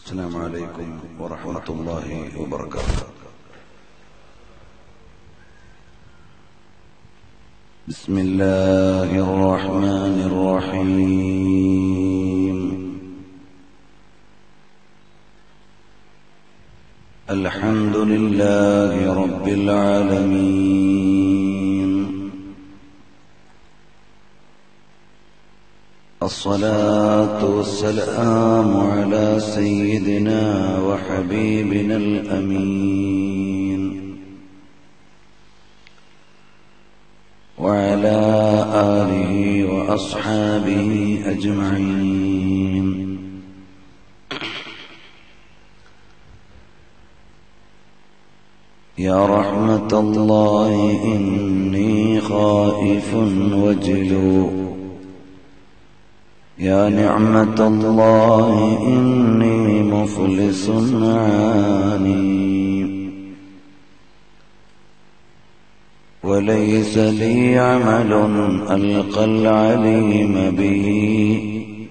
السلام عليكم ورحمة الله وبركاته بسم الله الرحمن الرحيم الحمد لله رب العالمين الصلاة والسلام على سيدنا وحبيبنا الأمين وعلى آله وأصحابه أجمعين يا رحمة الله إني خائف وجلو يا نعمة الله إني مفلس عاني وليس لي عمل ألقى العليم به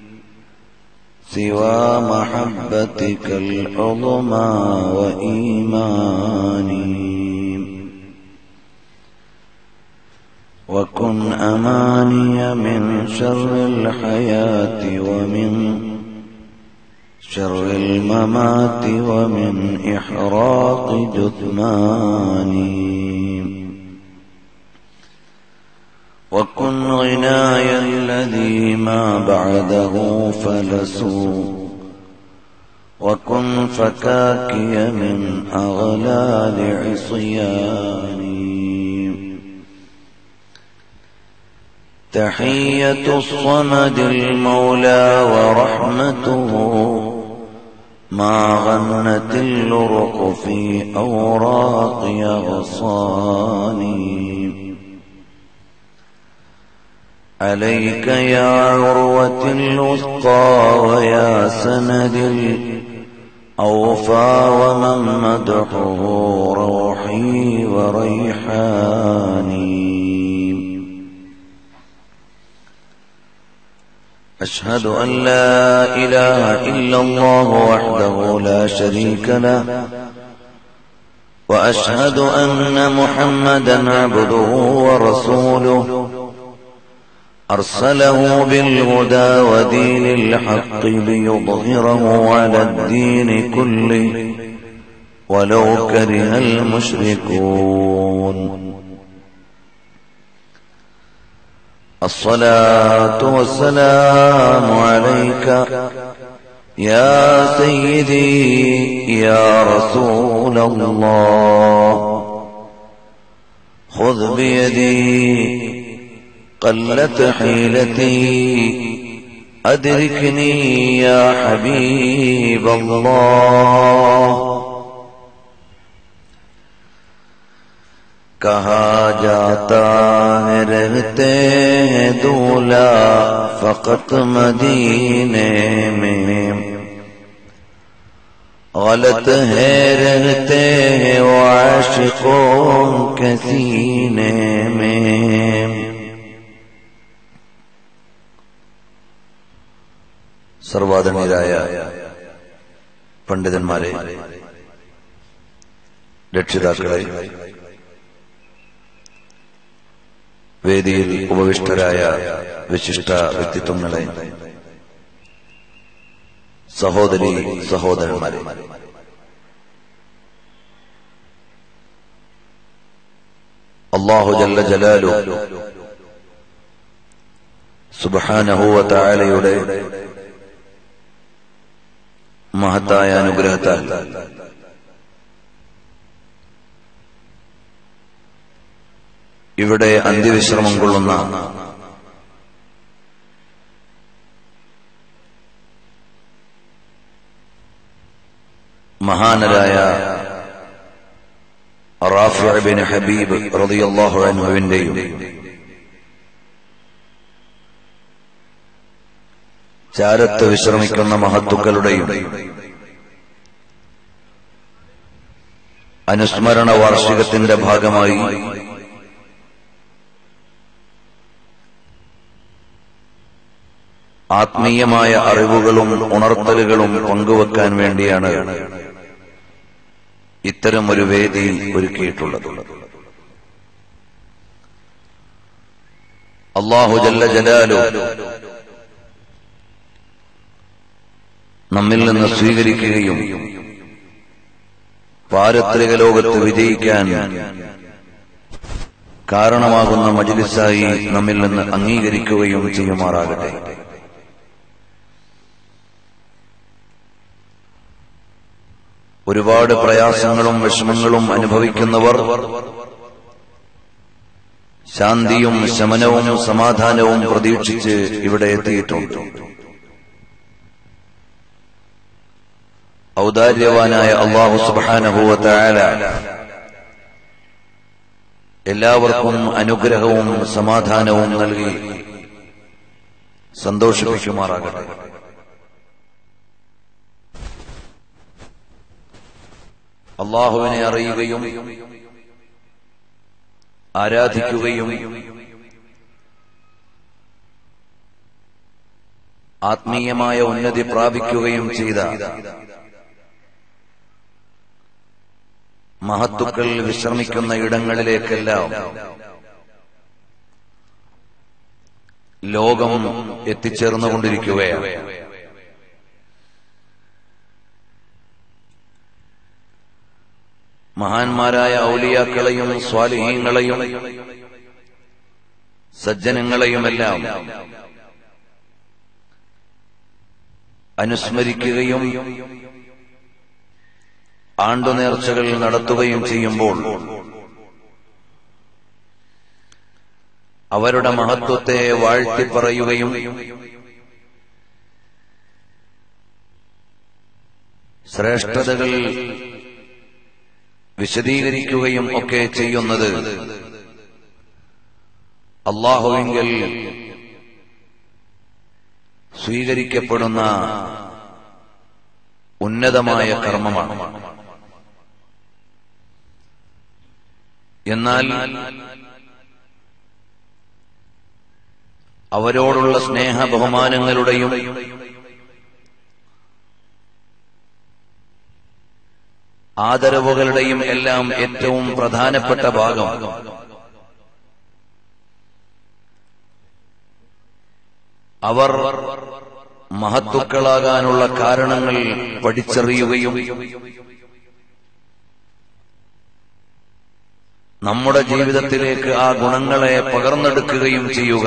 سوى محبتك العظمى وإيماني وكن أماني من شر الحياة ومن شر الممات ومن إحراق جثماني وكن غناي الذي ما بعده فلسوا وكن فكاكي من أغلال عصياني تحية الصمد المولى ورحمته ما غنت اللرق في أوراق أغصاني عليك يا عروة الوثقى ويا سند الأوفى ومن مدحه روحي وريحاني أشهد أن لا إله إلا الله وحده لا شريك له وأشهد أن محمدا عبده ورسوله أرسله بالهدى ودين الحق ليظهره على الدين كله ولو كره المشركون الصلاة والسلام عليك يا سيدي يا رسول الله خذ بيدي قلت حيلتي أدركني يا حبيب الله کہا جاتا ہے رہتے ہیں دولا فقط مدینے میں غلط ہے رہتے ہیں وہ عاشقوں کے سینے میں സർവാദനീയരായ പണ്ഡിതന്മാരെ രക്ഷിതാക്കളെ വേദിയിൽ ഉപവിഷ്ടരായ വിശിഷ്ട വ്യക്തിത്വങ്ങളെ സഹോദരി സഹോദരന്മാരെ അള്ളാഹു ജല്ല ജലാലു സുബാനഹുവ തായാലയുടെ മഹത്തായ അനുഗ്രഹത്താൽ ഇവിടെ അന്ത്യവിശ്രമം കൊള്ളുന്ന മഹാനരായ റാഫിബിൻ ഹബീബ് റളിയല്ലാഹു അൻഹുവിന്റെയും ചാരത്ത് വിശ്രമിക്കുന്ന മഹത്തുക്കളുടെയും അനുസ്മരണ വാർഷികത്തിന്റെ ഭാഗമായി ആത്മീയമായ അറിവുകളും ഉണർത്തലുകളും പങ്കുവെക്കാൻ വേണ്ടിയാണ് ഇത്തരം ഒരു വേദി ഒരുക്കിയിട്ടുള്ളത് അള്ളാഹു ജല്ല ജലാലു നമ്മിൽ നിന്ന് സ്വീകരിക്കുകയും പാരത്രിക ലോകത്ത് വിജയിക്കാൻ കാരണമാകുന്ന മജിലിസായി നമ്മിൽ നിന്ന് അംഗീകരിക്കുകയും ചെയ്യുമാറാകട്ടെ ഒരുപാട് പ്രയാസങ്ങളും വിഷമങ്ങളും അനുഭവിക്കുന്നവർ ശാന്തിയും ശമനവും സമാധാനവും പ്രതീക്ഷിച്ച് ഇവിടെ എത്തിയിട്ടുണ്ട് ഔദാര്യവാനായ അള്ളാഹു സുബാനഹുവല എല്ലാവർക്കും അനുഗ്രഹവും സമാധാനവും നൽകി സന്തോഷിപ്പിക്കുമാറാകട്ടെ അള്ളാഹുവിനെ അറിയുകയും ആരാധിക്കുകയും ആത്മീയമായ ഉന്നതി പ്രാപിക്കുകയും ചെയ്ത മഹത്തുക്കൾ വിശ്രമിക്കുന്ന ഇടങ്ങളിലേക്കെല്ലാം ലോകം എത്തിച്ചേർന്നുകൊണ്ടിരിക്കുകയാണ് മഹാന്മാരായ ഔലിയാക്കളെയും സ്വാലിഹീങ്ങളെയും സജ്ജനങ്ങളെയുമെല്ലാം അനുസ്മരിക്കുകയും ആണ്ടുനേർച്ചകൾ നടത്തുകയും ചെയ്യുമ്പോൾ അവരുടെ മഹത്വത്തെ വാഴ്ത്തിപ്പറയുകയും ശ്രേഷ്ഠതകൾ വിശദീകരിക്കുകയും ഒക്കെ ചെയ്യുന്നത് അള്ളാഹുവിങ്കിൽ സ്വീകരിക്കപ്പെടുന്ന ഉന്നതമായ കർമ്മമാണ് എന്നാൽ അവരോടുള്ള സ്നേഹ ബഹുമാനങ്ങളുടെയും ആദരവുകളുടെയും എല്ലാം ഏറ്റവും പ്രധാനപ്പെട്ട ഭാഗം അവർ മഹത്തുക്കളാകാനുള്ള കാരണങ്ങൾ പഠിച്ചറിയുകയും നമ്മുടെ ജീവിതത്തിലേക്ക് ആ ഗുണങ്ങളെ പകർന്നെടുക്കുകയും ചെയ്യുക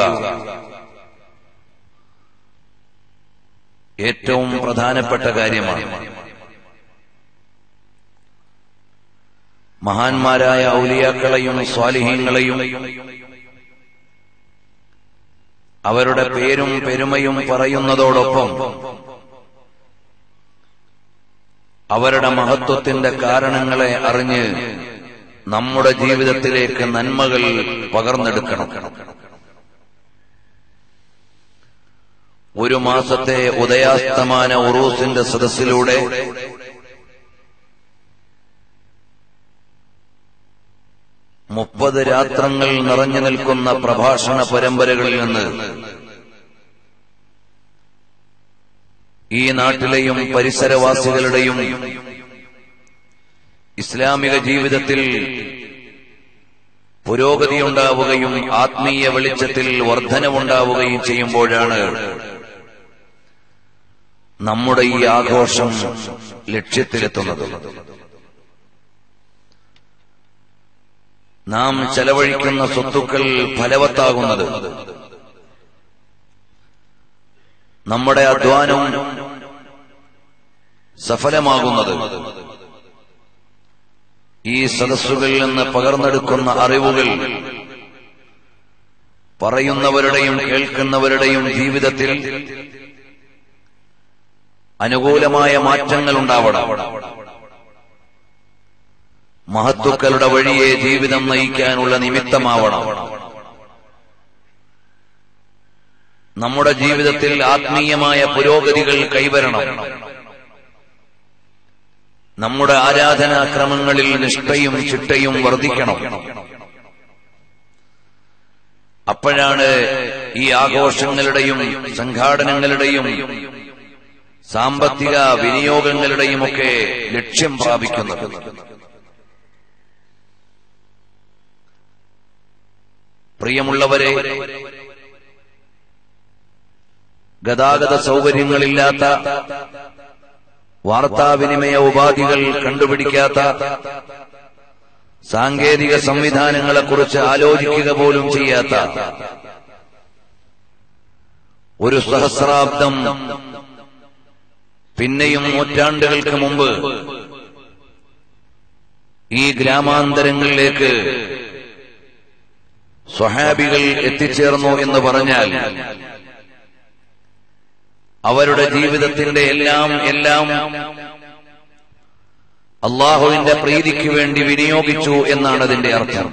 ഏറ്റവും പ്രധാനപ്പെട്ട കാര്യമാണ് മഹാന്മാരായ ഔലിയാക്കളെയും സ്വാലിഹീങ്ങളെയും അവരുടെ പേരും പെരുമയും പറയുന്നതോടൊപ്പം അവരുടെ മഹത്വത്തിന്റെ കാരണങ്ങളെ അറിഞ്ഞ് നമ്മുടെ ജീവിതത്തിലേക്ക് നന്മകൾ പകർന്നെടുക്കണം ഒരു മാസത്തെ ഉദയാസ്തമാന ഉറൂസിന്റെ സദസ്സിലൂടെ മുപ്പത് രാത്രങ്ങൾ നിറഞ്ഞു നിൽക്കുന്ന പ്രഭാഷണ പരമ്പരകളിൽ നിന്ന് ഈ നാട്ടിലെയും പരിസരവാസികളുടെയും ഇസ്ലാമിക ജീവിതത്തിൽ പുരോഗതിയുണ്ടാവുകയും ആത്മീയ വെളിച്ചത്തിൽ വർധനവുണ്ടാവുകയും ചെയ്യുമ്പോഴാണ് നമ്മുടെ ഈ ആഘോഷം ലക്ഷ്യത്തിലെത്തുന്നത് നാം ചെലവഴിക്കുന്ന സ്വത്തുക്കൾ ഫലവത്താകുന്നത് നമ്മുടെ അധ്വാനം സഫലമാകുന്നത് ഈ സദസ്സുകളിൽ നിന്ന് പകർന്നെടുക്കുന്ന അറിവുകൾ പറയുന്നവരുടെയും കേൾക്കുന്നവരുടെയും ജീവിതത്തിൽ അനുകൂലമായ മാറ്റങ്ങൾ ഉണ്ടാവണം മഹത്തുക്കളുടെ വഴിയെ ജീവിതം നയിക്കാനുള്ള നിമിത്തമാവണം നമ്മുടെ ജീവിതത്തിൽ ആത്മീയമായ പുരോഗതികൾ കൈവരണം നമ്മുടെ ആരാധനാക്രമങ്ങളിൽ നിഷ്ഠയും ചിട്ടയും വർദ്ധിക്കണം അപ്പോഴാണ് ഈ ആഘോഷങ്ങളുടെയും സംഘാടനങ്ങളുടെയും സാമ്പത്തിക വിനിയോഗങ്ങളുടെയുമൊക്കെ ലക്ഷ്യം പ്രാപിക്കുന്നത് പ്രിയമുള്ളവരെ ഗതാഗത സൗകര്യങ്ങളില്ലാത്ത വാർത്താവിനിമയ ഉപാധികൾ കണ്ടുപിടിക്കാത്ത സാങ്കേതിക സംവിധാനങ്ങളെക്കുറിച്ച് ആലോചിക്കുക പോലും ചെയ്യാത്ത ഒരു സഹസ്രാബ്ദം പിന്നെയും നൂറ്റാണ്ടുകൾക്ക് മുമ്പ് ഈ ഗ്രാമാന്തരങ്ങളിലേക്ക് സ്വഹാബികൾ എത്തിച്ചേർന്നു എന്ന് പറഞ്ഞാൽ അവരുടെ ജീവിതത്തിന്റെ എല്ലാം എല്ലാം അള്ളാഹുവിന്റെ പ്രീതിക്ക് വേണ്ടി വിനിയോഗിച്ചു എന്നാണ് അതിന്റെ അർത്ഥം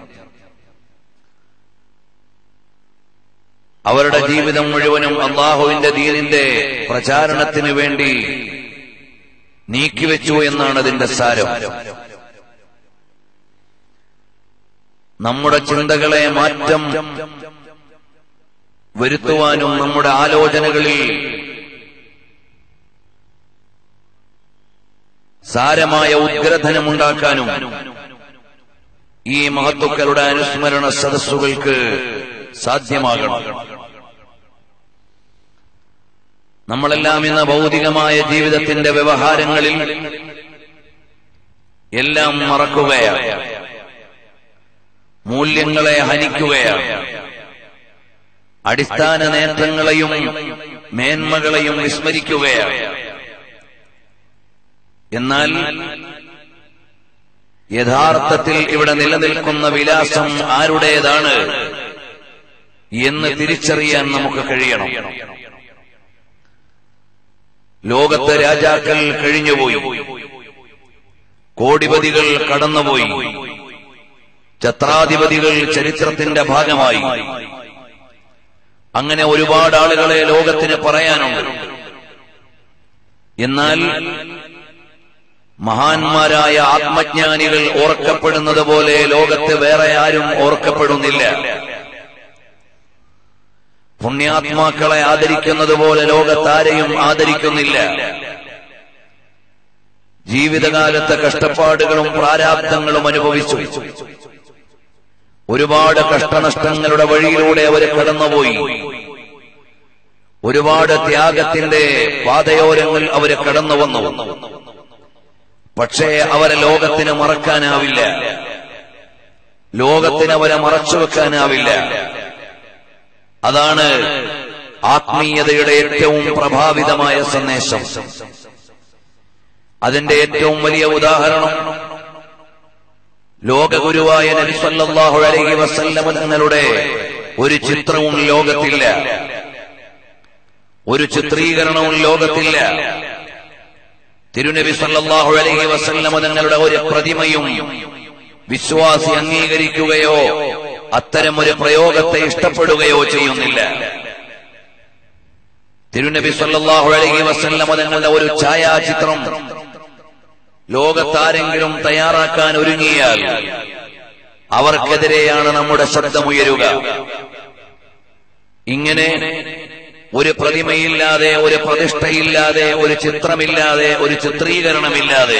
അവരുടെ ജീവിതം മുഴുവനും അള്ളാഹുവിന്റെ ദീനിന്റെ പ്രചാരണത്തിന് വേണ്ടി നീക്കിവെച്ചു എന്നാണ് അതിന്റെ സാരം നമ്മുടെ ചിന്തകളെ മാറ്റം വരുത്തുവാനും നമ്മുടെ ആലോചനകളിൽ സാരമായ ഉദ്ഗ്രഥനമുണ്ടാക്കാനും ഈ മഹത്തുക്കളുടെ അനുസ്മരണ സദസ്സുകൾക്ക് സാധ്യമാകണം നമ്മളെല്ലാം ഇന്ന് ഭൗതികമായ ജീവിതത്തിന്റെ വ്യവഹാരങ്ങളിൽ എല്ലാം മറക്കുകയാണ് മൂല്യങ്ങളെ ഹനിക്കുകയാണ് അടിസ്ഥാന നേട്ടങ്ങളെയും മേന്മകളെയും വിസ്മരിക്കുകയാണ് എന്നാൽ യഥാർത്ഥത്തിൽ ഇവിടെ നിലനിൽക്കുന്ന വിലാസം ആരുടേതാണ് എന്ന് തിരിച്ചറിയാൻ നമുക്ക് കഴിയണം ലോകത്തെ രാജാക്കൾ കഴിഞ്ഞുപോയി കോടിപതികൾ കടന്നുപോയി ഛത്രാധിപതികൾ ചരിത്രത്തിന്റെ ഭാഗമായി അങ്ങനെ ഒരുപാട് ആളുകളെ ലോകത്തിന് പറയാനുണ്ട് എന്നാൽ മഹാന്മാരായ ആത്മജ്ഞാനികൾ ഓർക്കപ്പെടുന്നത് പോലെ ലോകത്ത് വേറെ ആരും ഓർക്കപ്പെടുന്നില്ല പുണ്യാത്മാക്കളെ ആദരിക്കുന്നത് പോലെ ലോകത്താരെയും ആദരിക്കുന്നില്ല ജീവിതകാലത്തെ കഷ്ടപ്പാടുകളും പ്രാരാബ്ദങ്ങളും അനുഭവിച്ചു ഒരുപാട് കഷ്ടനഷ്ടങ്ങളുടെ വഴിയിലൂടെ അവർ കടന്നുപോയി ഒരുപാട് ത്യാഗത്തിന്റെ പാതയോരങ്ങൾ അവര് കടന്നു വന്നു പക്ഷേ അവരെ ലോകത്തിന് മറക്കാനാവില്ല ലോകത്തിന് അവരെ മറച്ചു വെക്കാനാവില്ല അതാണ് ആത്മീയതയുടെ ഏറ്റവും പ്രഭാവിതമായ സന്ദേശം അതിന്റെ ഏറ്റവും വലിയ ഉദാഹരണം ലോകഗുരുവായ നബി സല്ലല്ലാഹു അലൈഹി വസല്ലമ തങ്ങളുടെ ഒരു ചിത്രവും ലോകത്തില്ല ഒരു ചിത്രീകരണവും ലോകത്തില്ല തിരുനബി സല്ലല്ലാഹു അലൈഹി വസല്ലമ തങ്ങളുടെ ഒരു പ്രതിമയും വിശ്വാസി അംഗീകരിക്കുകയോ അത്തരം ഒരു പ്രയോഗത്തെ ഇഷ്ടപ്പെടുകയോ ചെയ്യുന്നില്ല തിരുനബി സല്ലല്ലാഹു അലൈഹി വസല്ലമ തങ്ങളുടെ ഒരു ഛായാചിത്രം ലോകത്താരെങ്കിലും തയ്യാറാക്കാൻ ഒരുങ്ങിയാൽ അവർക്കെതിരെയാണ് നമ്മുടെ ശബ്ദമുയരുക ഇങ്ങനെ ഒരു പ്രതിമയില്ലാതെ ഒരു പ്രതിഷ്ഠയില്ലാതെ ഒരു ചിത്രമില്ലാതെ ഒരു ചിത്രീകരണമില്ലാതെ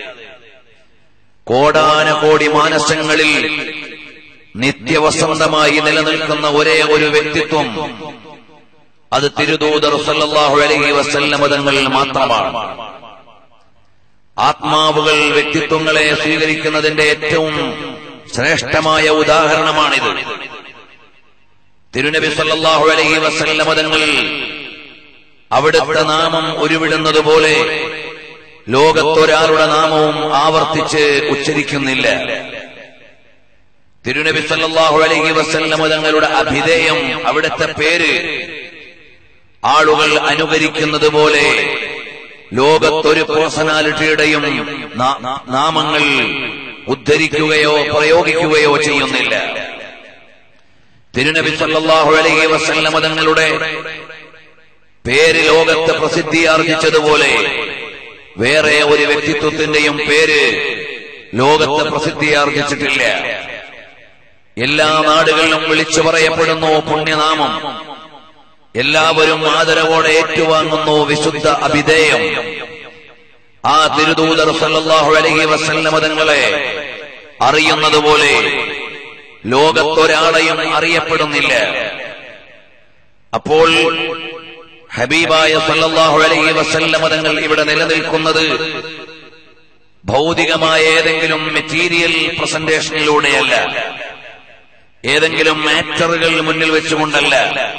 കോടാനകോടി മാനസങ്ങളിൽ നിത്യവസന്തമായി നിലനിൽക്കുന്ന ഒരേ ഒരു വ്യക്തിത്വം അത് തിരുദൂതർ സല്ലല്ലാഹു അലൈഹി വസല്ലമ തങ്ങൾ മാത്രമാണ് ആത്മാവുകൾ വ്യക്തിത്വങ്ങളെ സ്വീകരിക്കുന്നതിന്റെ ഏറ്റവും ശ്രേഷ്ഠമായ ഉദാഹരണമാണിത് തിരുനബി സല്ലല്ലാഹു അലൈഹി വസല്ലമ തങ്ങൾ അവിടുത്തെ നാമം ഉരുവിടുന്നത് പോലെ ലോകത്തൊരാളുടെ നാമവും ആവർത്തിച്ച് ഉച്ചരിക്കുന്നില്ല തിരുനബി സല്ലല്ലാഹു അലൈഹി വസല്ലമ തങ്ങളുടെ അഭിധേയം അവിടുത്തെ പേര് ആളുകൾ അനുകരിക്കുന്നത് പോലെ ലോകത്തൊരു പേഴ്സണാലിറ്റിയുടെയും നാമങ്ങൾ ഉദ്ധരിക്കുകയോ പ്രയോഗിക്കുകയോ ചെയ്യുന്നില്ല തിരുനബി സല്ലല്ലാഹു അലൈഹി വസല്ലമ തങ്ങളുടെ പേര് ലോകത്ത് പ്രസിദ്ധിയാർജിച്ചതുപോലെ വേറെ ഒരു വ്യക്തിത്വത്തിന്റെയും പേര് ലോകത്ത് പ്രസിദ്ധിയാർജിച്ചിട്ടില്ല എല്ലാ നാടുകളിലും വിളിച്ചു പറയപ്പെടുന്നു പുണ്യനാമം എല്ലാവരും ആദരവോടെ ഏറ്റുവാങ്ങുന്നു വിശുദ്ധ അഭിധേയം ആ തിരുദൂതർ സല്ലല്ലാഹു അലൈഹി വസല്ലമ തങ്ങളെ അറിയുന്നത് പോലെ ലോകത്തൊരാളെയും അറിയപ്പെടുന്നില്ല അപ്പോൾ ഹബീബായ സല്ലല്ലാഹു അലൈഹി വസല്ലമ തങ്ങൾ ഇവിടെ നിലനിൽക്കുന്നത് ഭൗതികമായ ഏതെങ്കിലും മെറ്റീരിയൽ പ്രസന്റേഷനിലൂടെയല്ല ഏതെങ്കിലും മാറ്ററുകൾ മുന്നിൽ വെച്ചുകൊണ്ടല്ല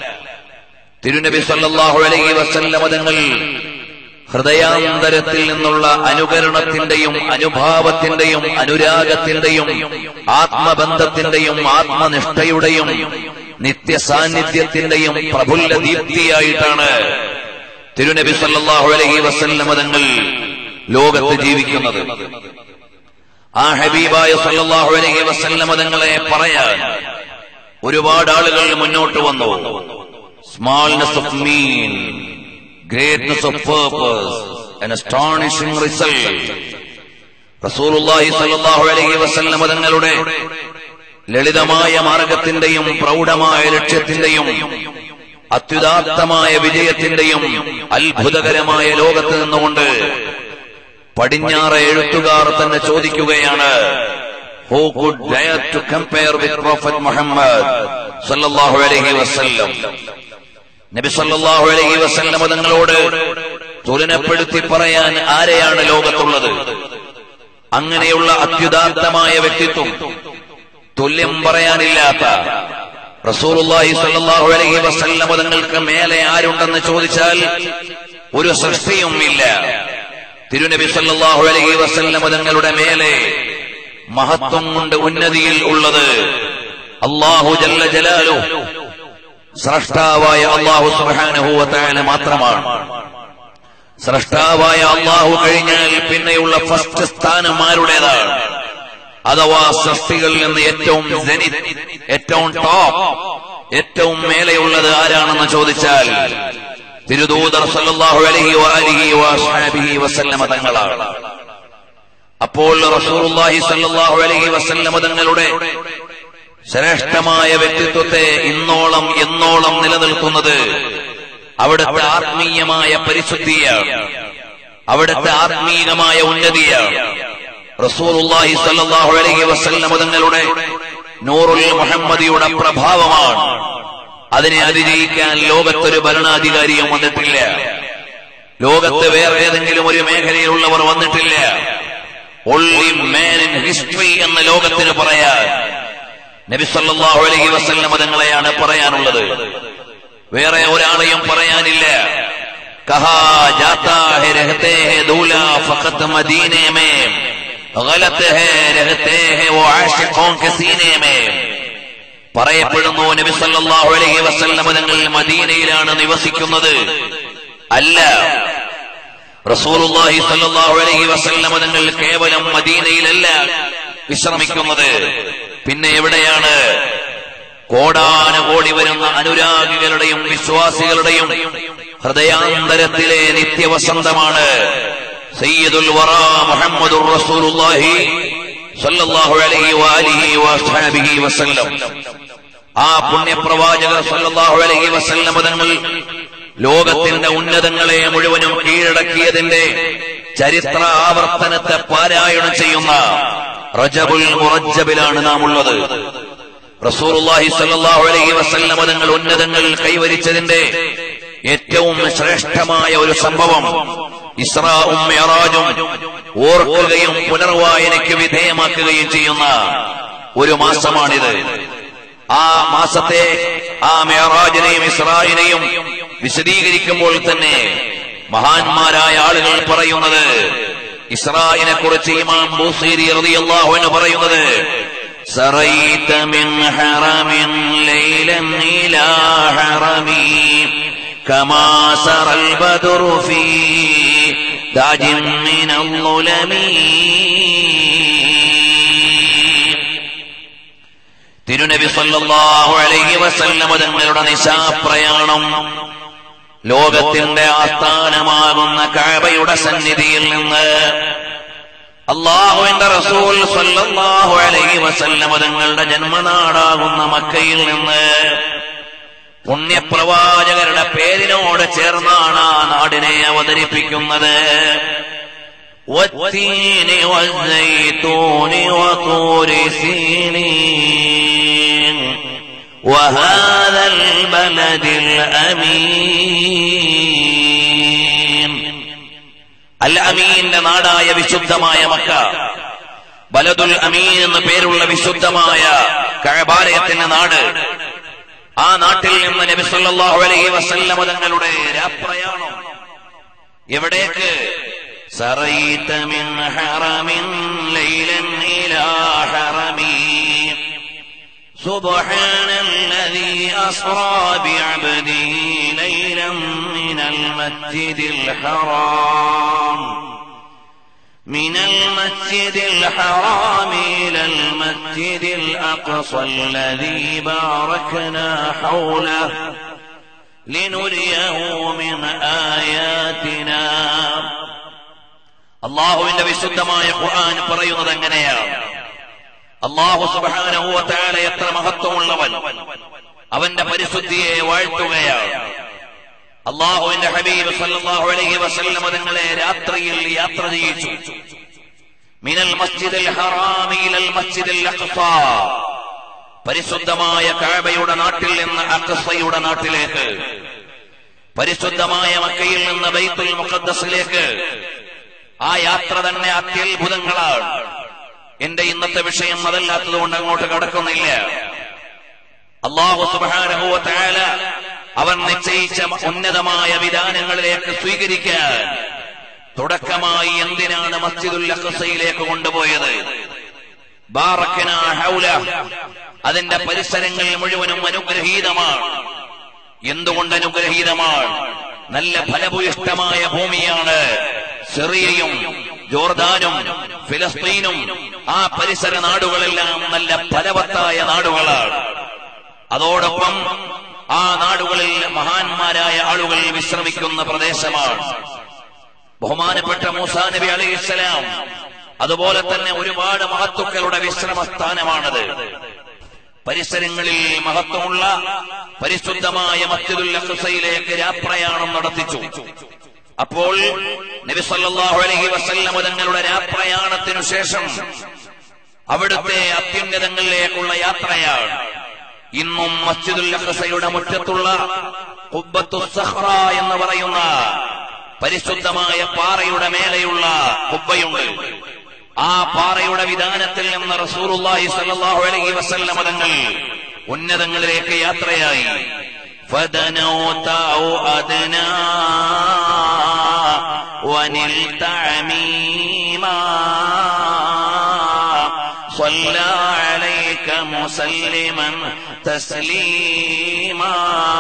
തിരുനബി സല്ലല്ലാഹു അലൈഹി വസല്ലമ തങ്ങൾ ഹൃദയാന്തരത്തിൽ നിന്നുള്ള അനുകരണത്തിന്റെയും അനുഭാവത്തിന്റെയും അനുരാഗത്തിന്റെയും ആത്മബന്ധത്തിന്റെയും ആത്മനിഷ്ഠയുടെയും നിത്യസാന്നിധ്യത്തിന്റെയും പ്രഫുല്ല ദീപ്തിയായിട്ടാണ് തിരുനബി സല്ലല്ലാഹു അലൈഹി വസല്ലമ തങ്ങൾ ലോകത്ത് ജീവിക്കുന്നത് ആ ഹബീബായ സല്ലല്ലാഹു അലൈഹി വസല്ലമ തങ്ങളെ പറയാൻ ഒരുപാട് ആളുകൾ മുന്നോട്ട് വന്നു smallness of mean greatness of purpose an astonishing result റസൂലുള്ളാഹി സല്ലല്ലാഹു അലൈഹി വസല്ലമ തങ്ങളുടെ ലളിതമായ മാർഗത്തിന്റെയും പ്രൗഢമായ ലക്ഷ്യത്തിന്റെയും അത്യുദാത്തമായ വിജയത്തിന്റെയും അത്ഭുതകരമായ ലോകത്ത് നിന്നുകൊണ്ട് പടിഞ്ഞാറ് എഴുത്തുകാർ തന്നെ ചോദിക്കുകയാണ് who could dare to compare with prophet Muhammad സല്ലല്ലാഹു അലൈഹി വസല്ലം നബി സല്ലല്ലാഹു അലൈഹി വസല്ലം തങ്ങളോട് തുലനപ്പെടുത്തി പറയാൻ ആരെയാണ് ലോകത്തുള്ളത് അങ്ങനെയുള്ള അത്യുദാത്തമായ വ്യക്തിത്വം തുല്യം പറയാനില്ലാത്ത റസൂലുള്ളാഹി സ്വല്ലല്ലാഹു അലൈഹി വസല്ലം തങ്ങൾക്ക് മേലെ ആരുണ്ടെന്ന് ചോദിച്ചാൽ ഒരു സൃഷ്ടിയും ഇല്ല തിരുനബി സല്ലല്ലാഹു അലൈഹി വസല്ലം തങ്ങളുടെ മേലെ മഹത്വം കൊണ്ട് ഉന്നതിയിൽ ഉള്ളത് അള്ളാഹു ജല്ല ജലാലു സ്രഷ്ടാവായ അള്ളാഹു സുബ്ഹാനഹു വതആല മാത്രമാണ് സ്രഷ്ടാവായ അള്ളാഹു കഴിഞ്ഞാൽ പിന്നെയുള്ള ഫസ്റ്റ് സ്ഥാനം ആരുടേതാണ് അഥവാ സൃഷ്ടികളിൽ നിന്ന് ഏറ്റവും ജനിത് ഏറ്റവും ടോപ്പ് ഏറ്റവും മേലെയുള്ളത് ആരാണെന്ന് ചോദിച്ചാൽ തിരുദൂതർ സല്ലല്ലാഹു അലൈഹി വഅലിഹി വഅസ്ഹാബിഹി വസല്ലമ തങ്ങളാണ് അപ്പോൾ റസൂലുള്ളാഹി സല്ലല്ലാഹു അലൈഹി വസല്ലമ തങ്ങളുടെ ശ്രേഷ്ഠമായ വ്യക്തിത്വത്തെ ഇന്നോളം എന്നോളം നിലനിൽക്കുന്നത് അവിടുത്തെ ആത്മീയമായ പരിശുദ്ധിയാണ് അവിടുത്തെ ആത്മീയമായ ഉന്നതിയാണ് റസൂലുള്ളാഹി സല്ലല്ലാഹു അലൈഹി വസല്ലമ തങ്ങളുടെ നൂറുൽ മുഹമ്മദിയുടെ പ്രഭാവമാണ് അതിനെ അതിജയിക്കാൻ ലോകത്തൊരു ഭരണാധികാരിയും വന്നിട്ടില്ല ലോകത്ത് വേറെ ഏതെങ്കിലും ഒരു മേഖലയിലുള്ളവർ വന്നിട്ടില്ല ഒള്ളി മാൻ ഇൻ ഹിസ്റ്ററി എന്ന ലോകത്തിന് പറയാൻ നബി സല്ലല്ലാഹു അലൈഹി വസല്ലമ തങ്ങളെയാണ് പറയാനുള്ളത് വേറെ ഒരാളെയും പറയാനില്ല കഹാ ജാതാ ഹെ രഹത്തെ ഹെ ദൂല ഫഖത്ത് മദീനെ മേ ഗലത് ഹെ രഹത്തെ ഹെ വോ ആശിഖോं के सीने में പറയപ്പെടുന്നു നബി സല്ലല്ലാഹു അലൈഹി വസല്ലമ തങ്ങൾ മദീനയിലാണ് നിവസിക്കുന്നത് അല്ല റസൂലുള്ളാഹി സല്ലല്ലാഹു അലൈഹി വസല്ലമ തങ്ങൾ കേവലം മദീനയിലല്ല വിശ്രമിക്കുന്നത് പിന്നെ എവിടെയാണ് കോടാനുകോടി വരുന്ന അനുരാഗികളുടെയും വിശ്വാസികളുടെയും ഹൃദയാന്തരത്തിലെ നിത്യവസന്തമാണ് സയ്യിദുൽ വറ മുഹമ്മദുർ റസൂലുള്ളാഹി സല്ലല്ലാഹു അലൈഹി വആലിഹി വഅസ്ഹാബിഹി വസല്ലം ആ പുണ്യപ്രവാചകർ സല്ലല്ലാഹു അലൈഹി വസല്ലം തങ്ങൾ ലോകത്തിന്റെ ഉന്നതങ്ങളെ മുഴുവനും കീഴടക്കിയതിന്റെ ചരിത്ര ആവർത്തനത്തെ പാരായണം ചെയ്യുന്ന റജബുൽ മുറജ്ജബിലാണ് നാം ഉള്ളത് റസൂലുള്ളാഹി സ്വല്ലല്ലാഹു അലൈഹി വസല്ലം തങ്ങൾ ഉന്നതങ്ങൾ കൈവരിച്ചതിന്റെ ഏറ്റവും ശ്രേഷ്ഠമായ ഒരു സംഭവം ഇസ്രാഉം മിറാജും ഓർക്കുകയും പുനർവായനയ്ക്ക് വിധേയമാക്കുകയും ചെയ്യുന്ന ഒരു മാസമാണിത് ആ മാസത്തെ ആ മേറാജിനെയും ഇസ്രായിനെയും വിശദീകരിക്കുമ്പോൾ തന്നെ മഹാന്മാരായ ആളുകൾ പറയുന്നത് ഇസ്രായിനെ കുറിച്ച് ഇമാം ബൂസീരി റളിയല്ലാഹു അൻഹു പറയുന്നത് سريت من حرم ليلا إلى حرمي كما سرى البدر في داج من الظلم തിരുനബി സല്ലല്ലാഹു അലൈഹി വസല്ലമ തങ്ങളുടെ നിശാപ്രയാണം ലോകത്തിന്റെ ആസ്ഥാനമാകുന്ന കഅബയുടെ സന്നിധിയിൽ നിന്ന് അള്ളാഹുവിന്റെ റസൂൽ സല്ലല്ലാഹു അലൈഹി വസല്ലമ തങ്ങളുടെ ജന്മനാടാകുന്ന മക്കയിൽ നിന്ന് പുണ്യപ്രവാചകരുടെ പേരിനോട് ചേർന്നാണ് ആ നാടിനെ അവതരിപ്പിക്കുന്നത് والتين والزيتون وطور سينين وهذا البلد الأمين الأمين നാടായ വിശുദ്ധമായ മക്ക ബലദുൽ അമീൻ എന്ന പേരുള്ള വിശുദ്ധമായ കഴബാലയത്തിന്റെ നാട് ആ നാട്ടിൽ നിന്ന് നബി സല്ലല്ലാഹു അലൈഹി വസല്ലമ തങ്ങളുടെ രാപ്രയാണം എവിടേക്ക് سريت من حرم ليلا إلى حرمي سبحان الذي أسرى بعبده ليلا من المسجد الحرام من المسجد الحرام إلى المسجد الأقصى الذي باركنا حوله لنريه من آياتنا അള്ളാഹുവിന്റെ വിശുദ്ധമായ ഖുർആൻ പറയുന്നത് എങ്ങനെയാണ് അള്ളാഹു സുബാനഹുവത്താല എത്ര മഹത്വമുള്ളവൻ അവന്റെ പരിശുദ്ധിയെ വാഴ്ത്തുകയാണ് അള്ളാഹുവിന്റെ ഹബീബ് സല്ലല്ലാഹു അലൈഹി വസല്ലം തങ്ങളെ രാത്രിയിൽ യാത്ര ചെയ്യിച്ചു മിനൽ മസ്ജിദൽ ഹറാമി ഇലൽ മസ്ജിദൽ അഖ്സ പരിശുദ്ധമായ കഅബയുടെ നാട്ടിൽ നിന്ന് അഖ്സയുടെ നാട്ടിലേക്ക് പരിശുദ്ധമായ മക്കയിൽ നിന്ന് ബൈത്തുൽ മുഖദ്ദസിലേക്ക് ആ യാത്ര തന്നെ അത്യത്ഭുതങ്ങളാണ് എന്റെ ഇന്നത്തെ വിഷയം അതല്ലാത്തതുകൊണ്ട് അങ്ങോട്ട് കടക്കുന്നില്ല അള്ളാഹു സുബാനഹുല അവൻ നിശ്ചയിച്ച ഉന്നതമായ വിധാനങ്ങളിലേക്ക് സ്വീകരിക്കാൻ തുടക്കമായി എന്തിനാണ് മസ്ജിദുൽ അഖസയിലേക്ക് കൊണ്ടുപോയത് ബാറക്കന ഹൗല അതിന്റെ പരിസരങ്ങൾ മുഴുവനും അനുഗ്രഹീതമാണ് എന്തുകൊണ്ട് അനുഗ്രഹീതമാണ് നല്ല ഫലഭൂയിഷ്ടമായ ഭൂമിയാണ് സിറിയയും ജോർദാനും ഫിലസ്തീനും ആ പരിസര നാടുകളെല്ലാം നല്ല ഫലവത്തായ നാടുകളാണ് അതോടൊപ്പം ആ നാടുകളിൽ മഹാന്മാരായ ആളുകൾ വിശ്രമിക്കുന്ന പ്രദേശമാണ് ബഹുമാനപ്പെട്ട മൂസാ നബി അലൈഹിസ്സലാം അതുപോലെ തന്നെ ഒരുപാട് മഹത്തുക്കളുടെ വിശ്രമ സ്ഥാനമാണത് പരിസരങ്ങളിൽ മഹത്വമുള്ള പരിശുദ്ധമായ മസ്ജിദുൽ അഖ്സയിലേക്ക് രാപ്രയാണം നടത്തിച്ചു അപ്പോൾ നബി സല്ലല്ലാഹു അലൈഹി വസല്ലം തങ്ങളുടെ രാപ്രയാണത്തിനു ശേഷം അവിടുത്തെ അത്യുന്നതങ്ങളിലേക്കുള്ള യാത്രയാണ് ഇന്നും മസ്ജിദുൽ അഖ്സയുടെ മുറ്റത്തുള്ള ഖുബ്ബത്തു സഹ്റ എന്ന് പറയുന്ന പരിശുദ്ധമായ പാറയുടെ മേലെയുള്ള കുബ്ബയുണ്ട് ആ പാറയുടെ വിധാനത്തിൽ നിന്ന് റസൂലുള്ളാഹി സ്വല്ലല്ലാഹു അലൈഹി വസല്ലം തങ്ങൾ ഉന്നതങ്ങളിലേക്ക് യാത്രയായി فدنوت أو أدنى ونلت عميما صلى عليك مسلما تسليما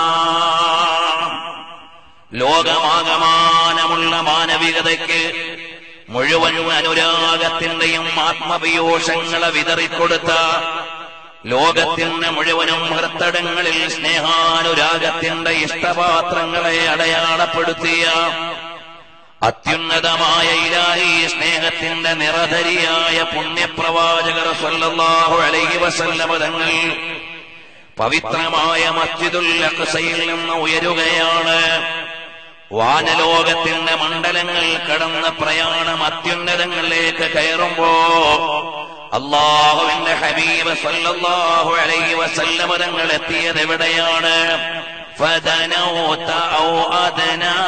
ലോകമാകമാനമുള്ള മാനവികതയ്ക്ക് മുഴുവൻ അനുരാഗത്തിന്റെയും ആത്മപീയൂഷങ്ങളെ വിതറിക്കൊടുത്ത ലോകത്തിന്റെ മുഴുവനും ഹൃത്തടങ്ങളിൽ സ്നേഹാനുരാഗത്തിന്റെ ഇഷ്ടപാത്രങ്ങളെ അടയാളപ്പെടുത്തിയ അത്യുന്നതമായ ഇലാഹി സ്നേഹത്തിന്റെ നിറധരിയായ പുണ്യപ്രവാചകർ സല്ലല്ലാഹു അലൈഹി വസല്ലമ തങ്ങൾ പവിത്രമായ മസ്ജിദുൽ അഖ്സയിൽ നിന്ന് ഉയരുകയാണ് വാനലോകത്തിന്റെ മണ്ഡലങ്ങൾ കടന്ന പ്രയാണം അത്യുന്നതങ്ങളിലേക്ക് കയറുമ്പോ അള്ളാഹുവിന്റെ ഹബീബ് സല്ലല്ലാഹു അലൈഹി വസല്ലമ തങ്ങൾ എത്തിയത് എവിടെയാണ് فدنوت أو أدنى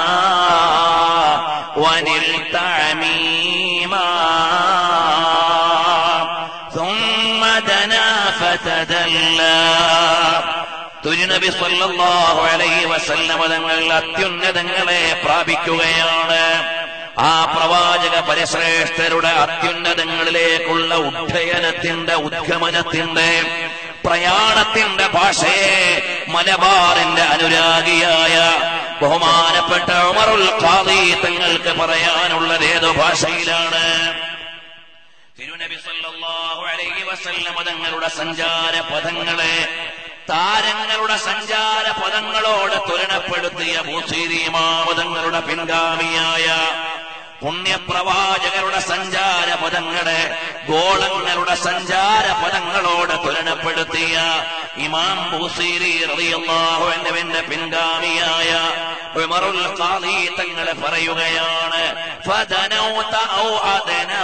ونلت عميما ثم دنا فتدلى തുരുനബി സല്ലല്ലാഹു അലൈഹി വസല്ലമ തങ്ങൾ അത്യുന്നതങ്ങളെ പ്രാപിക്കുകയാണ് ആ പ്രവാചക പരിശ്രേഷ്ഠരുടെ അത്യുന്നതങ്ങളിലേക്കുള്ള ഉദ്ധയനത്തിന്റെ ഉദ്ഗമനത്തിന്റെ പ്രയാണത്തിന്റെ ഭാഷയെ മലബാറിന്റെ അനുരാഗിയായ ബഹുമാനപ്പെട്ട ഉമറുൽ ഖാദി തങ്ങൾക്ക് പറയാനുള്ളത് ഏതോ ഭാഷയിലാണ് തിരുനബി സല്ലല്ലാഹു അലൈഹി വസല്ലമ തങ്ങളുടെ സഞ്ചാര പദങ്ങളെ താരങ്ങളുടെ സഞ്ചാര പദങ്ങളോട് തുലനപ്പെടുത്തിയ ഭൂസീരിമാമതങ്ങളുടെ പിൻഗാമിയായ പുണ്യപ്രവാചകരുടെ സഞ്ചാര പദങ്ങളെ ഗോളങ്ങളുടെ സഞ്ചാര പദങ്ങളോട് തുലനപ്പെടുത്തിയ ഇമാം ബൂസീരി റളിയല്ലാഹു അൻഹുവിന്റെ പിൻഗാമിയായ ഉമറുൽ ഖാദി തങ്ങളെ പറയുകയാണ് ഫദനൗത ഔ അദനാ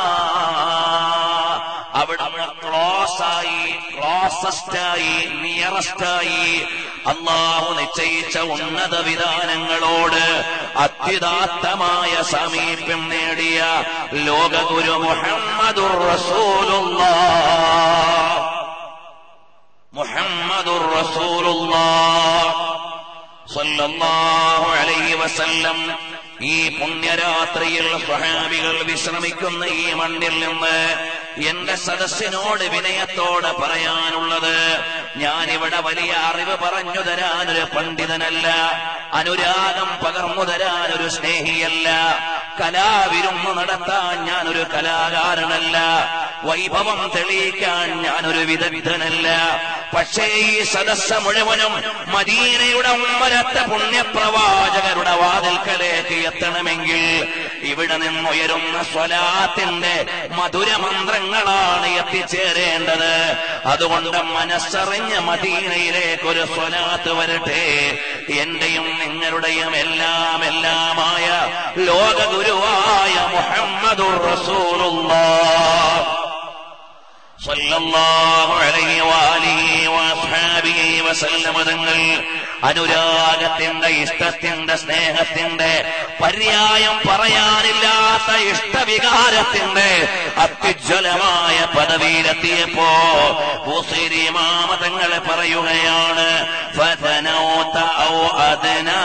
അവിടുന്ന് ക്ലോസ് ആയി ക്ലോസസ്റ്റ് ആയി നിയറസ്റ്റ് ആയി അള്ളാഹു നിശ്ചയിച്ച ഉന്നത വിധാനങ്ങളോട് അത്യുദാത്തമായ സമീപ്യം നേടിയ ലോകഗുരു മുഹമ്മദുർ റസൂലുള്ളാഹ് മുഹമ്മദുർ റസൂലുള്ളാഹ് സല്ലല്ലാഹു അലൈഹി വസല്ലം ഈ പുണ്യരാത്രിയിൽ സ്വഹാബികൾ വിശ്രമിക്കുന്ന ഈ മണ്ണിൽ നിന്ന് എന്റെ സദസ്സിനോട് വിനയത്തോടെ പറയാനുള്ളത് ഞാനിവിടെ വലിയ അറിവ് പറഞ്ഞു തരാനൊരു പണ്ഡിതനല്ല അനുരാഗം പകർന്നു തരാനൊരു സ്നേഹിയല്ല കലാവിരുന്ന് നടത്താൻ ഞാനൊരു കലാകാരനല്ല വൈഭവം തെളിയിക്കാൻ ഞാനൊരു വിദഗ്ധനല്ല പക്ഷേ ഈ സദസ്സ മുഴുവനും മദീനയുടെ ഉമ്മരത്ത പുണ്യപ്രവാചകരുടെ വാതിൽക്കലേക്ക് എത്തണമെങ്കിൽ ഇവിടെ നിന്നുയരുന്ന സ്വലാത്തിന്റെ മധുരമന്ത്രങ്ങളാണ് എത്തിച്ചേരേണ്ടത് അതുകൊണ്ട് മനസ്സറിഞ്ഞ മദീനയിലേക്ക് ഒരു സ്വലാത്ത് വരട്ടെ എന്റെയും നിങ്ങളുടെയും എല്ലാം എല്ലാമായ ലോകഗുരുവായ മുഹമ്മദുർ റസൂലുള്ളാഹ് സല്ലല്ലാഹു അലൈഹി വാലിഹി വസ്ഹാബിഹി വസല്ലമ തങ്ങൾ അനുരാഗത്തിന്റെ ഇഷ്ടത്തിന്റെ സ്നേഹത്തിന്റെ പര്യായം പറയാനില്ലാത്ത ഇഷ്ടവികാരത്തിന്റെ അത്യുജ്വലമായ പദവിയിലെത്തിയപ്പോ ബുസിരി മാമതങ്ങളെ പറയുകയാണ് ഫതനൗത ഔ അദ്നാ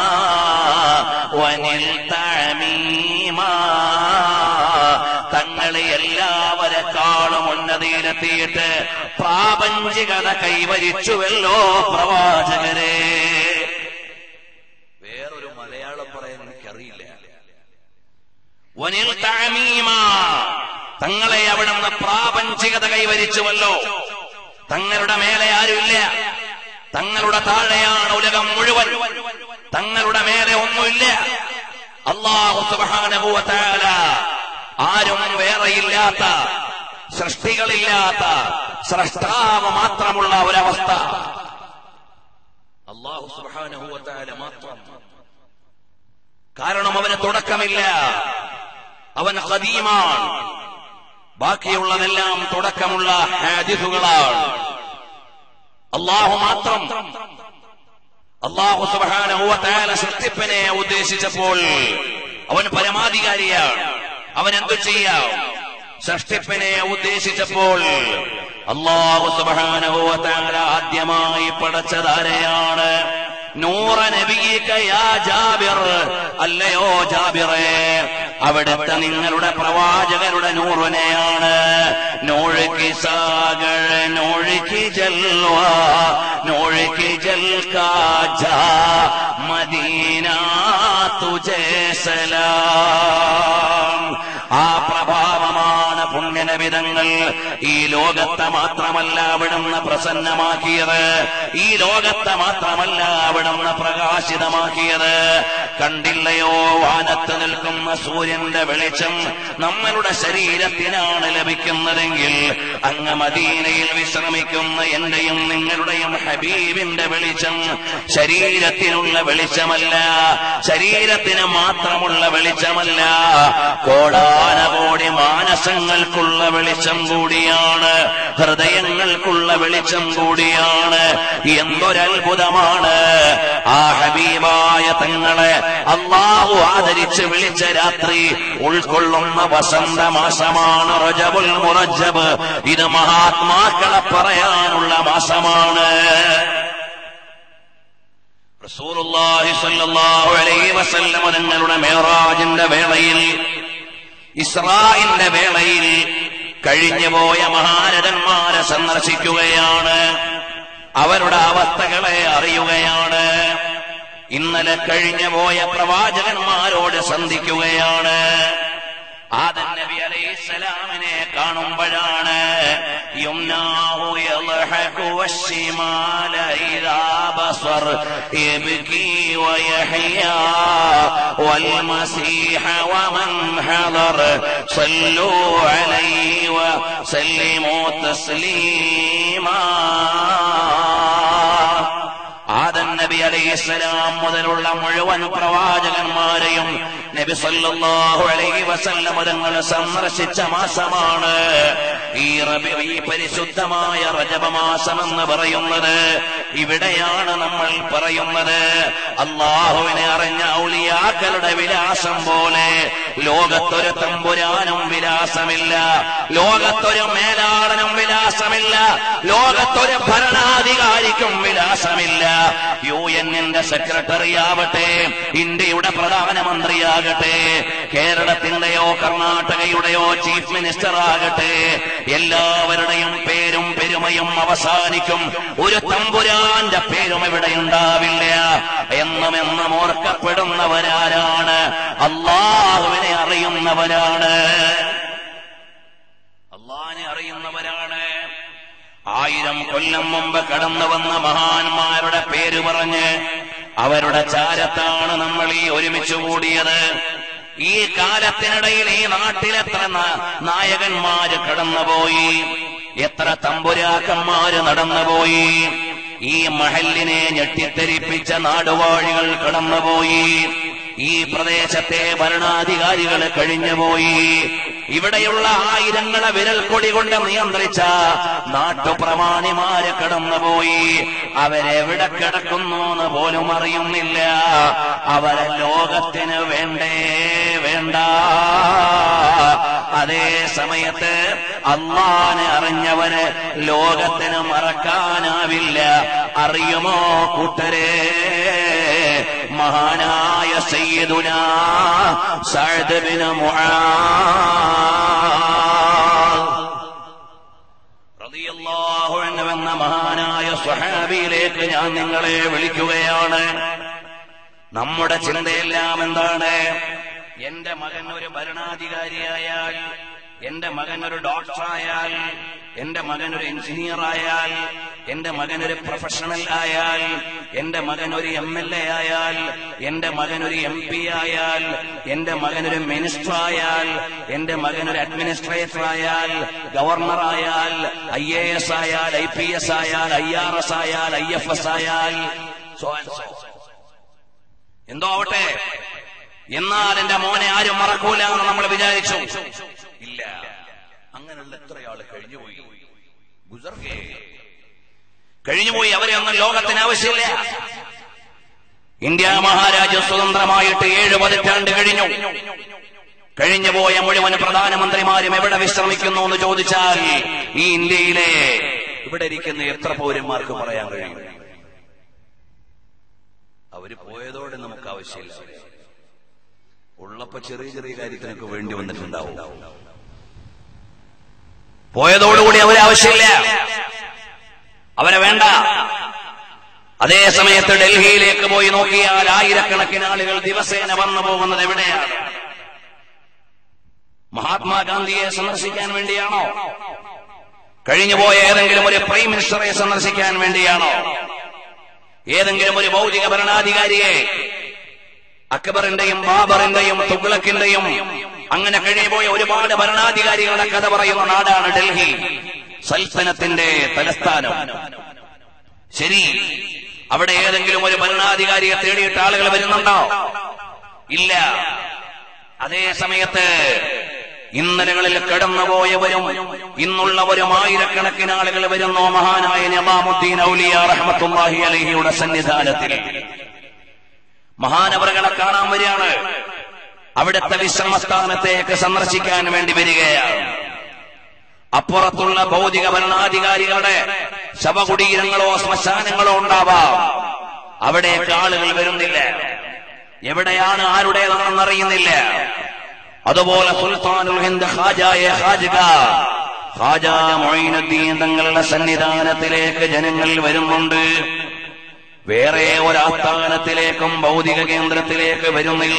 വനിൽ തമീമാ തങ്ങളെ എല്ലാവരെക്കാളും ഉന്നതിയിലെത്തിയിട്ട് പ്രാപഞ്ചികത കൈവരിച്ചുവല്ലോ പ്രവാചകരെ വേറൊരു മലയാളം പറയാൻ എനിക്കറിയില്ല വനിൽ തമീമ തങ്ങളെ അവിടുന്ന് പ്രാപഞ്ചികത കൈവരിച്ചുവല്ലോ തങ്ങളുടെ മേലെ ആരുമില്ല തങ്ങളുടെ താഴെയാണ് ഉലകം മുഴുവൻ തങ്ങളുടെ മേലെ ഒന്നുമില്ല അള്ളാഹു സുബ്ഹാനഹു വ തആല ആരും വേറെയില്ലാത്ത സൃഷ്ടികളില്ലാത്ത സൃഷ്ടാവ് മാത്രമുള്ള ഒരവസ്ഥ അള്ളാഹു സുബ്ഹാനഹു വ തആല മാത്രം കാരണം അവന് തുടക്കമില്ല അവൻ ഖദീമാണ് ബാക്കിയുള്ളതെല്ലാം തുടക്കമുള്ള ഹാദിസുകളാണ് അള്ളാഹു മാത്രം അള്ളാഹു സുബ്ഹാനഹു വ തആല സൃഷ്ടിപ്പിനെ ഉദ്ദേശിച്ചപ്പോൾ അവൻ പരമാധികാരിയാണ് അവൻ എന്തു ചെയ്യാം സൃഷ്ടിപ്പിനെ ഉദ്ദേശിച്ചപ്പോൾ അള്ളാഹു സുബ്ഹാനഹു വ തആല ആദ്യമായി പടച്ചതാരെയാണ് നൂറ നബിയിക യാ ജാബിർ അല്ലയോ ജാബിറേ അവിടുത്തെ നിങ്ങളുടെ പ്രവാചകരുടെ നൂറിനെയാണ് നോഴുക്കി സാഗർ നോഴുക്കി ജൽവ നോഴുക്കി ജൽക്കാജ മദീന തുജേ സലാം ആ പ്രഭാവമാണ് പുണ്യനബിതങ്ങൾ ഈ ലോകത്തെ മാത്രമല്ല അവിടുന്ന് പ്രസന്നമാക്കിയത് ഈ ലോകത്തെ മാത്രമല്ല അവിടുന്ന് പ്രകാശിതമാക്കിയത് കണ്ടില്ലയോ വാനത്ത് നിൽക്കുന്ന സൂര്യന്റെ വെളിച്ചം നമ്മളുടെ ശരീരത്തിനാണ് ലഭിക്കുന്നതെങ്കിൽ അങ്ങ് മദീനയിൽ വിശ്രമിക്കുന്ന എന്റെയും നിങ്ങളുടെയും ഹബീബിന്റെ വെളിച്ചം ശരീരത്തിനുള്ള വെളിച്ചമല്ല ശരീരത്തിന് മാത്രമുള്ള വെളിച്ചമല്ല കോടാനകോടി മാനസങ്ങൾക്കുള്ള വെളിച്ചം കൂടിയാണ് ഹൃദയങ്ങൾക്കുള്ള വെളിച്ചം കൂടിയാണ് എന്തൊരത്ഭുതമാണ് ആ ഹബീബായ തങ്ങളെ അള്ളാഹു ആദരിച്ച് വിളിച്ച രാത്രി ഉൾക്കൊള്ളുന്ന വസന്തമാസമാണ് റജബുൽ മുറജബ് ഇത് മഹാത്മാക്കളെ പറയാനുള്ള മാസമാണ് റസൂലുള്ളാഹി സ്വല്ലല്ലാഹു അലൈഹി വസല്ലം തങ്ങളുടെ മേറാജിന്റെ വേളയിൽ ഇസ്രായിന്റെ വേളയിൽ കഴിഞ്ഞുപോയ മഹാരഥന്മാരെ സന്ദർശിക്കുകയാണ് അവരുടെ അവസ്ഥകളെ അറിയുകയാണ് ഇന്നലെ കഴിഞ്ഞുപോയ പ്രവാചകന്മാരോട് സന്ധിക്കുകയാണ് ആദൻ നബി അലൈഹിസ്സലാമിനെ കാണുമ്പോഴാണ് يمناه يضحك والشمال إذا بصر يبكي ويحيا والمسيح ومن حضر صلوا عليه وسلموا تسليما ആദൻ നബി അലൈഹിസ്സലാം മുതലുള്ള മുഴുവൻ പ്രവാചകന്മാരെയും നബി സല്ലല്ലാഹു അലൈഹി വസല്ലം തങ്ങൾ സന്ദർശിച്ച മാസമാണ് ഈ റബി ഈ പരിശുദ്ധമായ റജബ മാസം എന്ന് പറയുന്നത് ഇവിടെയാണ് നമ്മൾ പറയുന്നത് അള്ളാഹുവിനെ അറിഞ്ഞ ഔലിയാക്കളുടെ വിലാസം പോലെ ലോകത്തൊരു തമ്പുരാനും വിലാസമില്ല ലോകത്തൊരു മേലാളനും വിലാസമില്ല ലോകത്തൊരു ഭരണാധികാരിക്കും വിലാസമില്ല യു എന്നിന്റെ സെക്രട്ടറി ആവട്ടെ ഇന്ത്യയുടെ പ്രധാനമന്ത്രിയാകട്ടെ കേരളത്തിന്റെയോ കർണാടകയുടെയോ ചീഫ് മിനിസ്റ്റർ ആകട്ടെ എല്ലാവരുടെയും പേരും പെരുമയും അവസാനിക്കും ഒരു തമ്പുരാന്റെ പേരും ഇവിടെ ഉണ്ടാവില്ല എന്നും എന്നും ഓർക്കപ്പെടുന്നവരാരാണ് അള്ളാഹുവിനെ അറിയുന്നവരാണ് അള്ളാഹിനെ അറിയുന്നവരാണ് ആയിരം കൊല്ലം മുമ്പ് കടന്നു വന്ന മഹാന്മാരുടെ പേര് പറഞ്ഞ് അവരുടെ ചാരത്താണ് നമ്മൾ ഈ ഒരുമിച്ച് കൂടിയത് ഈ കാലത്തിനിടയിൽ ഈ നാട്ടിലെത്ര നാ- നായകന്മാര് കടന്നുപോയി എത്ര തമ്പുരാക്കന്മാര് നടന്നുപോയി ഈ മഹലിനെ ഞെട്ടിത്തെരിപ്പിച്ച നാടുവാഴികൾ കടന്നുപോയി ഈ പ്രദേശത്തെ ഭരണാധികാരികൾ കഴിഞ്ഞുപോയി ഇവിടെയുള്ള ആയിരങ്ങളെ വിരൽ കൊടി കൊണ്ട് നിയന്ത്രിച്ച നാട്ടുപ്രമാണിമാര് കടന്നുപോയി അവരെവിടെ കിടക്കുന്നു എന്ന് പോലും അറിയുന്നില്ല അവരെ ലോകത്തിന് വേണ്ടേ വേണ്ട അതേ സമയത്ത് അള്ളാനെ അറിഞ്ഞവന് ലോകത്തിന് മറക്കാനാവില്ല അറിയുമോ കൂട്ടരെ മഹാനായ സയ്യിദുന സഅദ് ബിൻ മുആദ് റളിയല്ലാഹു അൻഹു എന്ന മഹാനായ സ്വഹാബിയിലേക്ക് ഞാൻ നിങ്ങളെ വിളിക്കുകയാണ് നമ്മുടെ ചിന്തയെല്ലാം എന്താണ് എന്റെ മകൻ ഒരു ഭരണാധികാരിയായാൽ എന്റെ മകൻ ഒരു ഡോക്ടറായാൽ എന്റെ മകൻ ഒരു എഞ്ചിനീയർ ആയാൽ എന്റെ മകൻ ഒരു പ്രൊഫഷണൽ ആയാൽ എന്റെ മകൻ ഒരു എം എൽ എ ആയാൽ എന്റെ മകൻ ഒരു എം പി ആയാൽ എന്റെ മകൻ ഒരു മിനിസ്റ്റർ ആയാൽ എന്റെ മകൻ ഒരു അഡ്മിനിസ്ട്രേറ്റർ ആയാൽ ഗവർണർ ആയാൽ ഐ എ എസ് ആയാൽ ഐ പി എസ് ആയാൽ ഐ ആർ എസ് ആയാൽ ഐ എഫ് എസ് ആയാൽ so and so. എന്തോ ആവട്ടെ എന്നാൽ എന്റെ മോനെ ആരും മറക്കൂല എന്ന് നമ്മൾ വിചാരിച്ചു ഇല്ല അങ്ങനെയുള്ള എത്ര ആള് കഴിഞ്ഞുപോയി ഗുസർഗേ കഴിഞ്ഞുപോയി അവരെ ഒന്നും ലോകത്തിന് ആവശ്യമില്ല ഇന്ത്യ മഹാരാജ്യം സ്വതന്ത്രമായിട്ട് ഏഴ് പതിറ്റാണ്ട് കഴിഞ്ഞു കഴിഞ്ഞുപോയ മുഴുവൻ പ്രധാനമന്ത്രിമാരും എവിടെ വിശ്രമിക്കുന്നു എന്ന് ചോദിച്ചാൽ ഈ ഇന്ത്യയിലെ ഇവിടെ ഇരിക്കുന്ന എത്ര പൗരന്മാർക്ക് പറയാൻ കഴിയും അവര് പോയതോടെ നമുക്ക് ആവശ്യമില്ല ഉള്ളപ്പോ ചെറിയ ചെറിയ കാര്യത്തിനൊക്കെ വേണ്ടി വന്നിട്ടുണ്ടാവും പോയതോടുകൂടി അവരെ ആവശ്യമില്ല അവരെ വേണ്ട അതേ സമയത്ത് ഡൽഹിയിലേക്ക് പോയി നോക്കിയാൽ ആയിരക്കണക്കിന് ആളുകൾ ദിവസേന വന്നു പോകുന്നത് എവിടെയാണ് മഹാത്മാഗാന്ധിയെ സന്ദർശിക്കാൻ വേണ്ടിയാണോ കഴിഞ്ഞുപോയ ഏതെങ്കിലും ഒരു പ്രൈം മിനിസ്റ്ററെ സന്ദർശിക്കാൻ വേണ്ടിയാണോ ഏതെങ്കിലും ഒരു ഭൗതിക ഭരണാധികാരിയെ അക്ബറിന്റെയും ബാബറിന്റെയും തുഗ്ലക്കിന്റെയും അങ്ങനെ കഴിഞ്ഞുപോയ ഒരുപാട് ഭരണാധികാരികളുടെ കഥ പറയുന്ന നാടാണ് ഡൽഹി സൽത്തനത്തിന്റെ തലസ്ഥാനം ശരി അവിടെ ഏതെങ്കിലും ഒരു ഭരണാധികാരിയെ തേടിയിട്ട് ആളുകൾ വരുന്നുണ്ടോ ഇല്ല അതേ സമയത്ത് ഇന്നലകളിൽ കടന്നുപോയവരും ഇന്നുള്ളവരും ആയിരക്കണക്കിന് ആളുകൾ വരുന്നു മഹാനായ നവാമുദ്ദീൻ ഔലിയ റഹ്മത്തുല്ലാഹി അലഹിയുടെ സന്നിധാനത്തിൽ മഹാനവറുകളെ കാണാൻ വരികയാണ് അവിടുത്തെ വിശ്രമസ്ഥാനത്തേക്ക് സന്ദർശിക്കാൻ വേണ്ടി വരികയാണ് അപ്പുറത്തുള്ള ഭൗതിക ഭരണാധികാരികളുടെ ശവകുടീരങ്ങളോ ശ്മശാനങ്ങളോ ഉണ്ടാവാം അവിടേക്ക് ആളുകൾ വരുന്നില്ല എവിടെയാണ് ആരുടേതാണെന്ന് അറിയുന്നില്ല അതുപോലെ സുൽത്താനുൽ ഹിന്ദ് ഖാജായ ഖാജിക ഖാജ മൊയ്നുദ്ദീൻ തങ്ങളുടെ സന്നിധാനത്തിലേക്ക് ജനങ്ങൾ വരുന്നുണ്ട് വേറെ ഒരാസ്ഥാനത്തിലേക്കും ഭൗതിക കേന്ദ്രത്തിലേക്ക് വരുന്നില്ല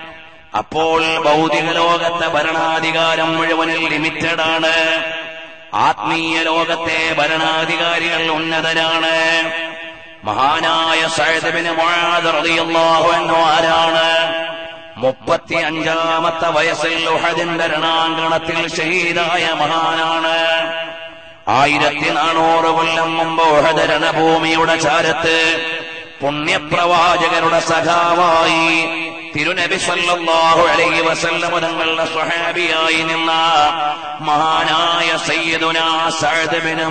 അപ്പോൾ ഭൗതിക ലോകത്തെ ഭരണാധികാരം മുഴുവനിൽ ലിമിറ്റഡ് ആണ് ആത്മീയ ലോകത്തെ ഭരണാധികാരികൾ ഉന്നതരാണ് മഹാനായ സൈദബിന് റളിയല്ലാഹു ആരാണ് മുപ്പത്തി അഞ്ചാമത്തെ വയസ്സിൽ ഉഹദിന്റെ രണാങ്കണത്തിൽ ഷഹീദായ മഹാനാണ് ആയിരത്തി നാനൂറ് കൊല്ലം മുമ്പ് ഉഹദ് രണഭൂമിയുടെ ചാരത്ത് പുണ്യപ്രവാചകരുടെ സഖാവായി തിരുനബി സല്ലല്ലാഹു അലൈഹി വസല്ലമ തങ്ങളുടെ സ്വഹാബിയായി നിന്ന മഹാനായ സയ്യിദുനാ സഅദ് ബിൻ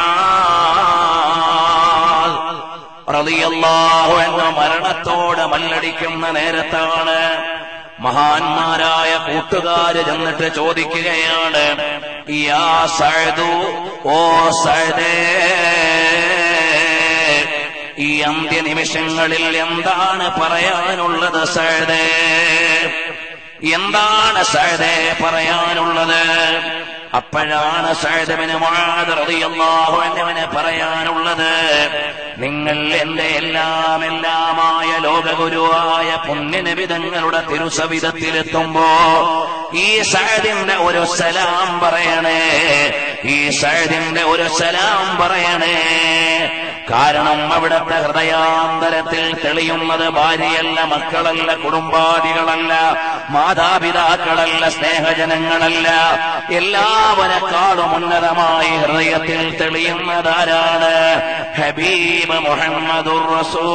മുആദ് റളിയല്ലാഹു അൻഹു മരണത്തോട് മല്ലടിക്കുന്ന നേരത്താണ് മഹാന്മാരായ കൂട്ടുകാര് ചെന്നിട്ട് ചോദിക്കുകയാണ് യാ സഅദു ഓ സഅദേ ഈ അന്ത്യനിമിഷങ്ങളിൽ എന്താണ് പറയാനുള്ളത് സഅദേ എന്താണ് സഅദേ പറയാനുള്ളത് അപ്പോഴാണ് സഅദബിന് റളിയല്ലാഹു അൻഹുവിന് പറയാനുള്ളത് നിങ്ങൾ എന്റെ എല്ലാം എല്ലാമായ ലോകഗുരുവായ പുണ്യനബിതങ്ങളുടെ തിരുസവിധത്തിലെത്തുമ്പോ ഈ സഅദിന്റെ ഒരു സലാം പറയണേ ഈ സഅദിന്റെ ഒരു സലാം പറയണേ കാരണം അവിടുത്തെ ഹൃദയാന്തരത്തിൽ തെളിയുന്നത് ഭാര്യയല്ല മക്കളല്ല കുടുംബാദികളല്ല മാതാപിതാക്കളല്ല സ്നേഹജനങ്ങളല്ല എല്ലാവരെക്കാളും ഉന്നതമായി ഹൃദയത്തിൽ തെളിയുന്നതാരാണ് ഹബീബ് മുഹമ്മദുർ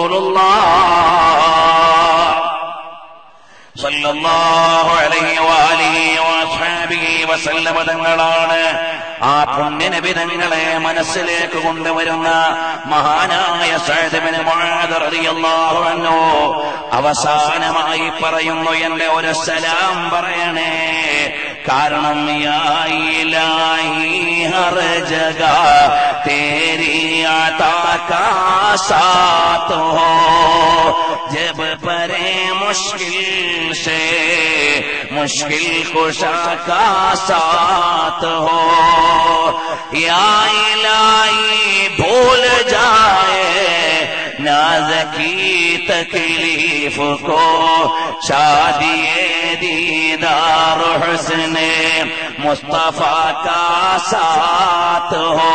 റസൂലുള്ളാഹ് സല്ലല്ലാഹു അലൈഹി വആലിഹി വഅസ്ഹാബിഹി വസല്ലമ തങ്ങളാണ് ആ പുണ്യനബി തങ്ങളെ മനസ്സിലേക്ക് കൊണ്ടുവരുന്ന മഹാനായ സഅദ് ഇബ്നു മുആദ് റളിയല്ലാഹു അൻഹു അവസാനമായി പറയുന്നു എന്റെ ഒരു സലാം പറയണേ കാരണം യാ ഇലാഹി ഹർ ജഗ തേരി അതാ കാ സാത്ത് ഹോ जब परे मुश्किल से मुश्किल कुशा का साथ हो या इलाही भूल जाए नाज की तकलीफ को शादी दीदार हुस्न मुस्तफा का साथ हो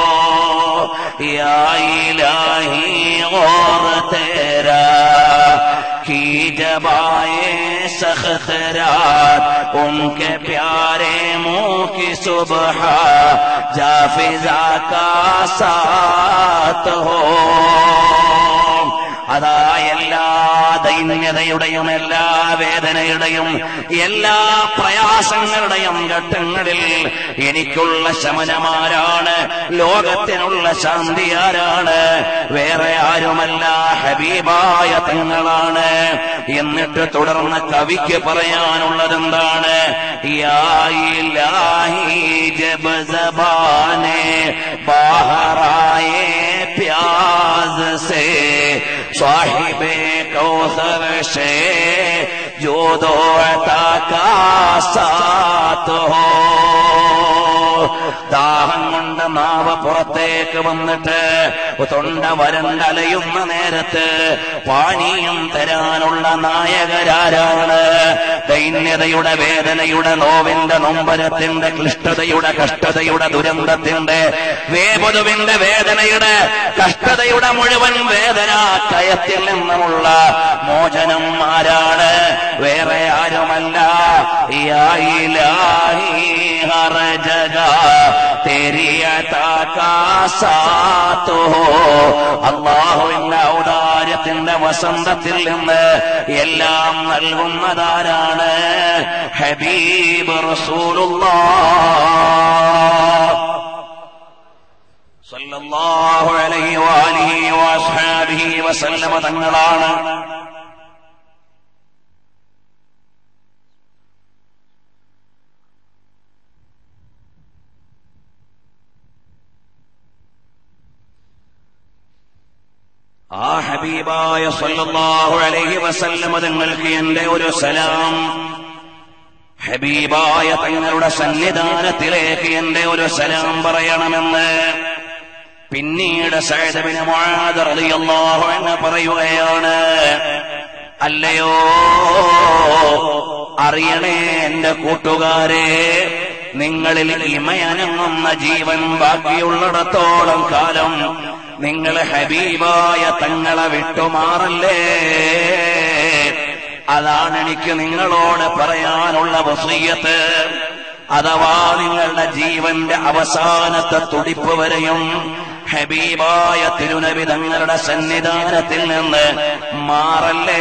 या इलाही और तेरा की जबाए सख्त रात उनके प्यारे मुंह की सुबह जाफिजा का साथ हो അതാ എല്ലാ ദൈന്യതയുടെയും എല്ലാ വേദനയുടെയും എല്ലാ പ്രയാസങ്ങളുടെയും ഘട്ടങ്ങളിൽ എനിക്കുള്ള ശമനമാരാണ് ലോകത്തിനുള്ള ശാന്തി ആരാണ് വേറെ ആരുമല്ല ഹബീബായ തങ്ങളാണ് എന്നിട്ട് തുടർന്ന് കവിക്ക് പറയാനുള്ളത് എന്താണ് യാ ഇലാഹി ജബ് ജബാനെ ബാഹറായേ प्याज से साहिब कौसर से जो दो अता का साथ हो ദാഹം കൊണ്ട് നാവ് പുറത്തേക്ക് വന്നിട്ട് തൊണ്ട വരണ്ടലയുന്ന നേരത്ത് പാനീയം തരാനുള്ള നായകരാരാണ് ദൈന്യതയുടെ വേദനയുടെ നോവിന്റെ നൊമ്പരത്തിന്റെ ക്ലിഷ്ടതയുടെ കഷ്ടതയുടെ ദുരന്തത്തിന്റെ വേപതുവിന്റെ വേദനയുടെ കഷ്ടതയുടെ മുഴുവൻ വേദന കയത്തിൽ നിന്നുമുള്ള മോചനം ആരാണ് വേറെ ആരുമല്ല യാ ഇലാഹി ഹർ ജഗ तेरी अता का साथ हो അള്ളാഹുവിന്റെ ഔദാര്യത്തിന്റെ വസന്തത്തിൽ നിന്ന് എല്ലാം നൽകുന്നതാരാണ് ഹബീബ് റസൂലുള്ളാഹ് സല്ലല്ലാഹു അലൈഹി വാലിഹി വഅസ്ഹാബിഹി വസല്ലമ തങ്ങളാണ് ആ ഹബീബായ സല്ലല്ലാഹു അലൈഹി വസല്ലമ തങ്ങൾക്ക് എന്റെ ഒരു സലാം ഹബീബായ തങ്ങളുടെ സന്നിധാനത്തിലേക്ക് എന്റെ ഒരു സലാം പറയണമെന്ന് പിന്നീട് സൈദബിന് റളിയല്ലാഹു അൻഹു പറയുകയാണ് അല്ലയോ അറിയണേ എന്റെ കൂട്ടുകാരെ നിങ്ങളിൽ ഇമയനങ്ങുന്ന ജീവൻ ബാക്കിയുള്ളിടത്തോളം കാലം നിങ്ങൾ ഹബീബായ തങ്ങളെ വിട്ടുമാറല്ലേ അതാണ് എനിക്ക് നിങ്ങളോട് പറയാനുള്ള വസീയത്ത് അഥവാ നിങ്ങളുടെ ജീവന്റെ അവസാനത്തെ തുടിപ്പ് വരെയും ഹബീബായ തിരുനബി തങ്ങളുടെ സന്നിധാനത്തിൽ നിന്ന് മാറല്ലേ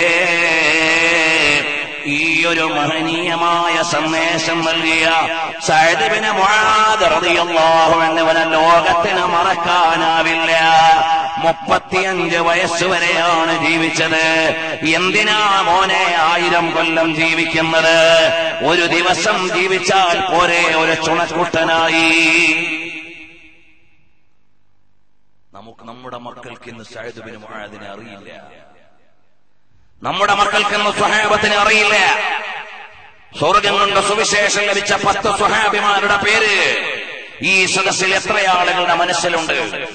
ഈ ഒരു മഹനീയമായ സന്ദേശം നൽകിയ സൈദബിന് മുഴാതറിയാഹുവെന്നവനെ ലോകത്തിന് മറക്കാനാവില്ല മുപ്പത്തിയഞ്ച് വയസ്സുവരെയാണ് ജീവിച്ചത് എന്തിനാ മോനെ ആയിരം കൊല്ലം ജീവിക്കുന്നത് ഒരു ദിവസം ജീവിച്ചാൽ പോരെ ഒരു ചുണക്കുട്ടനായി നമുക്ക് നമ്മുടെ മക്കൾക്ക് ഇന്ന് സൈദുബിന് മുഴാദിനെ അറിയില്ല നമ്മുടെ മക്കൾക്കെന്ന് സ്വഹാബത്തിന് അറിയില്ല സ്വർഗം കൊണ്ട് സുവിശേഷം ലഭിച്ച പത്ത് സ്വഹാബിമാരുടെ പേര് ഈ സദസ്സിൽ എത്ര ആളുകളുടെ മനസ്സിലുണ്ട്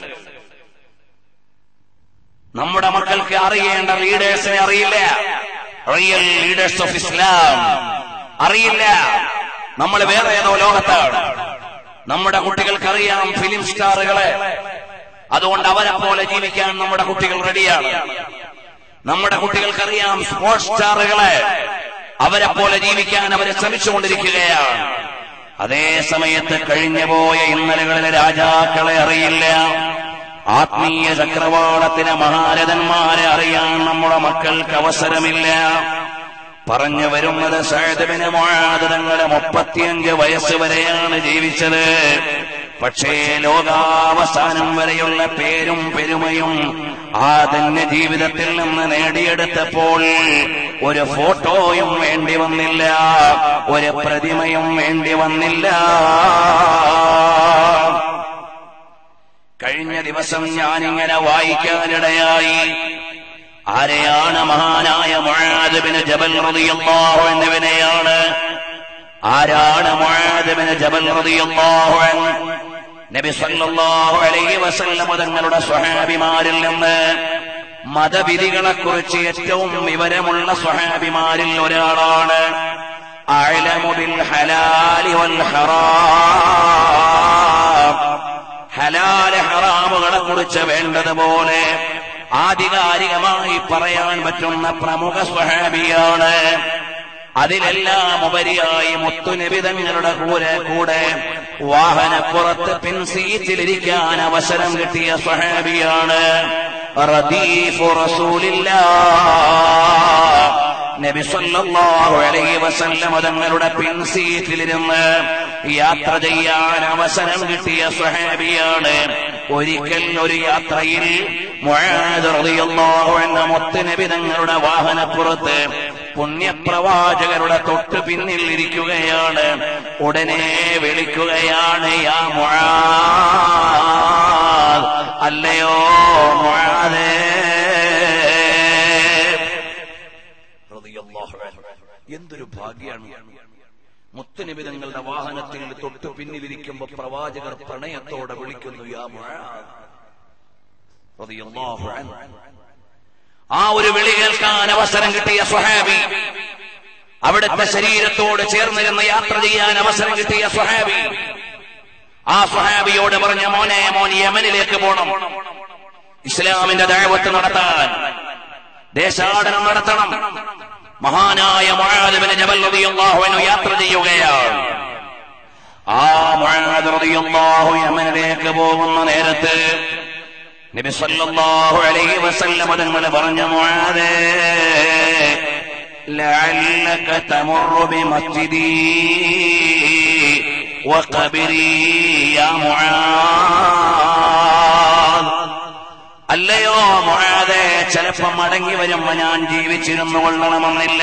നമ്മുടെ മക്കൾക്ക് അറിയേണ്ട ലീഡേഴ്സിനെ അറിയില്ല റിയൽ ലീഡേഴ്സ് ഓഫ് ഇസ്ലാം അറിയില്ല നമ്മൾ വേറെ ഏതോ ലോകത്താണ് നമ്മുടെ കുട്ടികൾക്കറിയാം ഫിലിം സ്റ്റാറുകളെ അതുകൊണ്ട് അവരെ പോലെ ജീവിക്കാൻ നമ്മുടെ കുട്ടികൾ റെഡിയാണ് നമ്മുടെ കുട്ടികൾക്കറിയാം സ്പോർട്സ് സ്റ്റാറുകളെ അവരെ പോലെ ജീവിക്കാൻ അവരെ ശ്രമിച്ചുകൊണ്ടിരിക്കുകയാണ് അതേ സമയത്ത് കഴിഞ്ഞുപോയ ഇന്നലകളിലെ രാജാക്കളെ അറിയില്ല ആത്മീയ ചക്രവാളത്തിലെ മഹാരഥന്മാരെ അറിയാൻ നമ്മുടെ മക്കൾക്ക് അവസരമില്ല പറഞ്ഞു വരുന്നത് സഹദബിന് മോഴാതങ്ങളുടെ മുപ്പത്തിയഞ്ച് വയസ്സ് വരെയാണ് ജീവിച്ചത് പക്ഷേ ലോകാവസാനം വരെയുള്ള പേരും പെരുമയും ആ തന്നെ ജീവിതത്തിൽ നിന്ന് നേടിയെടുത്തപ്പോൾ ഒരു ഫോട്ടോയും വേണ്ടി വന്നില്ല ഒരു പ്രതിമയും വേണ്ടി വന്നില്ല കഴിഞ്ഞ ദിവസം ഞാനിങ്ങനെ വായിക്കാനിടയായി ആരെയാണ് മഹാനായ മുഴാദബിന് ജബൽ റളിയല്ലാഹു എന്നിവനെയാണ് ആരാണ് മുഴാദബിന് ജബൽ റളിയല്ലാഹു അൻഹു നബി സല്ലല്ലാഹു അലൈഹി വസല്ലം തങ്ങളുടെ സ്വഹാബിമാരിൽ നിന്ന് മതവിധികളെക്കുറിച്ച് ഏറ്റവും വിവരമുള്ള സ്വഹാബിമാരിൽ ഒരാളാണ് അഅലമു ബിൽ ഹലാലി വൽ ഹറാം ഹലാല് ഹറാമുകളെ കുറിച്ച് വേണ്ടതുപോലെ ആധികാരികമായി പറയാൻ പറ്റുന്ന പ്രമുഖ സ്വഹാബിയാണ് അതിലെല്ലാം ഉപരിയായി മുത്തുനിബിതങ്ങളുടെ കൂടെ കൂടെ വാഹനപ്പുറത്ത് പിൻസീറ്റിലിരിക്കാൻ അവസരം കിട്ടിയ സ്വഹാബിയാണ് റദീഫു റസൂലില്ലാ നബി സല്ലല്ലാഹു അലൈഹി വസല്ലം തങ്ങളുടെ പിൻസീറ്റിലിരുന്ന് യാത്ര ചെയ്യാൻ അവസരം കിട്ടിയ സ്വഹാബിയാണ് ഒരിക്കൽ ഒരു യാത്രയിൽ മുആദ് റളിയല്ലാഹു അൻഹു മുത്തുനബി തങ്ങളുടെ വാഹനപ്പുറത്ത് പുണ്യപ്രവാചകരുടെ തൊട്ടു പിന്നിൽ ഇരിക്കുകയാണ് ഉടനെ വിളിക്കുകയാണ് യാ മുആദ് അല്ലയോ മുആദേ റളിയല്ലാഹു അൻഹു. എന്തൊരു ഭാഗ്യാണ് മുത്തുനിബിതങ്ങളുടെ വാഹനത്തിൽ തൊട്ടു പിന്നിലിരിക്കുമ്പോ പ്രവാചകർ പ്രണയത്തോടെ വിളിക്കുന്നു യാ മുആദ്. റളിയല്ലാഹു അൻഹു. ആ ഒരു വിളി കേൾക്കാൻ അവസരം കിട്ടിയ സ്വഹാബി അവിടുത്തെ ശരീരത്തോട് ചേർന്നിരുന്ന് യാത്ര ചെയ്യാൻ അവസരം കിട്ടിയ സ്വഹാബി ആ സ്വഹാബിയോട് പറഞ്ഞ മോനെ മോൻ യമനിലേക്ക് പോണം ഇസ്ലാമിന്റെ ദഴവത്ത് നടത്താൻ ദേശാടനം നടത്തണം മഹാനായ മുആദിബിന് ജബൽ റളിയല്ലാഹു അൻഹു യാത്ര ചെയ്യുകയാണ് ആ മുആദ് റളിയല്ലാഹു യമനിലേക്ക് പോകുന്ന നേരത്ത് നബി സല്ലല്ലാഹു അലൈഹി വസല്ലം തങ്ങൾ പറഞ്ഞ മുആദേ لعلك تمر بمسجدي وقبري يا معاذ അല്ലയോ മുഴാതെ ചിലപ്പോ മടങ്ങി വരുമ്പോ ഞാൻ ജീവിച്ചിരുന്നു കൊള്ളണമെന്നില്ല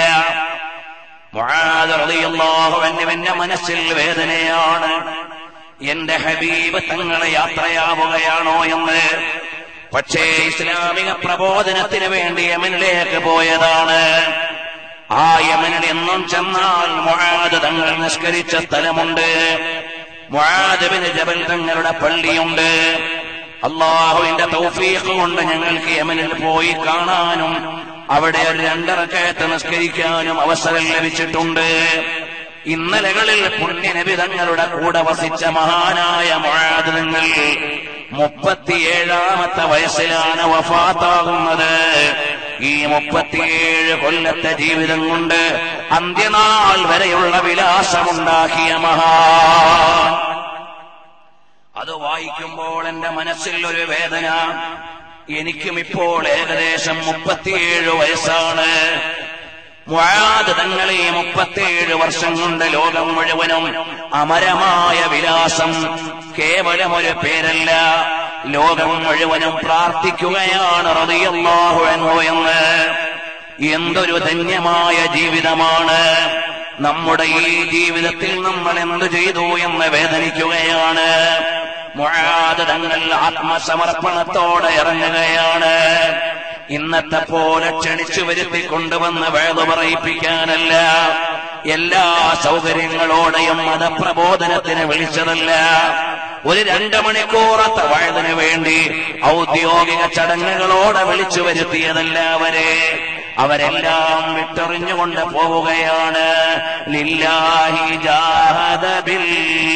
മുഴാദറിയാഹുവന്റെ മനസ്സിൽ വേദനയാണ് എന്റെ ഹബീബ് തങ്ങളെ യാത്രയാവുകയാണോ എന്ന് പക്ഷേ ഇസ്ലാമിക പ്രബോധനത്തിന് വേണ്ടി യമനിലേക്ക് പോയതാണ് ആ യമനിൽ എന്നും ചെന്നാൽ മുഴാദ് തങ്ങൾ നിഷ്കരിച്ച സ്ഥലമുണ്ട് മുഴാദബിന് ജബൽ തങ്ങളുടെ പള്ളിയുണ്ട് അള്ളാഹുവിന്റെ തൗഫീഖ് കൊണ്ട് ഞങ്ങൾക്ക് യമനിൽ പോയി കാണാനും അവിടെ ഒരു രണ്ടറക്കയത്ത് നിസ്കരിക്കാനും അവസരം ലഭിച്ചിട്ടുണ്ട് ഇന്നലകളിൽ പുണ്യനബി തങ്ങളുടെ കൂടെ വസിച്ച മഹാനായ മുഴാദങ്ങൾ മുപ്പത്തിയേഴാമത്തെ വയസ്സിലാണ് വഫാത്താകുന്നത് ഈ മുപ്പത്തിയേഴ് കൊല്ലത്തെ ജീവിതം കൊണ്ട് അന്ത്യനാൾ വരെയുള്ള വിലാസമുണ്ടാക്കിയ മഹാൻ അത് വായിക്കുമ്പോൾ എന്റെ മനസ്സിൽ ഒരു വേദന എനിക്കും ഇപ്പോൾ ഏകദേശം മുപ്പത്തിയേഴ് വയസ്സാണ് മുഴാദ് തങ്ങളെ മുപ്പത്തിയേഴ് വർഷം കൊണ്ട് ലോകം മുഴുവനും അമരമായ വിലാസം കേവലം ഒരു പേരല്ല ലോകം മുഴുവനും പ്രാർത്ഥിക്കുകയാണ് റളിയല്ലാഹു അൻഹു എന്ന് എന്തൊരു ധന്യമായ ജീവിതമാണ് നമ്മുടെ ഈ ജീവിതത്തിൽ നമ്മൾ എന്തു ചെയ്തു എന്ന് വേദനിക്കുകയാണ് മുഴാദ് തങ്ങൾ ആത്മസമർപ്പണത്തോടെ ഇറങ്ങുകയാണ് ഇന്നത്തെ പോലെ ക്ഷണിച്ചു വരുത്തി കൊണ്ടുവന്ന് വേദ പറയിപ്പിക്കാനല്ല എല്ലാ സൗകര്യങ്ങളോടെയും മതപ്രബോധനത്തിന് വിളിച്ചതല്ല ഒരു രണ്ടു മണിക്കൂറത്തെ വഴുതിന് വേണ്ടി ഔദ്യോഗിക ചടങ്ങുകളോടെ വിളിച്ചു വരുത്തിയതല്ല അവരെ അവരെല്ലാം വിട്ടെറിഞ്ഞുകൊണ്ട് പോവുകയാണ് ലില്ലാഹി ജാഹദ ബിൽ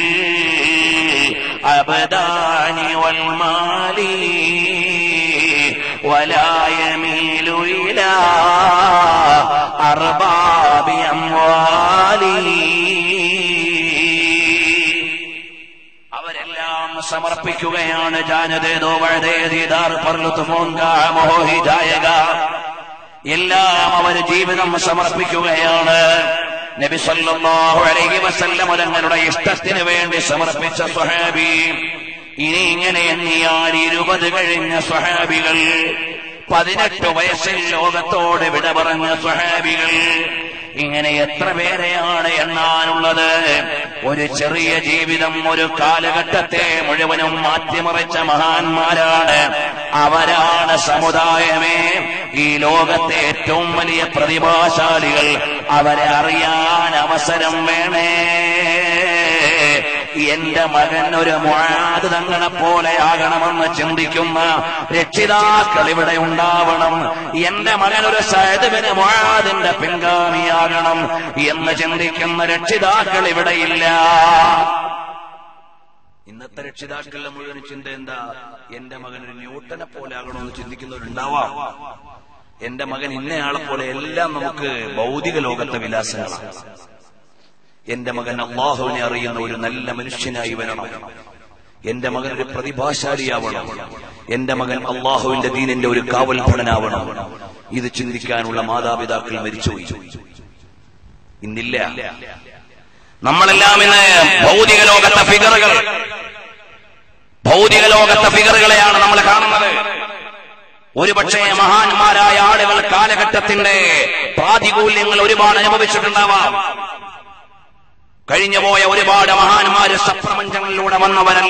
അബദാനി വൽ മാലി ولا يميل إلى أرباب أموالي അവരെല്ലാം സമർപ്പിക്കുകയാണ് ജാനതേതോ വഴുതേതീതാർ മോഹിജായക എല്ലാം അവർ ജീവിതം സമർപ്പിക്കുകയാണ് നബി സല്ലല്ലാഹു അലൈഹി വസല്ലം തങ്ങളുടെ ഇഷ്ടത്തിന് വേണ്ടി സമർപ്പിച്ച സ്വഹാബി ഇനി ഇങ്ങനെ എണ്ണിയാൽ ഇരുപത് കഴിഞ്ഞ സ്വഹാബികൾ പതിനെട്ട് വയസ്സിൽ ലോകത്തോട് വിട പറഞ്ഞ സ്വഹാബികൾ ഇങ്ങനെ എത്ര പേരെയാണ് എണ്ണാനുള്ളത് ഒരു ചെറിയ ജീവിതം ഒരു കാലഘട്ടത്തെ മുഴുവനും മാറ്റിമറിച്ച മഹാന്മാരാണ് അവരാണ് സമുദായമേ ഈ ലോകത്തെ ഏറ്റവും വലിയ പ്രതിഭാശാലികൾ അവരെ അറിയാൻ അവസരം വേണേ എന്റെ മകൻ ഒരു മുഴാത് തങ്ങളെ പോലെ ആകണമെന്ന് ചിന്തിക്കുന്ന രക്ഷിതാക്കൾ ഇവിടെ ഉണ്ടാവണം എന്റെ മകൻ ഒരു സഹദവിന് മുഴാദിന്റെ പിൻഗാമിയാകണം എന്ന് ചിന്തിക്കുന്ന രക്ഷിതാക്കൾ ഇവിടെയില്ല ഇന്നത്തെ രക്ഷിതാക്കളുടെ മുഴുവൻ ചിന്ത എന്താ എന്റെ മകൻ ഒരു ന്യൂട്ടനെ പോലെ ആകണമെന്ന് ചിന്തിക്കുന്നവരുണ്ടാവാം എന്റെ മകൻ ഇന്നയാളെ പോലെ എല്ലാം നമുക്ക് ഭൗതിക ലോകത്തെ വിലാസങ്ങളാണ് എന്റെ മകൻ അള്ളാഹുവിനെ അറിയുന്ന ഒരു നല്ല മനുഷ്യനായി വരണം എന്റെ മകൻ ഒരു പ്രതിഭാശാലിയാവണം എന്റെ മകൻ അള്ളാഹുവിന്റെ ദീനിന്റെ ഒരു കാവൽ ഭടനാവണം ഇത് ചിന്തിക്കാനുള്ള മാതാപിതാക്കൾ മരിച്ചുപോയി ഇന്നില്ല നമ്മളെല്ലാം ഇന്ന് ഭൗതിക ലോകത്തെ ഫിഗറുകൾ ഭൗതിക ലോകത്തെ ഫിഗറുകളെയാണ് നമ്മൾ കാണുന്നത് ഒരുപക്ഷെ മഹാന്മാരായ ആളുകൾ കാലഘട്ടത്തിന്റെ പ്രാതികൂല്യങ്ങൾ ഒരുപാട് അനുഭവിച്ചിട്ടുണ്ടാവാം കഴിഞ്ഞുപോയ ഒരുപാട് മഹാന്മാര് സപ്രപഞ്ചങ്ങളിലൂടെ വന്നവരല്ല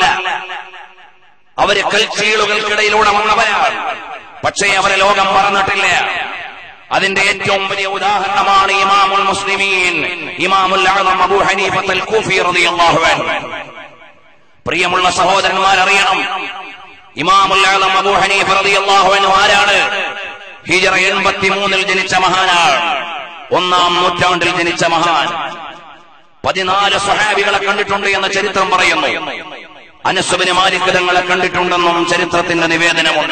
അവര് കൽച്ചീളുകൾക്കിടയിലൂടെ വന്നവരാണ് പക്ഷേ അവരെ ലോകം പറഞ്ഞിട്ടില്ല അതിന്റെ ഏറ്റവും വലിയ ഉദാഹരണമാണ് ഇമാമുൽ മുസ്ലിമീൻ ഇമാമുൽ അഅ്ലം അബൂ ഹനീഫത്തുൽ കൂഫി റളിയല്ലാഹു അൻഹു പ്രിയമുള്ള സഹോദരന്മാർ അറിയണം ഇമാമുൽ അഅ്ലം അബൂ ഹനീഫ റളിയല്ലാഹു അൻഹു ആരാണ് ഹിജറ 83 ൽ ജനിച്ച മഹാനാണ് ഒന്നാം നൂറ്റാണ്ടിൽ ജനിച്ച മഹാൻ പതിനാല് സ്വഹാബികളെ കണ്ടിട്ടുണ്ട് എന്ന ചരിത്രം പറയുന്നു അനസുബിന് മാലിക് തങ്ങളെ കണ്ടിട്ടുണ്ടെന്നും ചരിത്രത്തിന്റെ നിവേദനമുണ്ട്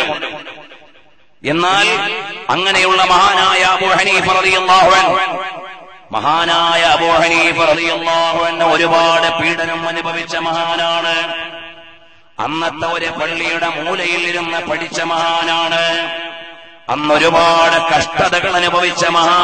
എന്നാൽ അങ്ങനെയുള്ള മഹാനായ അബൂ ഹനീഫ റളിയല്ലാഹു അൻഹു മഹാനായ അബൂ ഹനീഫ റളിയല്ലാഹു അൻഹു ഒരുപാട് പീഡനം അനുഭവിച്ച മഹാനാണ് അന്നത്തെ ഒരു പള്ളിയുടെ മൂലയിൽ ഇരുന്ന് പഠിച്ച മഹാനാണ് അന്നൊരുപാട് കഷ്ടതകൾ അനുഭവിച്ച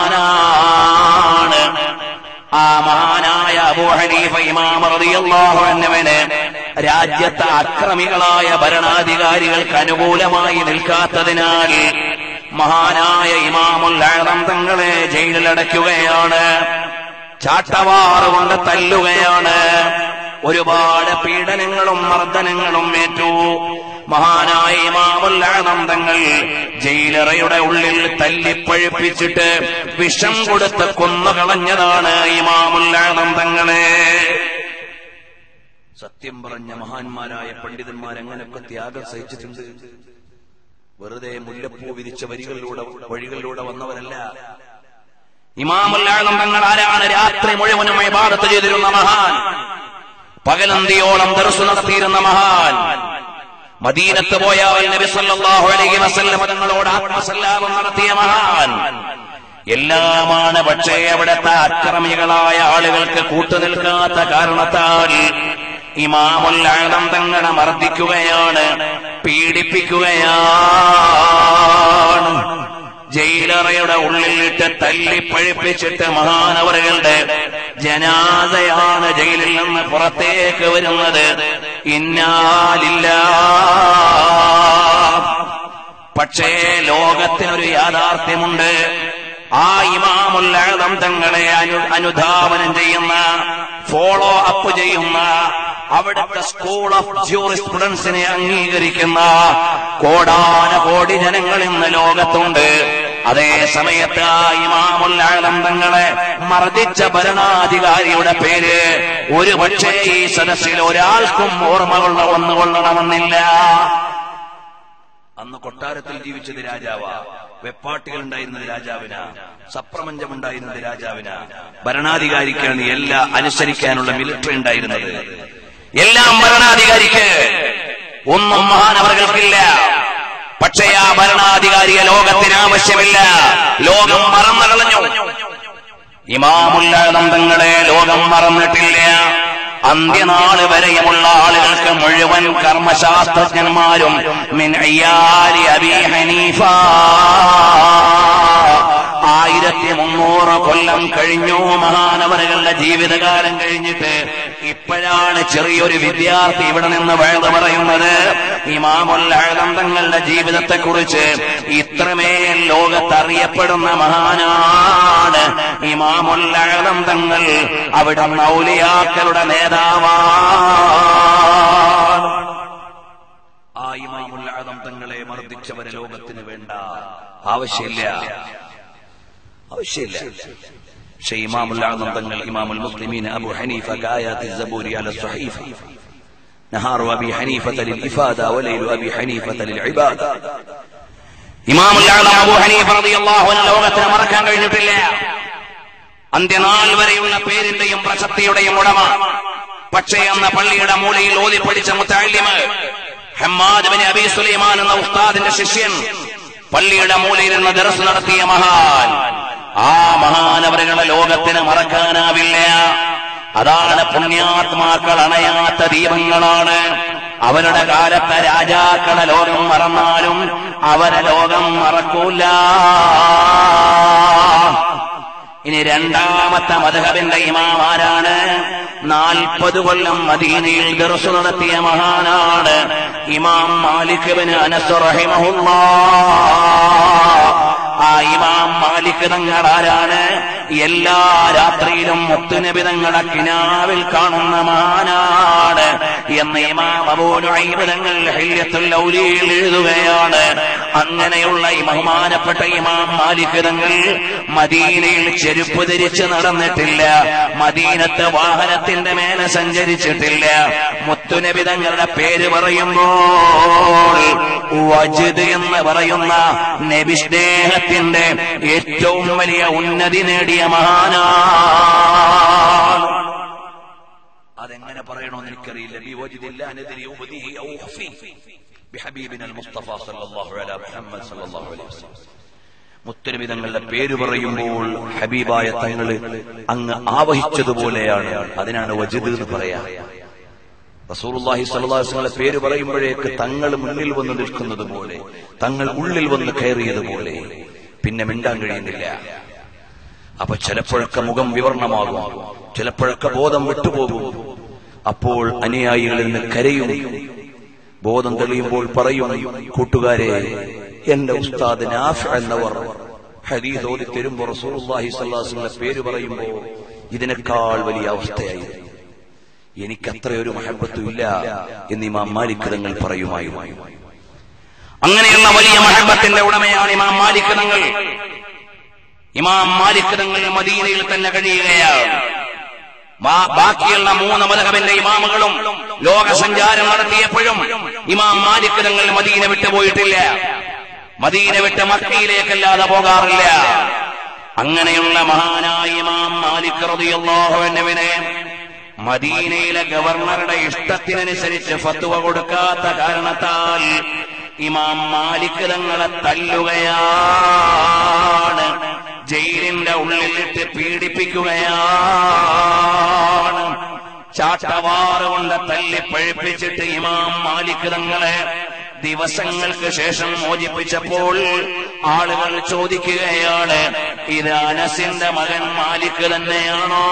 മഹാനാണ് ആ മഹാനായ അബൂ ഹനീഫ ഇമാം റളിയല്ലാഹു അൻഹുവിന് രാജ്യത്തെ അക്രമികളായ ഭരണാധികാരികൾക്ക് അനുകൂലമായി നിൽക്കാത്തതിനാൽ മഹാനായ ഇമാമുൽ ആദം തങ്ങളെ ജയിലിലടയ്ക്കുകയാണ് ചാട്ടവാറുകൊണ്ട് തല്ലുകയാണ് ഒരുപാട് പീഡനങ്ങളും മർദ്ദനങ്ങളും ഏറ്റു മഹാനായ ഇമാമുല്ലാനന്ദങ്ങൾ ജയിലറയുടെ ഉള്ളിൽ തല്ലിപ്പഴുപ്പിച്ചിട്ട് വിഷം കൊടുത്ത് കൊന്നുകളഞ്ഞതാണ് ഇമാമുല്ലാനന്ദങ്ങളെ സത്യം പറഞ്ഞ മഹാന്മാരായ പണ്ഡിതന്മാർ അങ്ങനെയൊക്കെ ത്യാഗം സഹിച്ചിട്ടുണ്ട് വെറുതെ മുല്ലപ്പൂ വിരിച്ച വരികളിലൂടെ വഴികളിലൂടെ വന്നവരല്ല ഇമാമുല്ലാളം തങ്ങൾ ആരാണ് രാത്രി മുഴുവനും ഇബാദത്ത് ചെയ്തിരുന്ന മഹാൻ പകലന്തിയോളം ദർശു നടത്തിയിരുന്ന മഹാൻ മദീനത്ത് പോയാൽ നബി സല്ലല്ലാഹു അലൈഹി വസല്ലം തങ്ങളോട് ആത്മസല്ലാപം നടത്തിയ മഹാൻ എല്ലാമാണ് പക്ഷേ അവിടുത്തെ അക്രമികളായ ആളുകൾക്ക് കൂട്ടുനിൽക്കാത്ത കാരണത്താൽ ഇമാമുല്ലാളം തങ്ങളെ മർദ്ദിക്കുകയാണ് പീഡിപ്പിക്കുകയാണ് ജയിലറയുടെ ഉള്ളിലിട്ട് തല്ലിപ്പഴിപ്പിച്ചിട്ട് മഹാനവറുകളുടെ ജനാദയാണ് ജയിലിൽ നിന്ന് പുറത്തേക്ക് വരുന്നത് ഇന്നാലില്ല പക്ഷേ ലോകത്തിനൊരു യാഥാർത്ഥ്യമുണ്ട് ആ ഇമാമുല്ലാദം തങ്ങളെ അനു അനുധാവനം ചെയ്യുന്ന ഫോളോ അപ്പ് ചെയ്യുന്ന അവിടുത്തെ സ്കൂൾ ഓഫ് ജൂറിസ്പ്രുഡൻസിനെ അംഗീകരിക്കുന്ന കോടാന കോടി ജനങ്ങൾ ഇന്ന് ലോകത്തുണ്ട് അതേ സമയത്ത് ആ ഇമാമുല്ലാദം തങ്ങളെ മർദ്ദിച്ച ഭരണാധികാരിയുടെ പേര് ഒരു പക്ഷേ ഈ സദസ്സിൽ ഒരാൾക്കും ഓർമ്മകൊള്ള വന്നുകൊള്ളണമെന്നില്ല അന്ന് കൊട്ടാരത്തിൽ ജീവിച്ചത് രാജാവ വെപ്പാട്ടികൾ ഉണ്ടായിരുന്നത് രാജാവിന സപ്രപഞ്ചം ഉണ്ടായിരുന്നത് രാജാവിന ഭരണാധികാരിക്കാണ് എല്ലാ അനുസരിക്കാനുള്ള മിലിറ്ററി ഉണ്ടായിരുന്നത് എല്ലാം ഭരണാധികാരിക്ക് ഒന്നും മഹാനവർകൾക്കില്ല പക്ഷേ ആ ഭരണാധികാരിയെ ലോകത്തിന് ആവശ്യമില്ല ലോകം മറന്നു കളഞ്ഞു ഇമാമുല്ല നന്ദങ്ങളെ ലോകം മറന്നിട്ടില്ല അന്ത്യനാള് വരെയുമുള്ള ആളുകൾക്ക് മുഴുവൻ കർമ്മശാസ്ത്രജ്ഞന്മാരും മിൻ അയ്യാലി അബി ഹനീഫ ആയിരത്തി മുന്നൂറ് കൊല്ലം കഴിഞ്ഞു മഹാനവറുകളുടെ ജീവിതകാലം കഴിഞ്ഞിട്ട് ഇപ്പോഴാണ് ചെറിയൊരു വിദ്യാർത്ഥി ഇവിടെ നിന്ന് വേദ പറയുന്നത് ഇമാമുല്ലം തങ്ങളുടെ ജീവിതത്തെ കുറിച്ച് ഇത്രമേൽ ലോകത്തറിയപ്പെടുന്ന മഹാനാണ് ഇമാമുല്ലം തങ്ങൾ അവിടെ മൗലിയാക്കളുടെ നേതാവാണ് ആ ഇമാമുൽ ആദം തങ്ങളെ മർദ്ദിച്ചവരെ ലോകത്തിന് വേണ്ട ആവശ്യമില്ല ആവശ്യമില്ല പക്ഷേ ഇമാമുൽ ആദം തങ്ങൾ ഇമാമുൽ മുസ്ലിമീൻ അബു ഹനീഫ കായാത്തി الزبوري على الصحيفة نهار أبي حنيفة للإفادة وليل أبي حنيفة للعبادة ഇമാമുൽ ആദം അബു ഹനീഫ റളിയല്ലാഹു അൻഹു ലോകത്തിന് മറക്കാൻ കഴിഞ്ഞിട്ടില്ല അന്ത്യനാൾ വരെയുള്ള പേരിന്റെയും പ്രശസ്തിയുടെയും ഉടമ പക്ഷേ അന്ന് പള്ളിയുടെ മൂലയിൽ ഓതി പഠിച്ച മുത്താലിമ് ഹമ്മാദ് ബിൻ അബി സുലൈമാൻ എന്ന ഉസ്താദിന്റെ ശിഷ്യൻ പള്ളിയുടെ മൂലയിൽ നിന്ന് ദർസ് നടത്തിയ മഹാൻ ആ മഹാൻ അവരുകളെ ലോകത്തിന് മറക്കാനാവില്ല അതാണ് പുണ്യാത്മാക്കൾ അണയാത്ത ദീപങ്ങളാണ് അവരുടെ കാലത്തെ രാജാക്കളെ ലോകം മറന്നാലും അവരെ ലോകം മറക്കൂല ഇനി രണ്ടാമത്തെ മധുഹബിന്റെ ഇമാമാരാണ് നാൽപ്പത് കൊല്ലം മദീനയിൽ ദർശു നടത്തിയ മഹാനാണ് ഇമാം മാലിക് ബിൻ അനസ് റഹിമഹുല്ലാ ആ ഇമാം മാലിക് തങ്ങൾ ആരാണ് എല്ലാ രാത്രിയിലും മുത്തുനബി തങ്ങളെ കിനാവിൽ കാണുന്ന മഹാനാണ് എന്ന് ഇമാം അബൂനുഐബ് തങ്ങൾ ഹല്യത്തുൽ ഔലിയിൽ എഴുതുകയാണ് അങ്ങനെയുള്ള ഈ ബഹുമാനപ്പെട്ട ഇമാം മാലിക് തങ്ങൾ മദീനയിൽ ചെരുപ്പ് ധരിച്ച് നടന്നിട്ടില്ല മദീനത്തെ വാഹനത്തിന്റെ മേലെ സഞ്ചരിച്ചിട്ടില്ല മുത്തുനബി തങ്ങളുടെ പേര് പറയുമ്പോൾ വജിദ് എന്ന് പറയുന്ന നബി സ്നേഹത്തിന്റെ ഏറ്റവും വലിയ ഉന്നതി നേടിയ മഹാനാണ് അതെങ്ങനെ പറയണമെന്ന് എനിക്കറിയില്ല ബി വജിദില്ല നദരി ഉപദിഹി ഔ ഖഫി ബിഹബീബിന മുസ്തഫ സല്ലല്ലാഹു അലൈഹി മുഹമ്മദ് സല്ലല്ലാഹു അലൈഹി വസല്ലം മുത്തരബി തങ്ങളുടെ പേര് പറയുമ്പോൾ ഹബീബായ തങ്ങള് അങ്ങ് ആവഹിച്ചതുപോലെയാണ് അതിനാണ് വജിദ് എന്ന് പറയാ റസൂലുള്ളാഹി സ്വല്ലല്ലാഹു അലൈഹി വസല്ലം പേര് പറയുമ്പോഴേക്ക് തങ്ങൾ മുന്നിൽ വന്ന് നിൽക്കുന്നത് പോലെ തങ്ങൾ ഉള്ളിൽ വന്ന് കയറിയതുപോലെ പിന്നെ മിണ്ടാൻ കഴിയുന്നില്ല അപ്പൊ ചിലപ്പോഴൊക്കെ മുഖം വിവർണമാകും ചിലപ്പോഴൊക്കെ ബോധം വിട്ടുപോകും അപ്പോൾ അനുയായികളിൽ നിന്ന് കരയും ബോധം തെളിയുമ്പോൾ പറയും കൂട്ടുകാരെ എന്റെ ഉസ്താദ് നാഫ് എന്നവർ ഹദീസ് ഓതി തരുമ്പോ റസൂലുള്ളാഹി സ്വല്ലല്ലാഹു അലൈഹി വസല്ലം പേര് പറയുമ്പോ ഇതിനേക്കാൾ വലിയ അവസ്ഥയായി എനിക്ക് അത്രയൊരു മഹബത്തും ഇല്ല എന്ന് ഇമാം മാലിക് തങ്ങൾ പറയുമായിരുന്നു അങ്ങനെയുള്ള വലിയ മഹബത്തിന്റെ ഉടമയാണ് ഇമാം മാലിക് തങ്ങൾ ഇമാം മാലിക് തങ്ങൾ മദീനയിൽ തന്നെ കഴിയുകയാണ് ബാ- ബാക്കിയുള്ള മൂന്ന് മതകബിന്റെ ഇമാമുകളും ലോകസഞ്ചാരം നടത്തിയപ്പോഴും ഇമാം മാലിക് തങ്ങൾ മദീന വിട്ടുപോയിട്ടില്ല മദീന വിട്ട് മക്കയിലേക്കല്ലാതെ പോകാറില്ല അങ്ങനെയുള്ള മഹാനായ ഇമാം മാലിക് റളിയല്ലാഹു അൻഹുവിനെ മദീനയിലെ ഗവർണറുടെ ഇഷ്ടത്തിനനുസരിച്ച് ഫത്വ കൊടുക്കാത്ത കാരണത്താൽ ഇമാം മാലിക് തങ്ങളെ തല്ലുകയാണ് ജയിലിന്റെ ഉള്ളിലിട്ട് പീഡിപ്പിക്കുകയാണ് ചാട്ടവാറ് കൊണ്ട് തല്ലി പഴിപ്പിച്ചിട്ട് ഇമാം മാലിക് തങ്ങളെ ദിവസങ്ങൾക്ക് ശേഷം മോചിപ്പിച്ചപ്പോൾ ആളുകൾ ചോദിക്കുകയാണ് ഇത് അനസിന്റെ മകൻ മാലിക് തന്നെയാണോ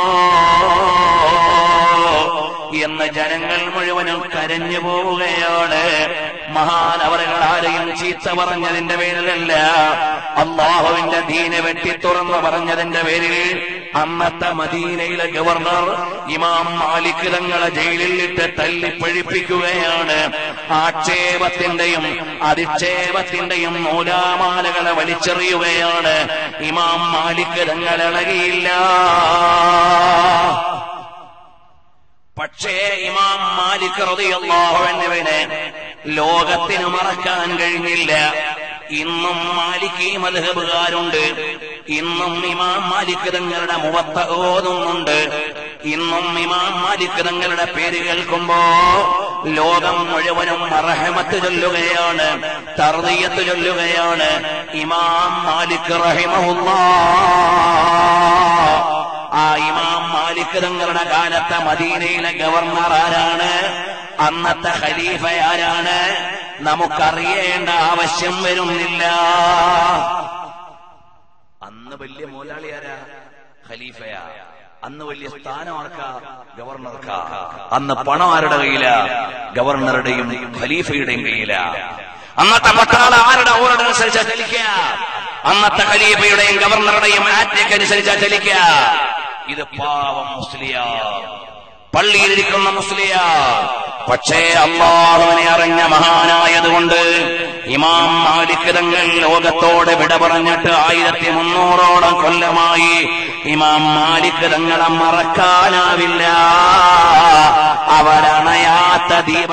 എന്ന് ജനങ്ങൾ മുഴുവനും കരഞ്ഞു പോവുകയാണ് മഹാനവറുകൾ ആരെയും ചീത്ത പറഞ്ഞതിന്റെ പേരിലല്ല അള്ളാഹുവിന്റെ ദീന വെട്ടി തുറന്നു പറഞ്ഞതിന്റെ പേരിൽ അന്നത്തെ മദീനയിലെ ഗവർണർ ഇമാം മാലിക് തങ്ങളെ ജയിലിൽ ഇട്ട് തല്ലിപ്പഴിപ്പിക്കുകയാണ് ആക്ഷേപത്തിന്റെയും അധിക്ഷേപത്തിന്റെയും നൂലാമാലകളെ വലിച്ചെറിയുകയാണ് ഇമാം മാലിക് തങ്ങൾ ഇളകിയില്ല പക്ഷേ ഇമാം മാലിക് റളിയല്ലാഹുവിനെ ലോകത്തിന് മറക്കാൻ കഴിഞ്ഞില്ല ഇന്നും മാലിക് ഈ മധുഹബുകാരുണ്ട് ഇന്നും ഇമാം മാലിക് തങ്ങളുടെ മുവത്ത ഓതുന്നുണ്ട് ഇന്നും ഇമാം മാലിക് തങ്ങളുടെ പേര് കേൾക്കുമ്പോ ലോകം മുഴുവനും റഹമത്ത് ചൊല്ലുകയാണ് തർദിയത്ത് ചൊല്ലുകയാണ് ഇമാം മാലിക് റഹിമഹുല്ലാ ആ ഇമാം മാലിക് തങ്ങളുടെ കാലത്തെ മദീനയിലെ ഗവർണർ ആരാണ് അന്നത്തെ ഖലീഫ ആരാണ് നമുക്കറിയേണ്ട ആവശ്യം വരുന്നില്ല അന്ന് വലിയ മോലാളി ആരാ ഖലീഫയാ അന്ന് വലിയ സ്ഥാനം ആർക്കാ ഗവർണർക്കാ അന്ന് പണം ആരുടെ കയ്യിലാ ഗവർണറുടെയും ഖലീഫയുടെയും കയ്യിലാ അന്നത്തെ പട്ടാള ആരുടെ ഓർഡർ അനുസരിച്ചാ ചലിക്കുക അന്നത്തെ ഖലീഫയുടെയും ഗവർണറുടെയും ആജ്ഞയ്ക്ക് അനുസരിച്ചാ ചലിക്കുക ഇത് പാവം മുസ്ലിയാ പള്ളിയിലിരിക്കുന്ന മുസ്ലിയാ പക്ഷേ അള്ളാഹുവിനെ അറിഞ്ഞ മഹാനായതുകൊണ്ട് ഇമാം മാലിക് തങ്ങൾ ലോകത്തോട് വിട പറഞ്ഞിട്ട് ആയിരത്തി മുന്നൂറോളം കൊല്ലമായി ഇമാം മാലിക് തങ്ങളെ മറക്കാനാവില്ല അവരണയാത്ത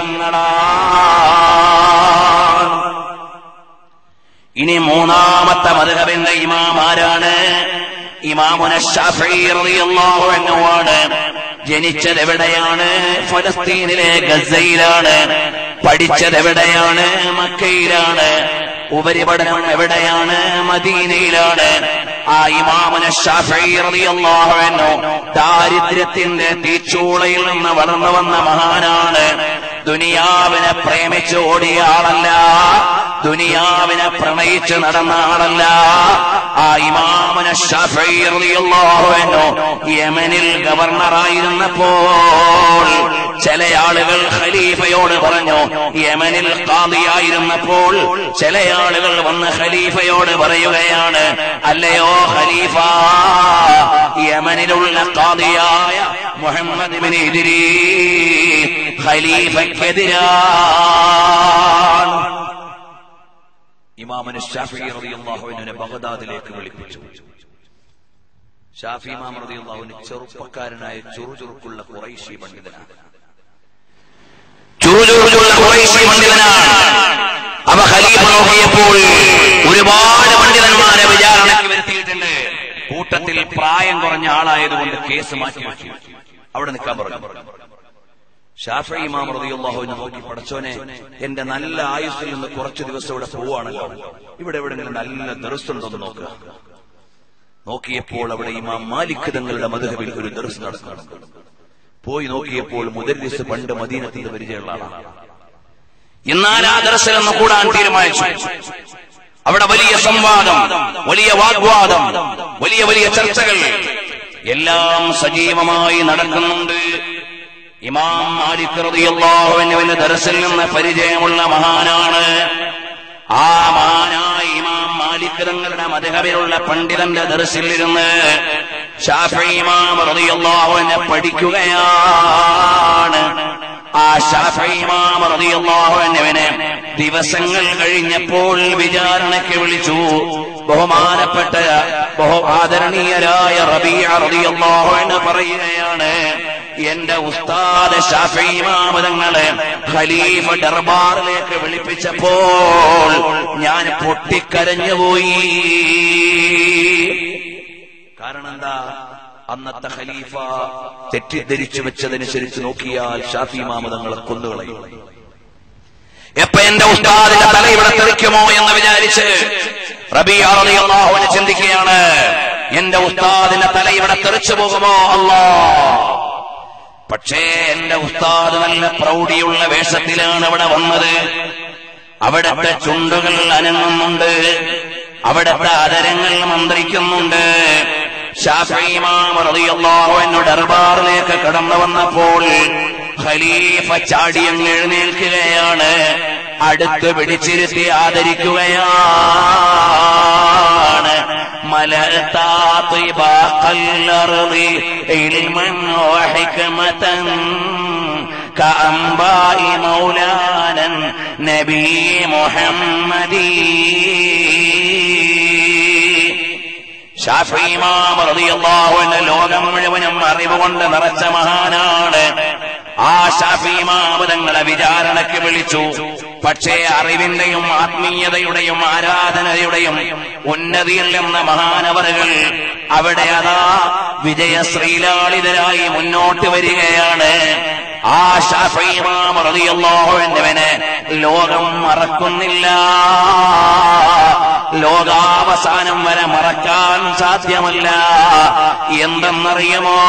ദീപങ്ങളാണ് ഇനി മൂന്നാമത്തെ മധുഹബിന്റെ ഇമാം ആരാണ് ഇമാമുന ഷാഫി റളിയല്ലാഹു അൻഹുവാണ് ജനിച്ചത് എവിടെയാണ് ഫലസ്തീനിലെ ഗസയിലാണ് പഠിച്ചത് എവിടെയാണ് മക്കയിലാണ് ഉപരിപഠനം എവിടെയാണ് മദീനയിലാണ് ആ ഇമാമുന ഷാഫി റളിയല്ലാഹു അൻഹു ദാരിദ്ര്യത്തിന്റെ തീച്ചൂളയിൽ നിന്ന് വളർന്നു വന്ന മഹാനാണ് ദുനിയാവിനെ പ്രേമിച്ച് ഓടിയ ആളല്ല ദുനിയാവിനെ പ്രണയിച്ച് നടന്ന ആളല്ല ആ ഇമാമന ഷാഫി റളിയല്ലാഹു അൻഹു യമനിൽ ഗവർണറായിരുന്നപ്പോൾ ചില ആളുകൾ ഖലീഫയോട് പറഞ്ഞു യമനിൽ ഖാദിയായിരുന്നപ്പോൾ ചില ആളുകൾ വന്ന് ഖലീഫയോട് പറയുകയാണ് അല്ലയോ ഖലീഫ യമനിലുള്ള ഖാദിയായ മുഹമ്മദ് ബിൻ ഇദ്രീസ് ഖലീഫയ്ക്കെതിരാണ് ഇമാമന് ഷാഫി റളിയല്ലാഹുവിനെ ബഗദാദിലേക്ക് വിളിപ്പിച്ചു ഷാഫി ഇമാം റളിയല്ലാഹുവിന് ചെറുപ്പക്കാരനായ ചുറുചുറുക്കുള്ള ഖുറൈശി പണ്ഡിതനാണ് ചൂചൂടുള്ള ഖുറൈശി പണ്ഡിതനാണ് അവ ഖലീഫ നോക്കിയപ്പോൾ ഒരുപാട് പണ്ഡിതന്മാരെ വിചാരണയ്ക്ക് വരുത്തിയിട്ടുണ്ട് കൂട്ടത്തിൽ പ്രായം കുറഞ്ഞ ആളായതുകൊണ്ട് കേസ് മാറ്റി വെച്ചു അവിടെ നിൽക്കാൻ പറഞ്ഞു ഷാഫി ഇമാം റളിയല്ലാഹുവിനെ നോക്കി പടച്ചോനെ എന്റെ നല്ല ആയുസ്സിൽ നിന്ന് കുറച്ച് ദിവസം ഇവിടെ പോവാണല്ലോ ഇവിടെ എവിടെങ്കിലും നല്ല ദർസുണ്ടോന്ന് നോക്കുക നോക്കിയപ്പോൾ അവിടെ ഇമാം മാലിക് തങ്ങളുടെ മധുഹബിൽ ഒരു ദർസ് നടക്കുന്നുണ്ട് പോയി നോക്കിയപ്പോൾ മുദരിസ് പണ്ട് മദീനത്തിന്റെ പരിചയമുള്ള ആളാണ് എന്നാൽ ആ ദർശനം കൂടാൻ തീരുമാനിച്ചു അവിടെ വലിയ സംവാദം വലിയ വാഗ്വാദം വലിയ വലിയ ചർച്ചകൾ എല്ലാം സജീവമായി നടക്കുന്നുണ്ട് ഇമാം മാലിക് റളിയല്ലാഹുവിന്റെ ദർസിൽ നിന്ന് പരിചയമുള്ള മഹാനാണ് ആ മഹാനായ ഇമാം മാലിക് തങ്ങളുടെ മധുഹബിലുള്ള പണ്ഡിതന്റെ ദർസിലിരുന്ന് ഷാഫി ഇമാം റളിയല്ലാഹുവിനെ പഠിക്കുകയാണ് ആ ഷാഫി ഇമാം റളിയല്ലാഹുവിനെ ദിവസങ്ങൾ കഴിഞ്ഞപ്പോൾ വിചാരണയ്ക്ക് വിളിച്ചു ബഹുമാനപ്പെട്ട ബഹു ആദരണീയരായ റബീഅ റളിയല്ലാഹു അൻഹു പറയുകയാണ് എന്റെ ഉസ്താദ് ഷാഫി ഇമാം തങ്ങളെ ഖലീഫ ദർബാറിലേക്ക് വിളിപ്പിച്ചപ്പോൾ ഞാൻ പൊട്ടിക്കരഞ്ഞുപോയി കാരണം എന്താ അന്നത്തെ ഖലീഫ തെറ്റിദ്ധരിച്ചു വെച്ചതനുസരിച്ച് നോക്കിയാൽ ഷാഫി മാമതങ്ങളെ കൊന്നുകളയും എപ്പ എന്റെ ഉസ്താദിന്റെ തല ഇവിടെ തെറിക്കുമോ എന്ന് വിചാരിച്ച് റബിയാഹുവിനെ ചിന്തിക്കുകയാണ് എന്റെ ഉസ്താദിന്റെ തല ഇവിടെ തെറിച്ചു പോകുമോ അല്ലാ പക്ഷേ എന്റെ ഉസ്താദ് നല്ല പ്രൗഢിയുള്ള വേഷത്തിലാണ് അവിടെ വന്നത് അവിടത്തെ ചുണ്ടുകൾ അനങ്ങുന്നുണ്ട് അവിടത്തെ അതരങ്ങൾ മന്ത്രിക്കുന്നുണ്ട് ഷാഫിമാറിയാഹുവിന്റെ ദർബാറിലേക്ക് കടന്നു വന്നപ്പോൾ ഖലീഫ ചാടിയങ്ങ് എഴുന്നേൽക്കുകയാണ് അടുത്ത് പിടിച്ചിരുത്തി ആദരിക്കുകയാണ് മലത്താത്തിബ കല്ലറുതി ഇൽമൻ വഹിക്മതൻ كأنباء مولانا نبي محمدي ഷാഫിമാം റളിയല്ലാഹുവിന്റെ ലോകം മുഴുവനും അറിവ് കൊണ്ട് നിറച്ച മഹാനാണ് ആ ഷാഫിമാം തങ്ങളെ വിചാരണയ്ക്ക് വിളിച്ചു പക്ഷേ അറിവിന്റെയും ആത്മീയതയുടെയും ആരാധനയുടെയും ഉന്നതിയിൽ നിന്ന മഹാനവറുകൾ അവിടെ അതാ വിജയശ്രീലാളിതരായി മുന്നോട്ട് വരികയാണ് ആ ഷാഫിമാം റളിയല്ലാഹുവിന്റെ ലോകം മറക്കുന്നില്ല ലോകാവസാനം വരെ മറക്കാൻ സാധ്യമല്ല എന്തെന്നറിയുമോ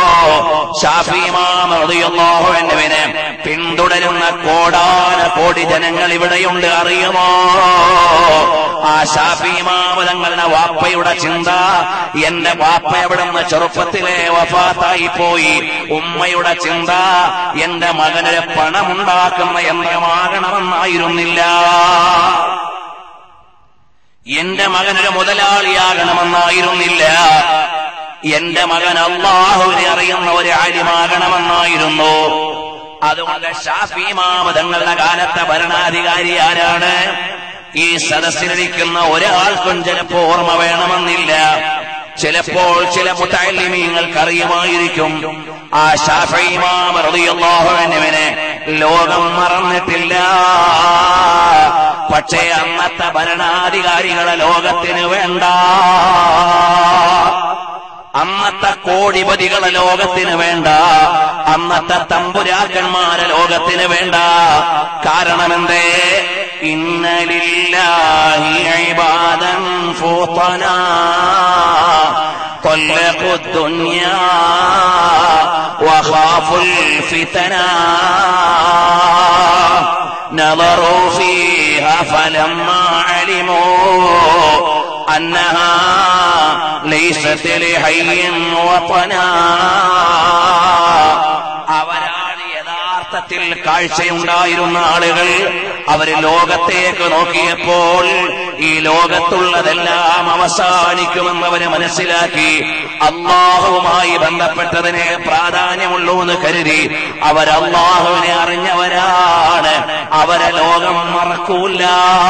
ഷാഫിമാമറിയുന്നോഹുവിനെ പിന്തുടരുന്ന കോടാന കോടി ജനങ്ങൾ ഇവിടെയുണ്ട് അറിയുമോ ആ ഷാഫിമാമതങ്ങളുടെ വാപ്പയുടെ ചിന്ത എന്റെ വാപ്പ എവിടുന്ന് ചെറുപ്പത്തിലെ വഫാത്തായി പോയി ഉമ്മയുടെ ചിന്ത എന്റെ മകനൊരു പണമുണ്ടാക്കുന്ന യന്ത്രമാകണമെന്നായിരുന്നില്ല എന്റെ മകനൊരു മുതലാളിയാകണമെന്നായിരുന്നില്ല എന്റെ മകൻ അള്ളാഹുവിനെ അറിയുന്ന ഒരു ആര്യമാകണമെന്നായിരുന്നു അതുകൊണ്ട് ഷാഫി മാമതങ്ങളുടെ കാലത്തെ ഭരണാധികാരി ആരാണ് ഈ സദസ്സിലിരിക്കുന്ന ഒരാൾക്കും ചിലപ്പോ ഓർമ്മ വേണമെന്നില്ല ചിലപ്പോൾ ചില മുത്താലിമീങ്ങൾക്ക് അറിയുമായിരിക്കും ആ ഷാഫിമാമറിയുള്ളാഹുവിനെ ലോകം മറന്നിട്ടില്ല പക്ഷേ അന്നത്തെ ഭരണാധികാരികളെ ലോകത്തിന് വേണ്ട അന്നത്തെ കോടിപതികളെ ലോകത്തിന് വേണ്ട അന്നത്തെ തമ്പുരാക്കന്മാരെ ലോകത്തിന് വേണ്ട കാരണമെന്തേ ഇന്നലില്ലാഹി ഇബാദൻ ഫൂതനാ طلقوا الدنيا وخافوا الفتنا نظروا فيها فلما علموا أنها ليست لحي وطنا അവരാണ് യഥാർത്ഥത്തിൽ കാഴ്ചയുണ്ടായിരുന്ന ആളുകൾ അവര് ലോകത്തേക്ക് നോക്കിയപ്പോൾ ഈ ലോകത്തുള്ളതെല്ലാം അവസാനിക്കുമെന്ന് അവര് മനസ്സിലാക്കി അള്ളാഹുവുമായി ബന്ധപ്പെട്ടതിന് പ്രാധാന്യമുള്ളൂ എന്ന് കരുതി അവർ അള്ളാഹുവിനെ അറിഞ്ഞവരാണ് അവരെ ലോകം മറക്കൂല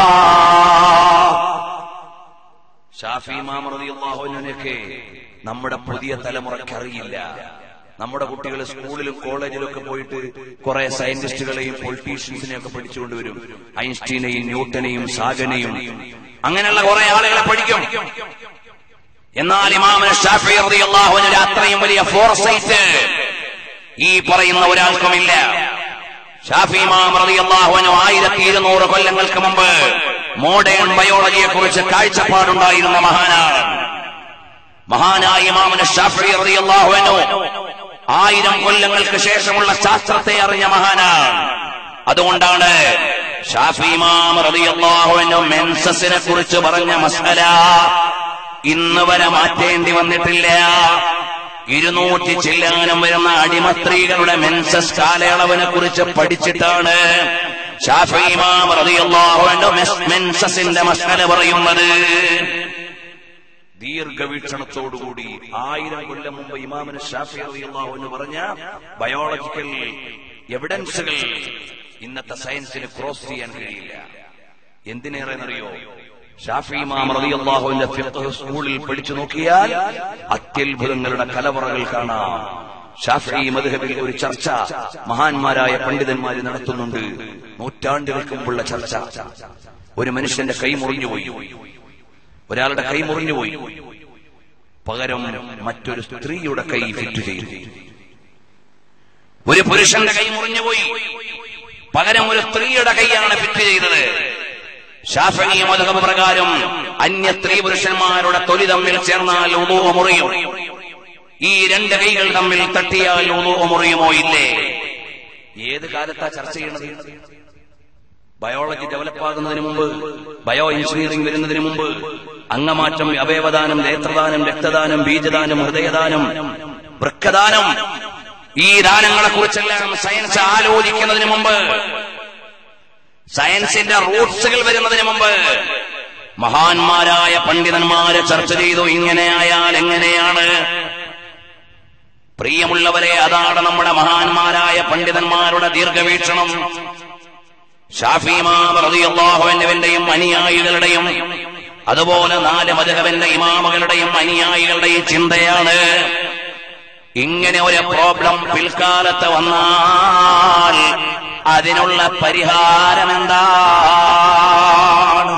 ഷാഫി മാമറിയാഹുവിനൊക്കെ നമ്മുടെ പുതിയ തലമുറയ്ക്ക് അറിയില്ല നമ്മുടെ കുട്ടികൾ സ്കൂളിലും കോളേജിലും ഒക്കെ പോയിട്ട് കുറെ സയന്റിസ്റ്റുകളെയും പൊളിറ്റീഷ്യൻസിനെയും ഒക്കെ പഠിച്ചുകൊണ്ടുവരും ഐൻസ്റ്റീനെയും ന്യൂട്ടനെയും സാഗനെയും അങ്ങനെയുള്ള കുറെ ആളുകളെ പഠിക്കും എന്നാൽ ഇമാമിന് ഷാഫി റളിയല്ലാഹുവിന് അത്രയും വലിയ ഫോർസൈറ്റ് ഈ പറയുന്ന ഒരാൾക്കുമില്ല ഷാഫി ഇമാം റളിയല്ലാഹുവിന് ആയിരത്തി ഇരുന്നൂറ് കൊല്ലങ്ങൾക്ക് മുമ്പ് മോഡേൺ ബയോളജിയെ കുറിച്ച് കാഴ്ചപ്പാടുണ്ടായിരുന്ന മഹാനാണ് മഹാനായ ഇമാമിന് ഷാഫി റളിയല്ലാഹുവിനു ആയിരം കൊല്ലങ്ങൾക്ക് ശേഷമുള്ള ശാസ്ത്രത്തെ അറിഞ്ഞ മഹാനാണ് അതുകൊണ്ടാണ് ഷാഫി ഇമാം റളിയല്ലാഹുവിനു മെൻസസിനെ കുറിച്ച് പറഞ്ഞ മസല ഇന്ന് വരെ മാറ്റേണ്ടി വന്നിട്ടില്ല ഇരുന്നൂറ്റി ചില്ലാനം വരുന്ന അടിമസ്ത്രീകളുടെ മെൻസസ് കാലയളവിനെ കുറിച്ച് പഠിച്ചിട്ടാണ് ഷാഫി ഇമാം റളിയല്ലാഹുവിനു മെൻസസിന്റെ മസല പറയുന്നത് ദീർഘവീക്ഷണത്തോടുകൂടി ആയിരം കൊല്ലം മുമ്പ് ഇമാമിന് ഷാഫി റളിയല്ലാഹു എന്ന് പറഞ്ഞ ബയോളജിക്കൽ എവിഡൻസുകൾ ഇന്നത്തെ സയൻസിന് ക്രോസ് ചെയ്യാൻ കഴിയില്ല എന്തിനേറെ അറിയോ ഷാഫി ഇമാം റളിയല്ലാഹുവിന്റെ ഫിഖ് സ്കൂളിൽ പഠിച്ചു നോക്കിയാൽ അത്യത്ഭുതങ്ങളുടെ കലവറകൾ കാണാം ഷാഫി മദ്ഹബിൽ ഒരു ചർച്ച മഹാന്മാരായ പണ്ഡിതന്മാര് നടത്തുന്നുണ്ട് നൂറ്റാണ്ടുകൾക്ക് മുമ്പുള്ള ചർച്ച ഒരു മനുഷ്യന്റെ കൈ മുറിഞ്ഞുപോയി ഒരാളുടെ കൈ മുറിഞ്ഞുപോയി പകരം മറ്റൊരു സ്ത്രീയുടെ കൈ ഫിറ്റ് ചെയ്തു ഒരു പുരുഷന്റെ കൈ മുറിഞ്ഞുപോയി പകരം ഒരു സ്ത്രീയുടെ കൈയാണ് ഫിറ്റ് ചെയ്തത് ശാഫീയ മതക പ്രകാരം അന്യ സ്ത്രീ പുരുഷന്മാരുടെ തൊലി തമ്മിൽ ചേർന്നാൽ ഉളൂ മുറിയും ഈ രണ്ട് കൈകൾ തമ്മിൽ തട്ടിയാൽ ഉളൂ മുറിയുമോ ഇല്ലേ ഏത് കാലത്താ ചർച്ച ചെയ്യണത് ബയോളജി ഡെവലപ്പ് ആകുന്നതിന് മുമ്പ് ബയോ എഞ്ചിനീയറിംഗ് വരുന്നതിന് മുമ്പ് അംഗമാറ്റം അവയവദാനം നേത്രദാനം രക്തദാനം ബീജദാനം ഹൃദയദാനം വൃക്കദാനം ഈ ദാനങ്ങളെ കുറിച്ചെല്ലാം സയൻസ് ആലോചിക്കുന്നതിന് മുമ്പ് സയൻസിന്റെ റൂട്ട്സുകൾ വരുന്നതിന് മുമ്പ് മഹാന്മാരായ പണ്ഡിതന്മാരെ ചർച്ച ചെയ്തു ഇങ്ങനെയായാൽ എങ്ങനെയാണ് പ്രിയമുള്ളവരെ അതാണ് നമ്മുടെ മഹാന്മാരായ പണ്ഡിതന്മാരുടെ ദീർഘവീക്ഷണം ഷാഫിമാറിയാഹുവിന്റെയും അനുയായികളുടെയും അതുപോലെ നാല് മധുഹവന്റെ ഇമാമകളുടെയും അനുയായികളുടെയും ചിന്തയാണ് ഇങ്ങനെ ഒരു പ്രോബ്ലം പിൽക്കാലത്ത് വന്നാൽ അതിനുള്ള പരിഹാരം എന്താണ്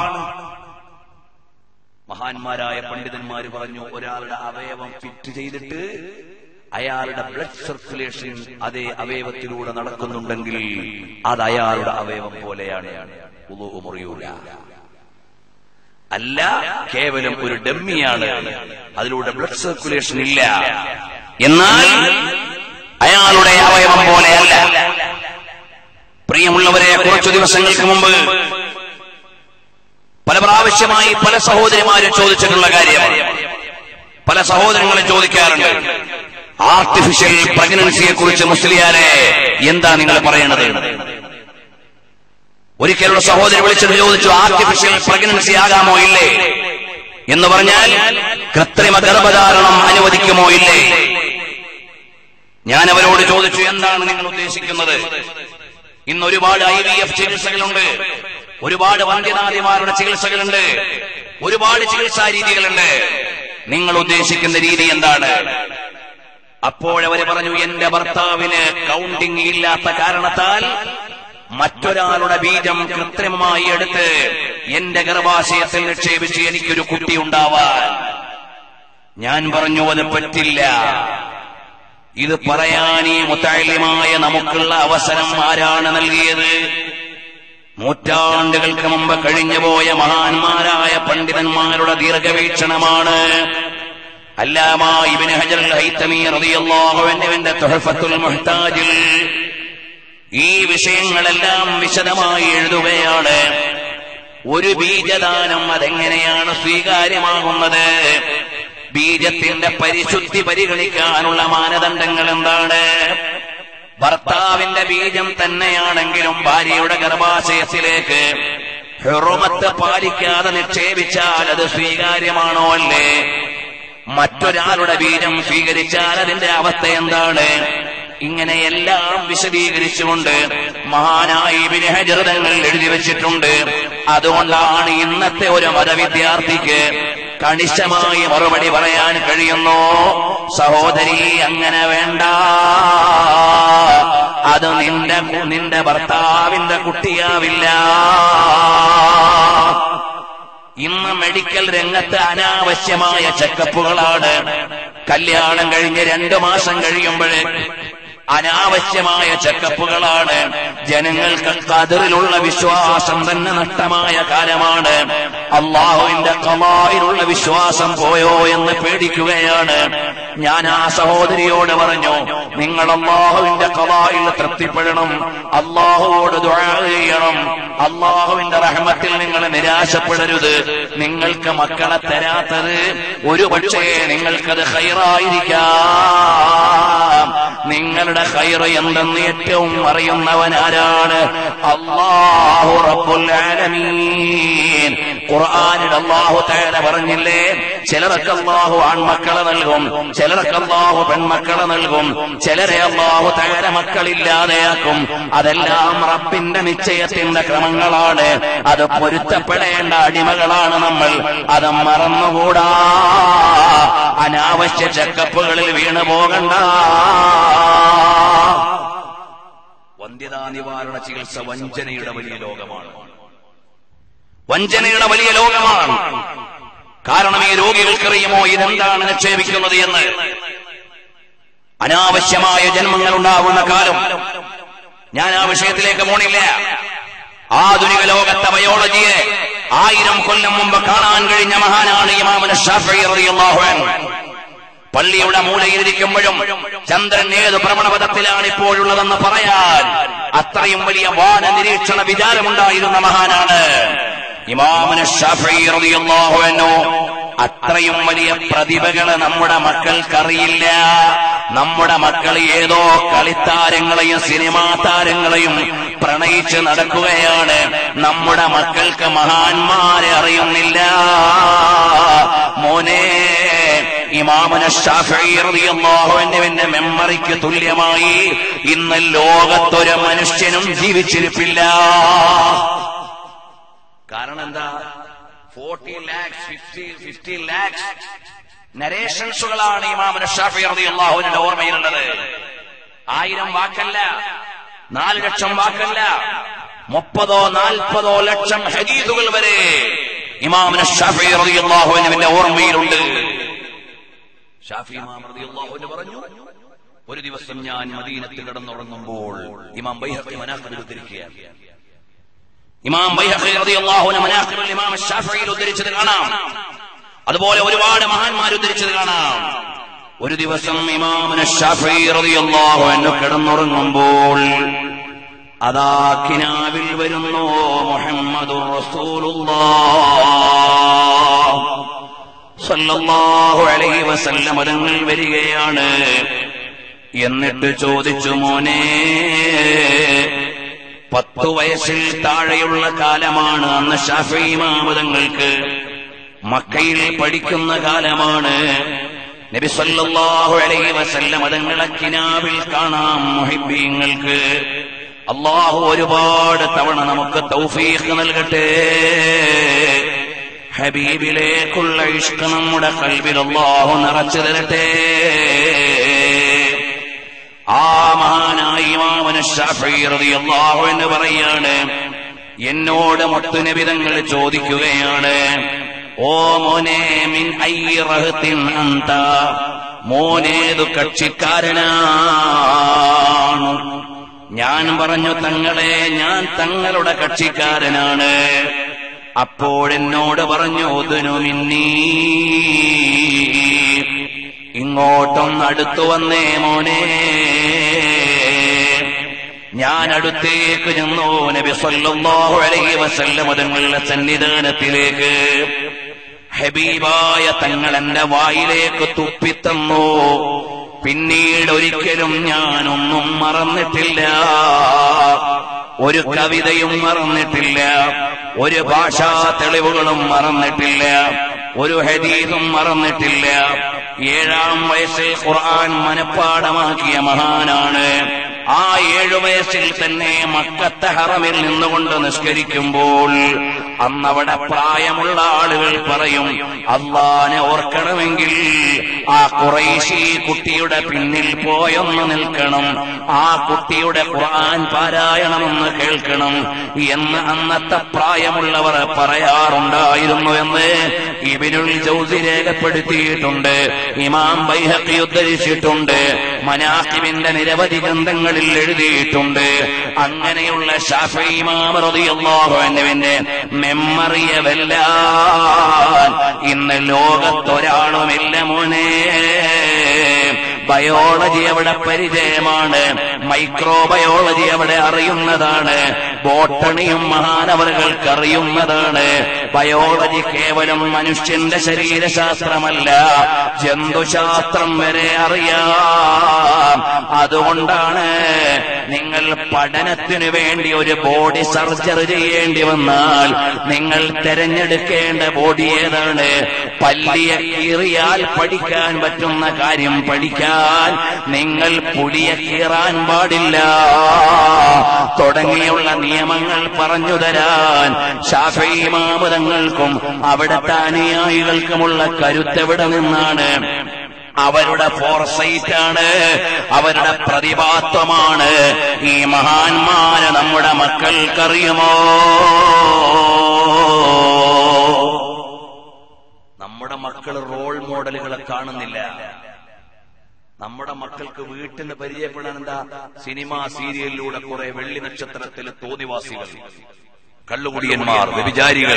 മഹാന്മാരായ പണ്ഡിതന്മാര് പറഞ്ഞു ഒരാളുടെ അവയവം ഫിറ്റ് ചെയ്തിട്ട് അയാളുടെ ബ്ലഡ് സർക്കുലേഷൻ അതേ അവയവത്തിലൂടെ നടക്കുന്നുണ്ടെങ്കിൽ അത് അയാളുടെ അവയവം പോലെയാണ് ഉളുവ് മുറിയൂല അല്ല കേവലം ഒരു ഡമ്മിയാണ് അതിലൂടെ ബ്ലഡ് സർക്കുലേഷൻ ഇല്ല എന്നാൽ അയാളുടെ അവയവം പോലെയല്ല പ്രിയമുള്ളവരെ കുറച്ചു ദിവസങ്ങൾക്ക് മുമ്പ് പല പ്രാവശ്യമായി പല സഹോദരിമാരും ചോദിച്ചിട്ടുള്ള കാര്യമാണ് പല സഹോദരങ്ങളും ചോദിക്കാറുണ്ട് ആർട്ടിഫിഷ്യൽ പ്രഗ്നൻസിയെ കുറിച്ച് മുസ്ലിയാരെ എന്താ നിങ്ങൾ പറയണത് ഒരിക്കലുള്ള സഹോദരി വിളിച്ചിട്ട് ചോദിച്ചു ആർട്ടിഫിഷ്യൽ പ്രഗ്നൻസി ആകാമോ ഇല്ലേ എന്ന് പറഞ്ഞാൽ കൃത്രിമ ഗർഭധാരണം അനുവദിക്കുമോ ഇല്ലേ ഞാൻ അവരോട് ചോദിച്ചു എന്താണ് നിങ്ങൾ ഉദ്ദേശിക്കുന്നത് ഇന്ന് ഒരുപാട് ഐ വി എഫ് ചികിത്സകളുണ്ട് ഒരുപാട് വന്ധ്യനാദിമാരുടെ ചികിത്സകളുണ്ട് ഒരുപാട് ചികിത്സാ രീതികളുണ്ട് നിങ്ങൾ ഉദ്ദേശിക്കുന്ന രീതി എന്താണ് അപ്പോഴവര് പറഞ്ഞു എന്റെ ഭർത്താവിന് കൗണ്ടിങ് ഇല്ലാത്ത കാരണത്താൽ മറ്റൊരാളുടെ ബീജം കൃത്രിമമായി എടുത്ത് എന്റെ ഗർഭാശയത്തിൽ നിക്ഷേപിച്ച് എനിക്കൊരു കുട്ടി ഉണ്ടാവാൻ ഞാൻ പറഞ്ഞു അത് പറ്റില്ല ഇത് പറയാൻ ഈ മുത്താലിമായ നമുക്കുള്ള അവസരം ആരാണ് നൽകിയത് നൂറ്റാണ്ടുകൾക്ക് മുമ്പ് കഴിഞ്ഞുപോയ മഹാന്മാരായ പണ്ഡിതന്മാരുടെ ദീർഘവീക്ഷണമാണ് അല്ലാമ ഇബ്നു ഹജർ ഹൈത്തമി റളിയല്ലാഹു അൻഹുവിന്റെ തുഹഫത്തുൽ മുഹ്താജിൽ ഈ വിഷയങ്ങളെല്ലാം വിശദമായി എഴുതുകയാണ് ഒരു ബീജദാനം അതെങ്ങനെയാണ് സ്വീകാര്യമാകുന്നത് ബീജത്തിന്റെ പരിശുദ്ധി പരിഗണിക്കാനുള്ള മാനദണ്ഡങ്ങൾ എന്താണ് ഭർത്താവിന്റെ ബീജം തന്നെയാണെങ്കിലും ഭാര്യയുടെ ഗർഭാശയത്തിലേക്ക് ഹെറുമത്ത് പാലിക്കാതെ നിക്ഷേപിച്ചാൽ അത് സ്വീകാര്യമാണോ അല്ലേ മറ്റൊരാളുടെ ബീജം സ്വീകരിച്ചാൽ അതിന്റെ അവസ്ഥ എന്താണ് ഇങ്ങനെയെല്ലാം വിശദീകരിച്ചുകൊണ്ട് മഹാനായ ഇബ്നു ഹജർ തങ്ങൾ എഴുതി വെച്ചിട്ടുണ്ട് അതുകൊണ്ടാണ് ഇന്നത്തെ ഒരു മതവിദ്യാർത്ഥിക്ക് കണിശമായി മറുപടി പറയാൻ കഴിയുന്നു സഹോദരി അങ്ങനെ വേണ്ട അത് നിന്റെ നിന്റെ ഭർത്താവിന്റെ കുട്ടിയാവില്ല ഇന്ന് മെഡിക്കൽ രംഗത്ത് അനാവശ്യമായ ചെക്കപ്പുകളാണ് കല്യാണം കഴിഞ്ഞ് രണ്ടു മാസം കഴിയുമ്പോഴേ അനാവശ്യമായ ചെക്കപ്പുകളാണ് ജനങ്ങൾക്ക് കതിറിലുള്ള വിശ്വാസം തന്നെ നഷ്ടമായ കാലമാണ് അള്ളാഹുവിന്റെ കമായിലുള്ള വിശ്വാസം പോയോ എന്ന് പേടിക്കുകയാണ് ഞാൻ ആ സഹോദരിയോട് പറഞ്ഞു നിങ്ങൾ അള്ളാഹുവിന്റെ കമായിൽ തൃപ്തിപ്പെടണം അള്ളാഹുവോട് ദുആ ചെയ്യണം അള്ളാഹുവിന്റെ റഹ്മത്തിൽ നിങ്ങൾ നിരാശപ്പെടരുത് നിങ്ങൾക്ക് മക്കളെ തരാത്തത് ഒരു പക്ഷേ നിങ്ങൾക്കത് ഹൈറായിരിക്കാം നിങ്ങളുടെ ഹൈറ് എന്തെന്ന് ഏറ്റവും അറിയുന്നവൻ ആരാണ് അള്ളാഹു റബ്ബുൽ ആലമീൻ ഖുർആനിൽ അള്ളാഹു തആല പറഞ്ഞില്ലേ ചിലർക്ക് അള്ളാഹു ആൺമക്കളെ നൽകും ചിലർക്ക് അള്ളാഹു പെൺമക്കളെ നൽകും ചിലരെ അള്ളാഹു തആല മക്കളില്ലാതെയാക്കും അതെല്ലാം റബ്ബിന്റെ നിശ്ചയത്തിന്റെ ക്രമങ്ങളാണ് അത് പൊരുത്തപ്പെടേണ്ട അടിമകളാണ് നമ്മൾ അത് മറന്നുകൂടാ അനാവശ്യ ചെക്കപ്പുകളിൽ വീണു പോകണ്ട വന്ധ്യതാ നിവാരണ ചികിത്സ വഞ്ചനയുടെ വലിയ ലോകമാണ് വഞ്ചനയുടെ വലിയ ലോകമാണ് കാരണം ഈ രോഗികൾക്കറിയുമോ ഇതെന്താണ് നിക്ഷേപിക്കുന്നത് എന്ന് അനാവശ്യമായ ജന്മങ്ങൾ ഉണ്ടാവുന്ന കാലം ഞാൻ ആ വിഷയത്തിലേക്ക് പോണില്ല ആധുനിക ലോകത്തെ ബയോളജിയെ ആയിരം കൊല്ലം മുമ്പ് കാണാൻ കഴിഞ്ഞ മഹാനാണ് ഇമാമുന ഷാഫി റളിയല്ലാഹു അൻഹു പള്ളിയുടെ മൂലയിലിരിക്കുമ്പോഴും ചന്ദ്രൻ ഏത് ഭ്രമണപഥത്തിലാണ് ഇപ്പോഴുള്ളതെന്ന് പറയാൻ അത്രയും വലിയ വാന നിരീക്ഷണ വിചാരമുണ്ടായിരുന്ന മഹാനാണ് ഇമാമുന ഷാഫി റളിയല്ലാഹു അൻഹു അത്രയും വലിയ പ്രതിഭകള് നമ്മുടെ മക്കൾക്കറിയില്ല നമ്മുടെ മക്കൾ ഏതോ കളിത്താരങ്ങളെയും സിനിമാ താരങ്ങളെയും പ്രണയിച്ച് നടക്കുകയാണ് നമ്മുടെ മക്കൾക്ക് മഹാന്മാരെ അറിയുന്നില്ല മോനെ ഇമാമന ഷാഫിന്റെ മെമ്മറിക്ക് തുല്യമായി ഇന്ന് ലോകത്തൊരു മനുഷ്യനും ജീവിച്ചിരിപ്പില്ല കാരണം എന്താ forty lakhs fifty fifty lakhs നരേഷൻസുകളാണ് ഇമാമന ഷാഫി അള്ളാഹുവിന്റെ ഓർമ്മയിലുള്ളത് ആയിരം വാക്കല്ല നാല് ലക്ഷം വാക്കല്ല മുപ്പതോ നാൽപ്പതോ ലക്ഷം ഹദീദുകൾ വരെ ഇമാമന ഷാഫി അള്ളാഹുവിന്റെ ഓർമ്മയിലുണ്ട് ഷാഫി ഇമാം റളിയല്ലാഹു പറഞ്ഞു ഒരു ദിവസം ഞാൻ മദീനത്തിൽ കിടന്നുറങ്ങുമ്പോൾ ഇമാം ബൈഹഖി മനാഖിബിൽ ഉദ്ധരിക്കുകയാണ് ഇമാം ബൈഹഖി റളിയല്ലാഹു അൻഹു മനാഖിബുൽ ഇമാം ഷാഫിയിൽ ഉദ്ധരിച്ചത് കാണാം അതുപോലെ ഒരുപാട് മഹാന്മാർ ഉദ്ധരിച്ചത് കാണാം ഒരു ദിവസം ഇമാമുന ഷാഫി റളിയല്ലാഹു അൻഹു കിടന്നുറങ്ങുമ്പോൾ അതാ കിനാവിൽ വരുന്നു മുഹമ്മദുർ റസൂലുള്ളാഹ് സല്ലല്ലാഹു അലൈഹി വസല്ലം തങ്ങൾ വരികയാണ് എന്നിട്ട് ചോദിച്ചു മോനെ പത്തു വയസ്സിൽ താഴെയുള്ള കാലമാണ് അന്ന് ഷാഫി മാമതങ്ങൾക്ക് മക്കയിൽ പഠിക്കുന്ന കാലമാണ് നബി സല്ലല്ലാഹു അലൈഹി വസല്ലം തങ്ങളെ കിനാവിൽ കാണാം മുഹിബീങ്ങൾക്ക് അള്ളാഹു ഒരുപാട് തവണ നമുക്ക് തൗഫീഖ് നൽകട്ടെ ഹബീബിലേക്കുള്ള ഇഷ്ക നമ്മുടെ കൽവിൽ അള്ളാഹു നിറച്ചു തരട്ടെ ആ മഹാനായി ഇമാമന് ഷാഫി റളിയല്ലാഹു എന്ന് പറയാണ് എന്നോട് മുത്തുനബിതങ്ങൾ ചോദിക്കുകയാണ് ഓ മോനെ മിൻ ഐറഹത്തിൻ അന്ത മോനേതു കക്ഷിക്കാരനാണ് ഞാൻ പറഞ്ഞു തങ്ങളെ ഞാൻ തങ്ങളുടെ കക്ഷിക്കാരനാണ് അപ്പോഴെന്നോട് പറഞ്ഞു ഒതിനു മിന്നീ ഇങ്ങോട്ടൊന്ന് അടുത്തു വന്നേ മോനെ ഞാൻ അടുത്തേക്ക് ചെന്നു നബി സല്ലല്ലാഹു അലൈഹി വസല്ലം തങ്ങളുടെ സന്നിധാനത്തിലേക്ക് ഹബീബായ തങ്ങൾ എന്റെ വായിലേക്ക് തുപ്പിത്തന്നു പിന്നീട് ഒരിക്കലും ഞാനൊന്നും മറന്നിട്ടില്ല ഒരു കവിതയും മറന്നിട്ടില്ല ഒരു ഭാഷാ തെളിവുകളും മറന്നിട്ടില്ല ഒരു ഹദീദും മറന്നിട്ടില്ല ഏഴാം വയസ്സിൽ ഖുർആൻ മനഃപ്പാടമാക്കിയ മഹാനാണ് ആ ഏഴു വയസ്സിൽ തന്നെ മക്കത്തെ ഹറമിൽ നിന്നുകൊണ്ട് നിസ്കരിക്കുമ്പോൾ അന്നവിടെ പ്രായമുള്ള ആളുകൾ പറയും അള്ളാനെ ഓർക്കണമെങ്കിൽ ആ കുറേശി കുട്ടിയുടെ പിന്നിൽ പോയൊന്ന് നിൽക്കണം ആ കുട്ടിയുടെ ഖുർആൻ പാരായണമെന്ന് കേൾക്കണം എന്ന് അന്നത്തെ പ്രായമുള്ളവർ പറയാറുണ്ടായിരുന്നു എന്ന് ഇബിനുൽ ജൗസി രേഖപ്പെടുത്തിയിട്ടുണ്ട് ഇമാം ബൈഹഖി ഉദ്ധരിച്ചിട്ടുണ്ട് മനാഖിബിന്റെ നിരവധി ഗ്രന്ഥങ്ങളിൽ എഴുതിയിട്ടുണ്ട് അങ്ങനെയുള്ള ഷാഫി ഇമാം റളിയല്ലാഹു അൻഹുവിന്റെ മെമ്മറിയവല്ല ഇന്ന് ലോകത്തൊരാളുമില്ല മോനെ ബയോളജി അവിടെ പരിചയമാണ് മൈക്രോബയോളജി അവിടെ അറിയുന്നതാണ് ബോട്ടണിയും മഹാനവറുകൾക്ക് അറിയുന്നതാണ് ബയോളജി കേവലം മനുഷ്യന്റെ ശരീരശാസ്ത്രമല്ല ജന്തുശാസ്ത്രം വരെ അറിയാം അതുകൊണ്ടാണ് നിങ്ങൾ പഠനത്തിനു വേണ്ടി ഒരു ബോഡി സർജറി ചെയ്യേണ്ടി വന്നാൽ നിങ്ങൾ തിരഞ്ഞെടുക്കേണ്ട ബോഡി ഏതാണ് പല്ലിയെ കീറിയാൽ പഠിക്കാൻ പറ്റുന്ന കാര്യം പഠിക്കാൻ നിങ്ങൾ പുലിയെ കീറാൻ പാടില്ല തുടങ്ങിയുള്ള നിയമങ്ങൾ പറഞ്ഞു തരാൻ ഷാഫിമാമതങ്ങൾക്കും അവിടുത്തെ അനുയായികൾക്കുമുള്ള കരുത്തെവിടെ നിന്നാണ് അവരുടെ ഫോർസൈറ്റ് ആണ് അവരുടെ പ്രതിഭാത്വമാണ് ഈ മഹാന്മാരെ നമ്മുടെ മക്കൾക്കറിയുമോ മക്കൾ റോൾ മോഡലുകളെ കാണുന്നില്ല നമ്മുടെ മക്കൾക്ക് വീട്ടിൽ നിന്ന് പരിചയപ്പെടാൻ എന്താ സിനിമ സീരിയലിലൂടെ കുറെ വെള്ളി നക്ഷത്രത്തിലെ തോന്നിവാസികൾ കള്ളുകുടിയന്മാർ വ്യഭിചാരികൾ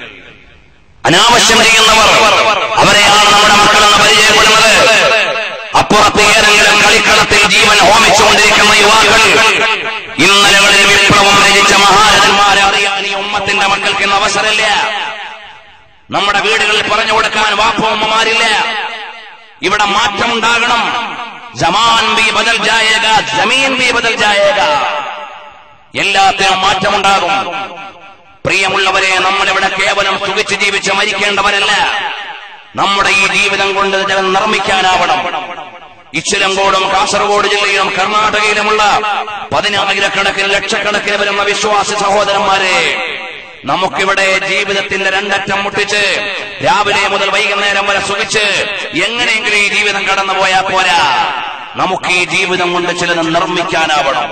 അനാവശ്യം ചെയ്യുന്നവർ അവരെയാണ് നമ്മുടെ മക്കളെന്ന് പരിചയപ്പെടുന്നത് അപ്പുറത്ത് ഏതെങ്കിലും കളിക്കളത്തിൽ ജീവൻ ഹോമിച്ചുകൊണ്ടിരിക്കുന്ന യുവാക്കൾ ഇന്നലകളിൽ വിപ്ലവം രചിച്ച മഹാരഥന്മാരെ അറിയാൻ ഈ ഉമ്മത്തിന്റെ മക്കൾക്ക് ഇന്ന് അവസരമില്ല നമ്മുടെ വീടുകളിൽ പറഞ്ഞു കൊടുക്കാൻ വാപ്പുമ്മമാരില്ല ഇവിടെ മാറ്റമുണ്ടാകണം ജമാൻ ബി ബദൽ ജായേക ജമീൻ ബി ബദൽ ജായേക എല്ലാത്തിനും മാറ്റമുണ്ടാകും പ്രിയമുള്ളവരെ നമ്മളിവിടെ കേവലം സുഖിച്ച് ജീവിച്ച് മരിക്കേണ്ടവരല്ല നമ്മുടെ ഈ ജീവിതം കൊണ്ട് ഇത് നിർമ്മിക്കാനാവണം ഇച്ചിലങ്കോടും കാസർഗോഡ് ജില്ലയിലും കർണാടകയിലുമുള്ള പതിനായിരക്കണക്കിന് ലക്ഷക്കണക്കിന് വരുന്ന വിശ്വാസി സഹോദരന്മാരെ നമുക്കിവിടെ ജീവിതത്തിന്റെ രണ്ടറ്റം മുട്ടിച്ച് രാവിലെ മുതൽ വൈകുന്നേരം വരെ സുഖിച്ച് എങ്ങനെയെങ്കിലും ഈ ജീവിതം കടന്നുപോയാൽ പോരാ നമുക്ക് ഈ ജീവിതം കൊണ്ട് ചിലത് നിർമ്മിക്കാനാവണം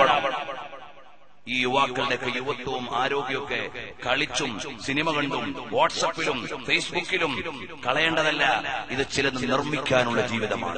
ഈ യുവാക്കളുടെയൊക്കെ യുവത്വവും ആരോഗ്യമൊക്കെ കളിച്ചും സിനിമ കണ്ടും വാട്സപ്പിലും ഫേസ്ബുക്കിലും കളയേണ്ടതല്ല ഇത് ചിലത് നിർമ്മിക്കാനുള്ള ജീവിതമാണ്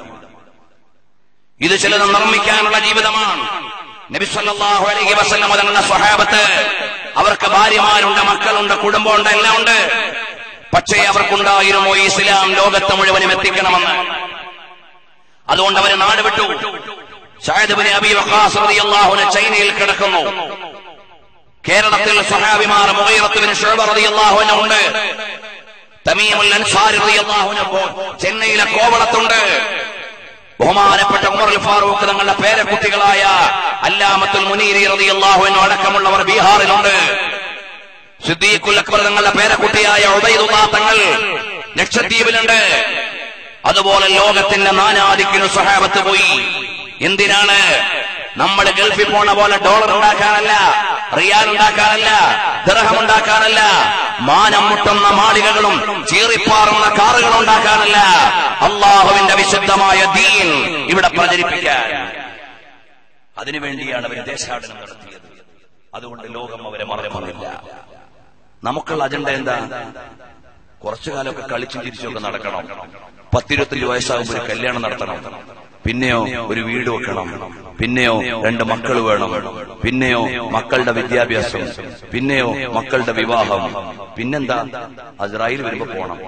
ഇത് ചിലത് നിർമ്മിക്കാനുള്ള ജീവിതമാണ് നബി സല്ലല്ലാഹു അലൈഹി വസല്ലം തങ്ങളുടെ സ്വഹാബത്ത് അവർക്ക് ഭാര്യമാരുണ്ട് മക്കളുണ്ട് കുടുംബമുണ്ട് എല്ലാം ഉണ്ട് പക്ഷേ അവർക്കുണ്ടായിരുന്നു ഈ ഇസ്ലാം ലോകത്ത് മുഴുവനും എത്തിക്കണമെന്ന് അതുകൊണ്ട് അവർ നാട് വിട്ടു ഷാഹിദ്ബിന് അബി വഖാസ് റളിയല്ലാഹു അൻഹു ചൈനയിൽ കിടക്കുന്നു കേരളത്തിൽ സഹാബിമാർ മുഗീറത്തുബിന് ശുഅബ റളിയല്ലാഹു അൻഹു ഉണ്ട് തമീമുൽ അൻസാരി റളിയല്ലാഹു അൻഹു ചെന്നൈയിലെ കോവളത്തുണ്ട് ബഹുമാനപ്പെട്ട ഉമർ ഫാറൂഖ് തങ്ങളുടെ പേരക്കുട്ടികളായ അല്ലാമത്തുൽ മുനീരി റളിയല്ലാഹു അൻഹു അടക്കമുള്ളവർ ബീഹാറിലുണ്ട് സിദ്ദീഖുൽ അക്ബർ തങ്ങളുടെ പേരക്കുട്ടിയായ ഉബൈദുല്ലാ തങ്ങൾ ലക്ഷദ്വീപിലുണ്ട് അതുപോലെ ലോകത്തിന്റെ നാനാദിക്കിനും സ്വഹാബത്ത് പോയി എന്തിനാണ് നമ്മൾ ഗൾഫിൽ പോണ പോലെ ഡോളർ ഉണ്ടാക്കാനല്ല റിയാൽ ഉണ്ടാക്കാനല്ല ദിർഹം ഉണ്ടാക്കാനല്ല മാനം മുട്ടുന്ന മാളികകളും ചീറിപ്പാറുന്ന കാറുകൾ ഉണ്ടാക്കാനല്ല അള്ളാഹുവിന്റെ വിശുദ്ധമായ ദീൻ ഇവിടെ പ്രചരിപ്പിക്കാൻ അതിനുവേണ്ടിയാണ് അവർ ദേശാടനം നടത്തിയത് അതുകൊണ്ട് ലോകം അവരെ മറന്നില്ല നമുക്കുള്ള അജണ്ട എന്താ കുറച്ചു കാലമൊക്കെ കളിച്ചും ചിരിച്ചൊക്കെ നടക്കണം പത്തിരുപത്തഞ്ച് വയസ്സാകുമ്പോൾ ഒരു കല്യാണം നടത്തണം പിന്നെയോ ഒരു വീട് വെക്കണം പിന്നെയോ രണ്ട് മക്കൾ വേണം പിന്നെയോ മക്കളുടെ വിദ്യാഭ്യാസം പിന്നെയോ മക്കളുടെ വിവാഹം പിന്നെന്താ അസ്രായേൽ വരുമ്പോ പോണം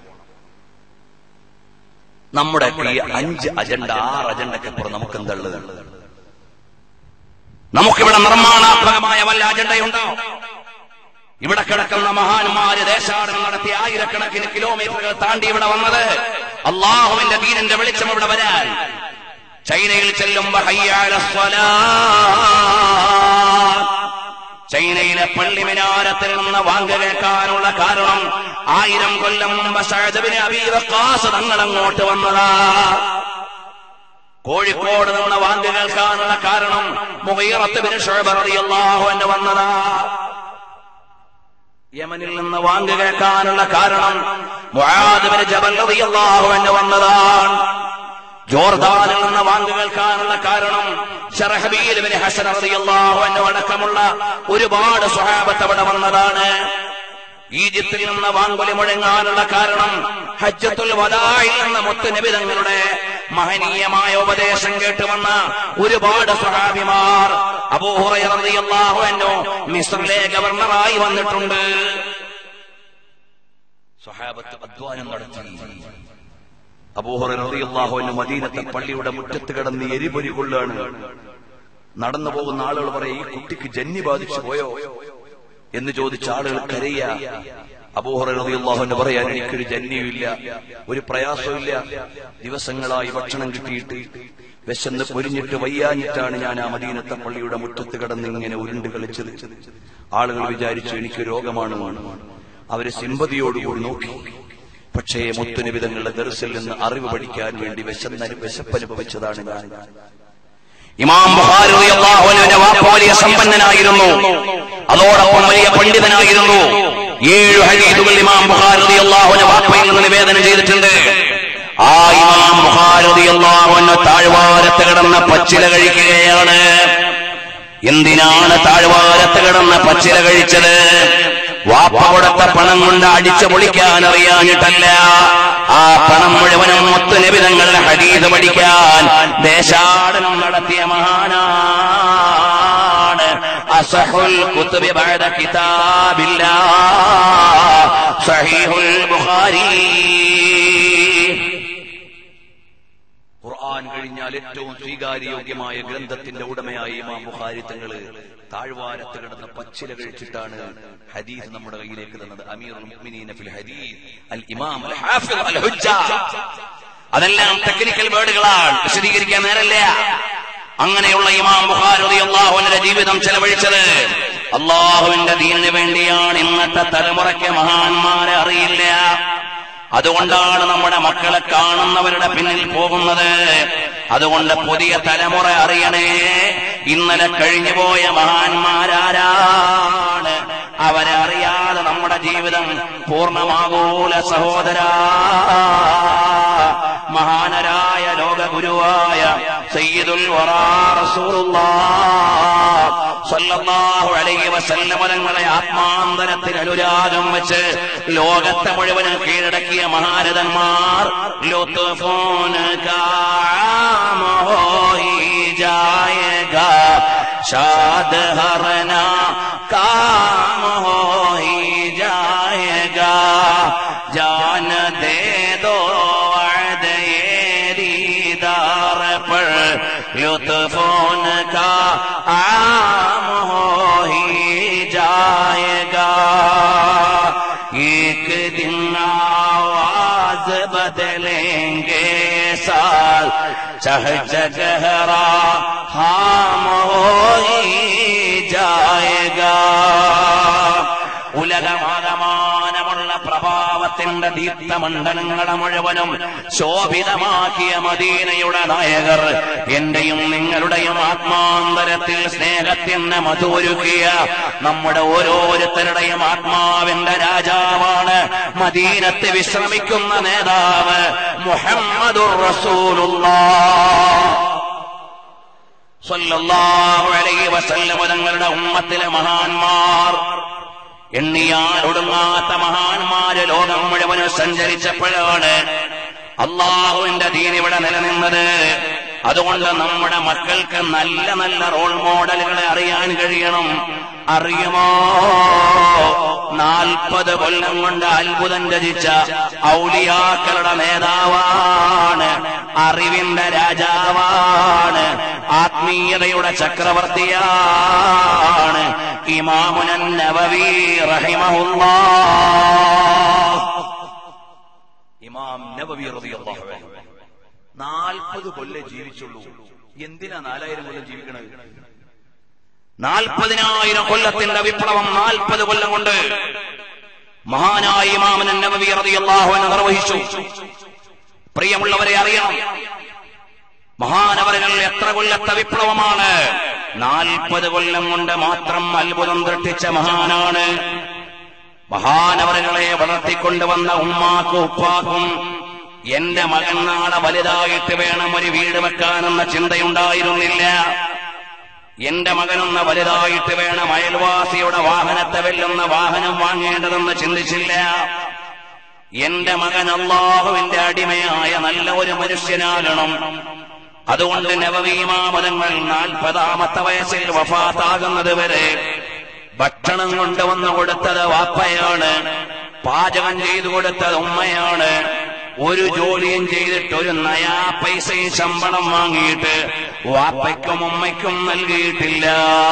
നമ്മുടെ ഈ അഞ്ച് അജണ്ട ആറ് അജണ്ടയ്ക്ക് അപ്പുറം നമുക്ക് എന്തുള്ളത് നമുക്കിവിടെ നിർമ്മാണാത്മകമായ വല്ല അജണ്ടയുണ്ടോ ഇവിടെ കിടക്കുന്ന മഹാന്മാര് ദേശാടനം നടത്തി ആയിരക്കണക്കിന് കിലോമീറ്ററുകൾ താണ്ടി ഇവിടെ വന്നത് അള്ളാഹുവിന്റെ ദീനിന്റെ വെളിച്ചം ഇവിടെ വരാൻ ചൈനയിൽ ചെല്ലുമ്പോ ഹയ്യാല സ്വലാ. ചൈനയിലെ പള്ളി മിനാരത്തിൽ നിന്ന് വാങ്ക കേൾക്കാനുള്ള കാരണം ആയിരം കൊല്ലം മുമ്പ് ഷഹദബിന് അബീവക്കാസ് തങ്ങൾ അങ്ങോട്ട് വന്നതാ കോഴിക്കോട് നിന്ന് വാങ്ക് കേൾക്കാനുള്ള കാരണം മുഹീറത്തുബിന് ഷുഅബറിയല്ലാഹു എന്ന് വന്നതാ യമനിൽ നിന്ന് വാങ്ക് കേൾക്കാനുള്ള കാരണം മുആദുബിന് ജബൽ റളിയല്ലാഹു എന്ന് വന്നതാണ് ജോർദാനിൽ നിന്ന് വാങ്ക് കേൾക്കാനുള്ള കാരണം ഷറഹബീലിബിന് ഹസൻ റളിയല്ലാഹു അൻഹു അടക്കമുള്ള ഒരുപാട് സ്വഹാബത്ത് അവിടെ വന്നതാണ് ഈജിപ്തിൽ നിന്ന് വാങ്കുലി മുഴങ്ങാനുള്ള കാരണം ഹജ്ജത്തുൽ വദായിൽ നിന്ന് മുത്തുനബി തങ്ങളുടെ മഹനീയമായ ഉപദേശം കേട്ടുവന്ന ഒരുപാട് സ്വഹാബിമാർ അബൂഹുറയറിയാഹു എന്നോ മിസ്രിലെ ഗവർണറായി വന്നിട്ടുണ്ട് സ്വഹാബത്ത് അധ്വാനം നടത്തി അബൂഹറിയാഹുവിന് മദീനത്തെ പള്ളിയുടെ മുറ്റത്ത് കിടന്ന് എരിപൊരി കൊള്ളാണ് നടന്നു പോകുന്ന ആളുകൾ പറയും ഈ കുട്ടിക്ക് ജന്നി ബാധിച്ചു പോയോ എന്ന് ചോദിച്ച ആളുകൾ കരയ അബൂഹറിയാഹുവിന് പറയാൻ എനിക്കൊരു ജന്യമില്ല ഒരു പ്രയാസമില്ല ദിവസങ്ങളായി ഭക്ഷണം കിട്ടിയിട്ട് വിശന്ന് പൊരിഞ്ഞിട്ട് വയ്യാഞ്ഞിട്ടാണ് ഞാൻ ആ മദീനത്തെ പള്ളിയുടെ മുറ്റത്ത് കിടന്ന് ഇങ്ങനെ ഉരുണ്ട് കളിച്ചത് ആളുകൾ വിചാരിച്ചു എനിക്ക് രോഗമാണ് അവര് സിമ്പതിയോടുകൂടി നോക്കി പക്ഷേ മുത്തുനിബിതങ്ങളുടെ ദർസിൽ നിന്ന് അറിവ് പഠിക്കാൻ വേണ്ടി വിശന്ന വിശപ്പനുഭവിച്ചതാണ് ഞാൻ ഇമാം ബുഖാരി റളിയല്ലാഹു അൻഹുവിന്റെ വാപ്പ വലിയ സമ്പന്നനായിരുന്നു അതോടൊപ്പം വലിയ പണ്ഡിതനായിരുന്നു ഏഴ് ഹദീസുകൾ ഇമാം ബുഖാരി റളിയല്ലാഹു അൻഹു വാപ്പയിൽ നിന്ന് നിവേദനം ചെയ്തിട്ടുണ്ട് ആ ഇമാം ബുഖാരി റളിയല്ലാഹു അൻഹു താഴ്വാരത്ത് കിടന്ന പച്ചില കഴിക്കുകയാണ് എന്തിനാണ് താഴ്വാരത്ത് കിടന്ന പച്ചില കഴിച്ചത് വാപ്പ കൊടുത്ത പണം കൊണ്ട് അടിച്ചു പൊളിക്കാൻ അറിയാഞ്ഞിട്ടല്ല ആ പണം മുഴുവനും മുത്തുനിബിതങ്ങളുടെ ഹരീത് പഠിക്കാൻ ദേശാടനം നടത്തിയ മഹാനാണ് അസഹുൽ കുത്തുബി ബഅദ കിതാബില്ലാ സഹീഹുൽ ബുഖാരി ഖുർആൻ കഴിഞ്ഞാൽ ഏറ്റവും സ്വീകാര്യയോഗ്യമായ ഗ്രന്ഥത്തിന്റെ ഉടമയായി ഇമാം ബുഖാരി തങ്ങള് താഴ്വാരത്ത് കിടന്ന് പച്ചില കഴിച്ചിട്ടാണ് ഹദീസ് നമ്മുടെ കയ്യിലേക്ക് തന്നത് അമീറുൽ മുഅ്മിനീന ഫിൽ ഹദീസ് അൽ ഇമാം അൽ ഹാഫിദ് അൽ ഹുജ്ജ അതെല്ലാം ടെക്നിക്കൽ വേർഡുകളാണ് വിശദീകരിക്കാൻ നേരല്ല അങ്ങനെയുള്ള ഇമാം ബുഖാരി അള്ളാഹുവിന്റെ ജീവിതം ചെലവഴിച്ചത് അള്ളാഹുവിന്റെ ദീനിന് വേണ്ടിയാണ് ഇന്നത്തെ തലമുറയ്ക്ക് മഹാന്മാരെ അറിയില്ല അതുകൊണ്ടാണ് നമ്മുടെ മക്കളെ കാണുന്നവരുടെ പിന്നിൽ പോകുന്നത് അതുകൊണ്ട് പുതിയ തലമുറ അറിയണേ ഇന്നലെ കഴിഞ്ഞുപോയ മഹാന്മാരാരാണ് അവരെ അറിയാതെ നമ്മുടെ ജീവിതം പൂർണ്ണമാകൂല സഹോദര മഹാനരായ ലോകഗുരുവായ സയ്യിദുൽ വറാ റസൂലുള്ളാഹ് സ്വല്ലല്ലാഹു അലൈഹി വസല്ലം തങ്ങളെ ആത്മാന്തരത്തിൽ അനുരാഗം വെച്ച് ലോകത്തെ മുഴുവനും കീഴടക്കിയ മഹാരഥന്മാർ ലുത്ഫൂൻ കാമോ ഹി ജായേഗാ शाद हरना काम हो ही जाएगा जान दे दो वعद ये दीदार पर लुत्फोन का आम हो ही जाएगा एक दिन आवाज बदलेंगे साल चह जगहरा हाम हो ही जाएगा ഉലകമാകമാനമുള്ള പ്രഭാവത്തിന്റെ ദീപ്തമണ്ഡലങ്ങളെ മുഴുവനും ശോഭിതമാക്കിയ മദീനയുടെ നായകർ എന്റെയും നിങ്ങളുടെയും ആത്മാന്തരത്തിൽ സ്നേഹത്തിന് മധുരുക്കിയ നമ്മുടെ ഓരോരുത്തരുടെയും ആത്മാവിന്റെ രാജാവാണ് മദീനത്ത് വിശ്രമിക്കുന്ന നേതാവ് മുഹമ്മദുർ റസൂലുള്ള സല്ലല്ലാഹു അലൈഹി വസല്ലം തങ്ങളുടെ ഉമ്മത്തിലെ മഹാന്മാർ എണ്ണിയാൽ ഒടുങ്ങാത്ത മഹാന്മാര് ലോകം മുഴുവനും സഞ്ചരിച്ചപ്പോഴാണ് അള്ളാഹുവിന്റെ ദീൻ ഇവിടെ നിലനിന്നത് അതുകൊണ്ട് നമ്മുടെ മക്കൾക്ക് നല്ല നല്ല റോൾ മോഡലുകളെ അറിയാൻ കഴിയണം അറിയുമോ നാൽപ്പത് കൊല്ലം കൊണ്ട് അത്ഭുതം രചിച്ച ഔലിയാക്കളുടെ നേതാവാണ് അറിവിന്റെ രാജാവാണ് ആത്മീയതയുടെ ചക്രവർത്തിയാണ് ഇമാമുനൻ നവവി റഹിമഹുല്ലാ ഇമാം നബവി റളിയല്ലാഹു അൻഹു നാൽപ്പത് കൊല്ലം ജീവിച്ചുള്ളൂ എന്തിനാ നാലായിരം കൊല്ലം ജീവിക്കണത് നാൽപ്പതിനായിരം കൊല്ലത്തിന്റെ വിപ്ലവം നാൽപ്പത് കൊല്ലം കൊണ്ട് മഹാനായ ഇമാമനൻ നബവി റളിയല്ലാഹു അൻഹു നിർവഹിച്ചു പ്രിയമുള്ളവരെ അറിയണം മഹാനവരകൾ എത്ര കൊല്ലത്തെ വിപ്ലവമാണ് നാൽപ്പത് കൊല്ലം കൊണ്ട് മാത്രം അത്ഭുതം സൃഷ്ടിച്ച മഹാനാണ് മഹാനവരകളെ വളർത്തിക്കൊണ്ടുവന്ന ഉമ്മാക്കും ഉപ്പാക്കും എന്റെ മകൻ നാളെ വലുതായിട്ട് വേണം ഒരു വീട് വെക്കാനെന്ന ചിന്തയുണ്ടായിരുന്നില്ല എന്റെ മകനൊന്ന് വലുതായിട്ട് വേണം അയൽവാസിയുടെ വാഹനത്തെ വെല്ലുന്ന വാഹനം വാങ്ങേണ്ടതെന്ന് ചിന്തിച്ചില്ല എന്റെ മകൻ അള്ളാഹുവിന്റെ അടിമയായ നല്ല ഒരു മനുഷ്യനാകണം അതുകൊണ്ട് നവവീമാമതങ്ങൾ നാൽപ്പതാമത്തെ വയസ്സിൽ വഫാത്താകുന്നത് വരെ ഭക്ഷണം കൊണ്ടുവന്നു കൊടുത്തത് വാപ്പയാണ് പാചകം ചെയ്തു കൊടുത്തത് ഉമ്മയാണ് ഒരു ജോലിയും ചെയ്തിട്ട് ഒരു നയാ പൈസയും ശമ്പളം വാങ്ങിയിട്ട് വാപ്പയ്ക്കും ഉമ്മയ്ക്കും നൽകിയിട്ടില്ല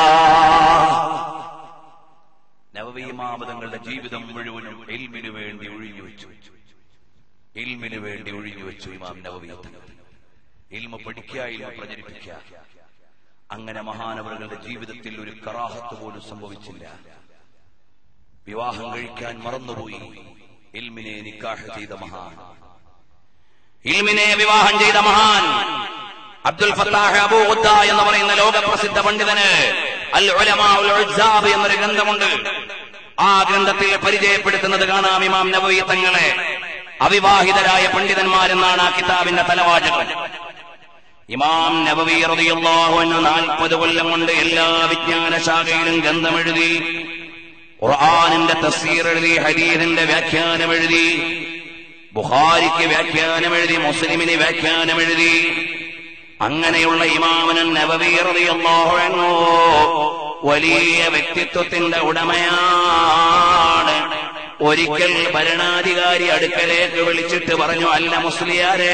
നവവീമാമതങ്ങളുടെ ജീവിതം മുഴുവനും എൽമിനു വേണ്ടി ഒഴിഞ്ഞു വെച്ചു ഇൽമിനു വേണ്ടി ഒഴിഞ്ഞു വെച്ചു ഇമാം നവവി തങ്ങൾ ഇൽമ പഠിക്കുക ഇൽമ പ്രചരിപ്പിക്കുക അങ്ങനെ മഹാനവറുകളുടെ ജീവിതത്തിൽ ഒരു കറാഹത്ത് പോലും സംഭവിച്ചില്ല വിവാഹം കഴിക്കാൻ മറന്നുപോയി ഇൽമിനെ നിക്കാഹ് ചെയ്ത മഹാൻ ഇൽമിനെ വിവാഹം ചെയ്ത മഹാൻ അബ്ദുൽ ഫത്താഹ് അബൂ ഉദ്ദ എന്ന് പറയുന്ന ലോകപ്രസിദ്ധ പണ്ഡിതന് അൽ ഉലമാ ഉൽ ഉസ്സാബ് എന്നൊരു ഗ്രന്ഥമുണ്ട് ആ ഗ്രന്ഥത്തിൽ പരിചയപ്പെടുത്തുന്നത് കാണാം ഇമാം നബവി തങ്ങളെ അവിവാഹിതരായ പണ്ഡിതന്മാരെന്നാണ് ആ കിതാബിന്റെ തലവാചകം ഇമാം നബവി റളിയല്ലാഹു അൻഹു നാൽപ്പത് കൊല്ലം കൊണ്ട് എല്ലാ വിജ്ഞാന ശാഖയിലും ഗ്രന്ഥമെഴുതി ഖുർആാനിന്റെ തഫ്സീർ എഴുതി ഹദീദിന്റെ വ്യാഖ്യാനം എഴുതി ബുഖാരിക്ക് വ്യാഖ്യാനം എഴുതി മുസ്ലിമിന് വ്യാഖ്യാനം എഴുതി അങ്ങനെയുള്ള ഇമാമനൻ നബവി റളിയല്ലാഹു അൻഹു വലിയ വ്യക്തിത്വത്തിന്റെ ഉടമയാണ് ഒരിക്കൽ ഭരണാധികാരി അടുക്കലേക്ക് വിളിച്ചിട്ട് പറഞ്ഞു അല്ല മുസ്ലിയാരെ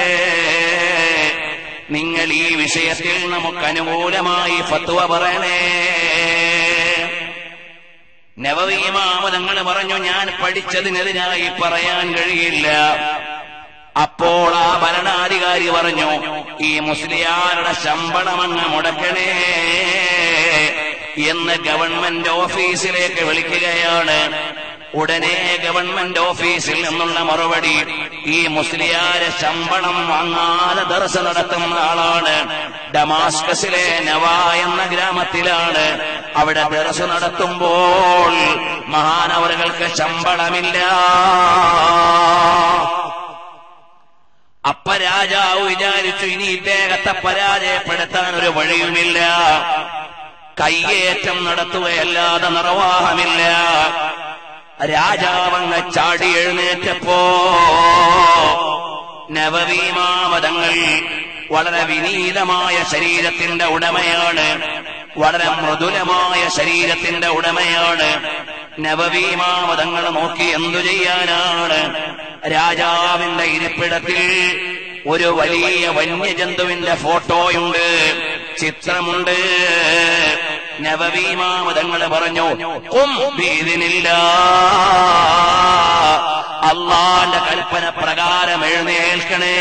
നിങ്ങൾ ഈ വിഷയത്തിൽ നമുക്ക് അനുകൂലമായി ഫത്വ പറയണേ നവവീമാമതങ്ങൾ പറഞ്ഞു ഞാൻ പഠിച്ചതിനെതിരായി പറയാൻ കഴിയില്ല അപ്പോൾ ആ ഭരണാധികാരി പറഞ്ഞു ഈ മുസ്ലിയാരുടെ ശമ്പളം അങ്ങ് മുടക്കണേ എന്ന് ഗവൺമെന്റ് ഓഫീസിലേക്ക് വിളിക്കുകയാണ് ഉടനെ ഗവൺമെന്റ് ഓഫീസിൽ നിന്നുള്ള മറുപടി ഈ മുസ്ലിയാരെ ശമ്പളം വാങ്ങാതെ ദർശ നടത്തുന്ന ആളാണ് ഡമാസ്കസിലെ നവ എന്ന ഗ്രാമത്തിലാണ് അവിടെ ദർശ നടത്തുമ്പോൾ മഹാനവറുകൾക്ക് ശമ്പളമില്ല അപ്പ രാജാവ് വിചാരിച്ചു ഇനി ഇദ്ദേഹത്തെ പരാജയപ്പെടുത്താൻ ഒരു വഴിയുമില്ല കയ്യേറ്റം നടത്തുകയല്ലാതെ നിർവാഹമില്ല രാജാവങ്ങ് ചാടി എഴുന്നേറ്റപ്പോ നവവീമാമതങ്ങൾ വളരെ വിനീതമായ ശരീരത്തിന്റെ ഉടമയാണ് വളരെ മൃദുലമായ ശരീരത്തിന്റെ ഉടമയാണ് നവവീമാമതങ്ങൾ നോക്കി എന്തു ചെയ്യാനാണ് രാജാവിന്റെ ഇരിപ്പിടത്തിൽ ഒരു വലിയ വന്യജന്തുവിന്റെ ഫോട്ടോയുണ്ട് ചിത്രമുണ്ട് നവവീമാമതങ്ങൾ പറഞ്ഞു ഉം ബീദിനില്ല അള്ളാന്റെ കൽപ്പന പ്രകാരം എഴുന്നേൽക്കണേ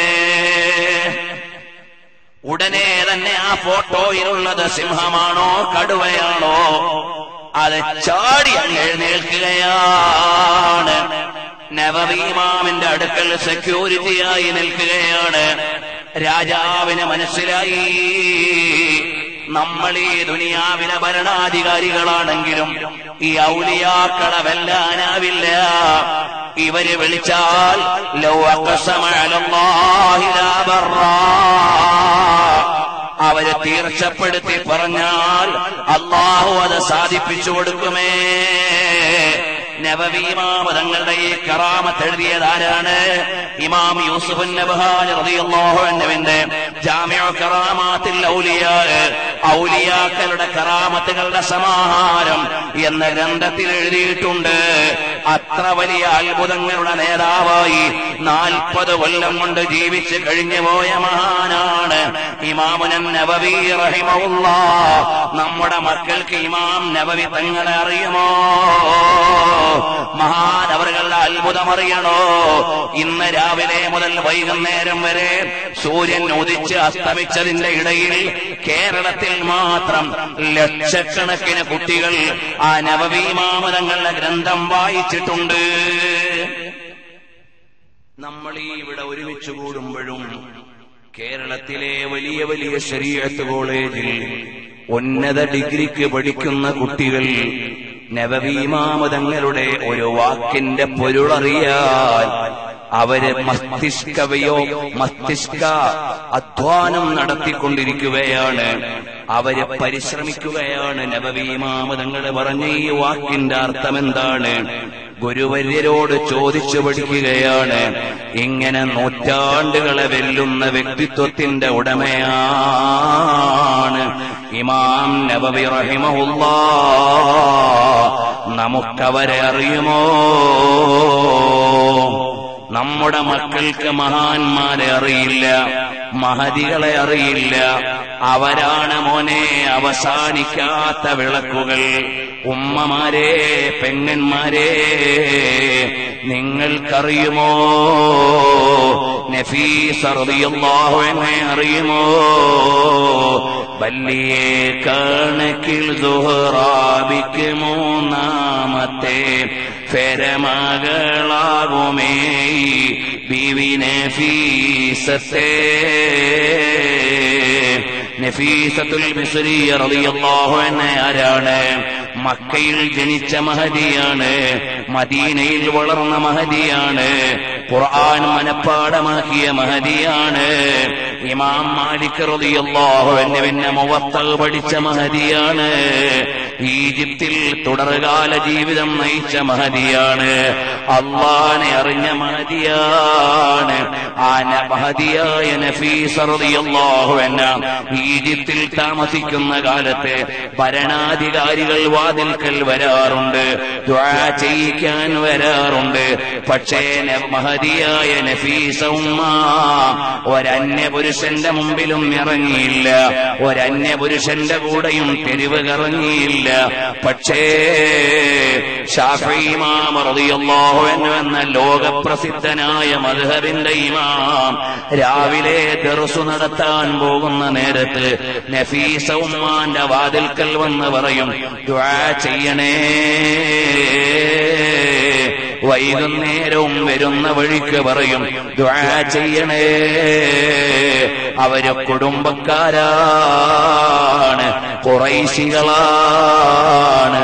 ഉടനെ തന്നെ ആ ഫോട്ടോയിലുള്ളത് സിംഹമാണോ കടുവയാണോ അത് ചാടി അങ്ങ് എഴുന്നേൽക്കുകയാണ് നവവീമാമിന്റെ അടുക്കൽ സെക്യൂരിറ്റിയായി നിൽക്കുകയാണ് രാജാവിന് മനസ്സിലായി നമ്മൾ ഈ ദുനിയാവിലെ ഭരണാധികാരികളാണെങ്കിലും ഈ ഔലിയാക്കളെ വെല്ലാനാവില്ല ഇവര് വിളിച്ചാൽ ലൗ അഖസമ അലല്ലാഹി ലാ ബർറാ. അവര് തീർച്ചപ്പെടുത്തി പറഞ്ഞാൽ അള്ളാഹു അത് സാധിപ്പിച്ചു കൊടുക്കുമേ നവവീമാമതങ്ങളുടെ ഈ കറാമത്ത് എഴുതിയത് ആരാണ് ഇമാം യൂസുഫ് നബഹാനുവിന്റെ ജാമ്യ കറാമാത്തിൽ ഔലിയാ ഔലിയാക്കളുടെ കറാമത്തുകളുടെ സമാഹാരം എന്ന ഗ്രന്ഥത്തിൽ എഴുതിയിട്ടുണ്ട് അത്ര വലിയ അത്ഭുതങ്ങളുടെ നേതാവായി നാൽപ്പത് കൊല്ലം കൊണ്ട് ജീവിച്ച് കഴിഞ്ഞു പോയ മഹാനാണ് ഇമാമുനൻ നബവി റഹിമവുള്ള നമ്മുടെ മക്കൾക്ക് ഇമാം നബവി തങ്ങളെ അറിയുമോ മഹാൻ അവരുടെ അത്ഭുതം അറിയണോ ഇന്ന് രാവിലെ മുതൽ വൈകുന്നേരം വരെ സൂര്യൻ ഉദിച്ച് അസ്തമിച്ചതിന്റെ ഇടയിൽ കേരളത്തിൽ മാത്രം ലക്ഷക്കണക്കിന് കുട്ടികൾ ആ നവവീമാമതങ്ങളുടെ ഗ്രന്ഥം വായിച്ചിട്ടുണ്ട് നമ്മൾ ഈ ഇവിടെ ഒരുമിച്ച് കൂടുമ്പോഴും കേരളത്തിലെ വലിയ വലിയ ശരീരത്ത് കോളേജിൽ ഉന്നത ഡിഗ്രിക്ക് പഠിക്കുന്ന കുട്ടികൾ നവവീമാമതങ്ങളുടെ ഒരു വാക്കിന്റെ പൊരുളറിയാൻ അവര് മസ്തിഷ്കവയോ മസ്തിഷ്ക അധ്വാനം നടത്തിക്കൊണ്ടിരിക്കുകയാണ് അവര് പരിശ്രമിക്കുകയാണ് നവവീമാമതങ്ങൾ പറഞ്ഞ ഈ വാക്കിന്റെ അർത്ഥം എന്താണ് ഗുരുവര്യരോട് ചോദിച്ചു പഠിക്കുകയാണ് ഇങ്ങനെ നൂറ്റാണ്ടുകളെ വെല്ലുന്ന വ്യക്തിത്വത്തിന്റെ ഉടമയാണ് ഇമാം നബവി റഹിമഹുല്ല നമുക്കവരെ അറിയുമോ നമ്മുടെ മക്കൾക്ക് മഹാന്മാരെ അറിയില്ല മഹതികളെ അറിയില്ല അവരാണ് മോനെ അവസാനിക്കാത്ത വിളക്കുകൾ ഉമ്മമാരെ പെങ്ങന്മാരെ നിങ്ങൾക്കറിയുമോ നഫീസറിയാഹുവിനെ അറിയുമോ വലിയ കണക്കിൽ സുഹറാബിക്ക് മൂന്നാമത്തെ ഫെരമകളാകുമേ ബിവി നഫീസത്തെ നഫീസത്തുൽ മിസ്രിയ റളിയല്ലാഹു അൻഹ ആരാണ് മക്കയിൽ ജനിച്ച മഹദിയാണ് മദീനയിൽ വളർന്ന മഹദിയാണ് ഖുർആൻ മനപ്പാടമാക്കിയ മഹദിയാണ് ഇമാം മാലിക് റളിയല്ലാഹു അൻഹുവിന്റെ മുവത്ത പഠിച്ച മഹദിയാണ് ഈജിപ്തിൽ തുടർകാല ജീവിതം നയിച്ച മഹതിയാണ് അള്ളാനെ അറിഞ്ഞ മഹതിയാണ് ആ ന- മഹതിയായ നഫീസ് റളിയല്ലാഹു അൻഹ ഈജിപ്തിൽ താമസിക്കുന്ന കാലത്ത് ഭരണാധികാരികൾ വാതിൽക്കൽ വരാറുണ്ട് ദ്വാ ചെയ്യിക്കാൻ വരാറുണ്ട് പക്ഷേ ന- മഹതിയായ നഫീസ ഉമ്മ ഒരന്യ പുരുഷന്റെ മുമ്പിലും ഇറങ്ങിയില്ല ഒരന്യ പുരുഷന്റെ കൂടെയും തെരുവ് കറങ്ങിയില്ല പക്ഷേ ഷാഫി ഇമാം റളിയല്ലാഹു അൻഹു എന്ന ലോകപ്രസിദ്ധനായ മദ്ഹബിന്റെ ഇമാം രാവിലെ ദർസു നടത്താൻ പോകുന്ന നേരത്ത് നഫീസ ഉമ്മാന്റെ വാതിൽക്കൽ വന്ന് പറയും ദുആ ചെയ്യണേ വൈകുന്നേരവും വരുന്ന വഴിക്ക് പറയും ദുആ ചെയ്യണേ അവര് കുടുംബക്കാരാണ് കുറൈശികളാണ്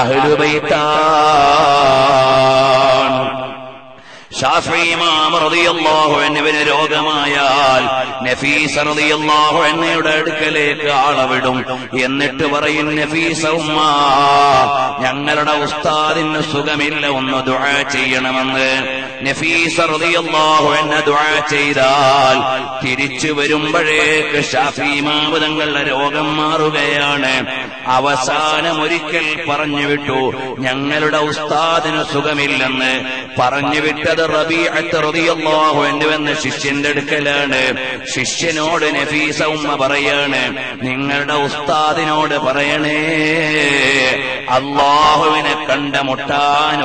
അഹ്ലുബൈത്താണ് ഷാഫി ഇമാം റളിയല്ലാഹു അൻഹുവിന് രോഗമായാൽ നഫീസ റളിയല്ലാഹു അൻഹയുടെ അടുക്കലേക്ക് ആളവിടും എന്നിട്ട് പറയും നഫീസ ഉമ്മ ഞങ്ങളുടെ ഉസ്താദിന് സുഖമില്ല ഒന്ന് ദുആ ചെയ്യണമെന്ന് നഫീസ റളിയല്ലാഹു അൻഹ ദുആ ചെയ്താൽ തിരിച്ചു വരുമ്പോഴേക്ക് ഷാഫി ഇമാം തങ്ങളുടെ രോഗം മാറുകയാണ് അവസാനം ഒരിക്കൽ പറഞ്ഞു വിട്ടു ഞങ്ങളുടെ ഉസ്താദിന് സുഖമില്ലെന്ന് പറഞ്ഞു വിട്ടത് റബീഅത്ത് റളിയല്ലാഹു അൻഹു എന്ന ശിഷ്യന്റെ അടുക്കലാണ് ശിഷ്യനോട് നഫീസ ഉമ്മ പറയാണ് നിങ്ങളുടെ ഉസ്താദിനോട് പറയണേ അള്ളാഹുവിനെ കണ്ടുമുട്ടാൻ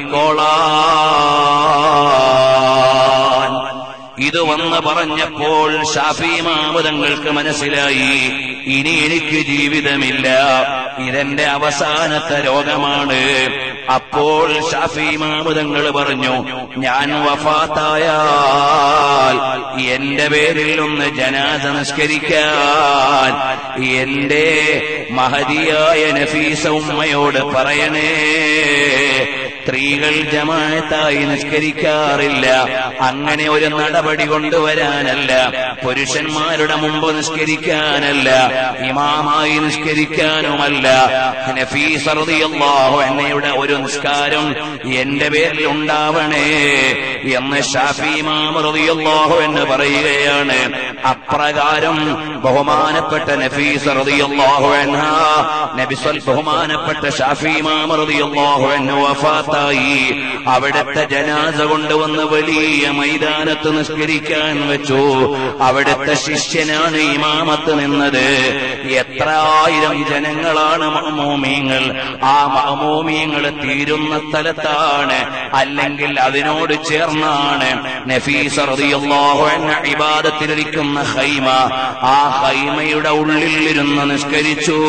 ഒരുങ്ങിക്കോളാൻ ഇത് വന്ന് പറഞ്ഞപ്പോൾ ഷാഫി മാമുതങ്ങൾക്ക് മനസ്സിലായി ഇനി എനിക്ക് ജീവിതമില്ല ഇതെന്റെ അവസാനത്തെ രോഗമാണ് അപ്പോൾ ഷാഫി മാമുതങ്ങൾ പറഞ്ഞു ഞാൻ വഫാത്തായാൽ എന്റെ പേരിൽ ഒന്ന് ജനാസ നിസ്കരിക്കാൻ എന്റെ മഹതിയായ നഫീസ ഉമ്മയോട് പറയണേ സ്ത്രീകൾ ജമാഅത്തായി നിസ്കരിക്കാറില്ല അങ്ങനെ ഒരു നടപടി കൊണ്ടുവരാനല്ല പുരുഷന്മാരുടെ മുമ്പ് നിസ്കരിക്കാനല്ല ഇമാമായി നിസ്കരിക്കാനുമല്ല നഫീസ് റളിയല്ലാഹു അൻഹയുടെ ഒരു നിസ്കാരം എന്റെ പേരിൽ ഉണ്ടാവണേ എന്ന് ഷാഫി ഇമാം റളിയല്ലാഹു എന്ന് പറയുകയാണ് അപ്രകാരം ബഹുമാനപ്പെട്ട നഫീസ് റളിയല്ലാഹു അൻഹ നബി സ്വൽ ബഹുമാനപ്പെട്ട ഷാഫി ഇമാം റളിയല്ലാഹു അൻഹു വഫാത്തായി അവിടുത്തെ ജനാസ കൊണ്ടുവന്ന് വലിയ മൈതാനത്ത് നിസ്കരിക്കാൻ വെച്ചു അവിടുത്തെ ശിഷ്യനാണ് ഇമാമത്ത് നിന്നത് എത്ര ആയിരം ജനങ്ങളാണ് മഹമൂമിയങ്ങൾ ആ മഹമൂമിയങ്ങൾ തീരുന്ന സ്ഥലത്താണ് അല്ലെങ്കിൽ അതിനോട് ചേർന്നാണ് നഫീസ റളിയല്ലാഹു അൻഹ ഇബാദത്തിലിരിക്കുന്ന ഹൈമ ആ ഹൈമയുടെ ഉള്ളിൽ ഇരുന്ന് നിസ്കരിച്ചു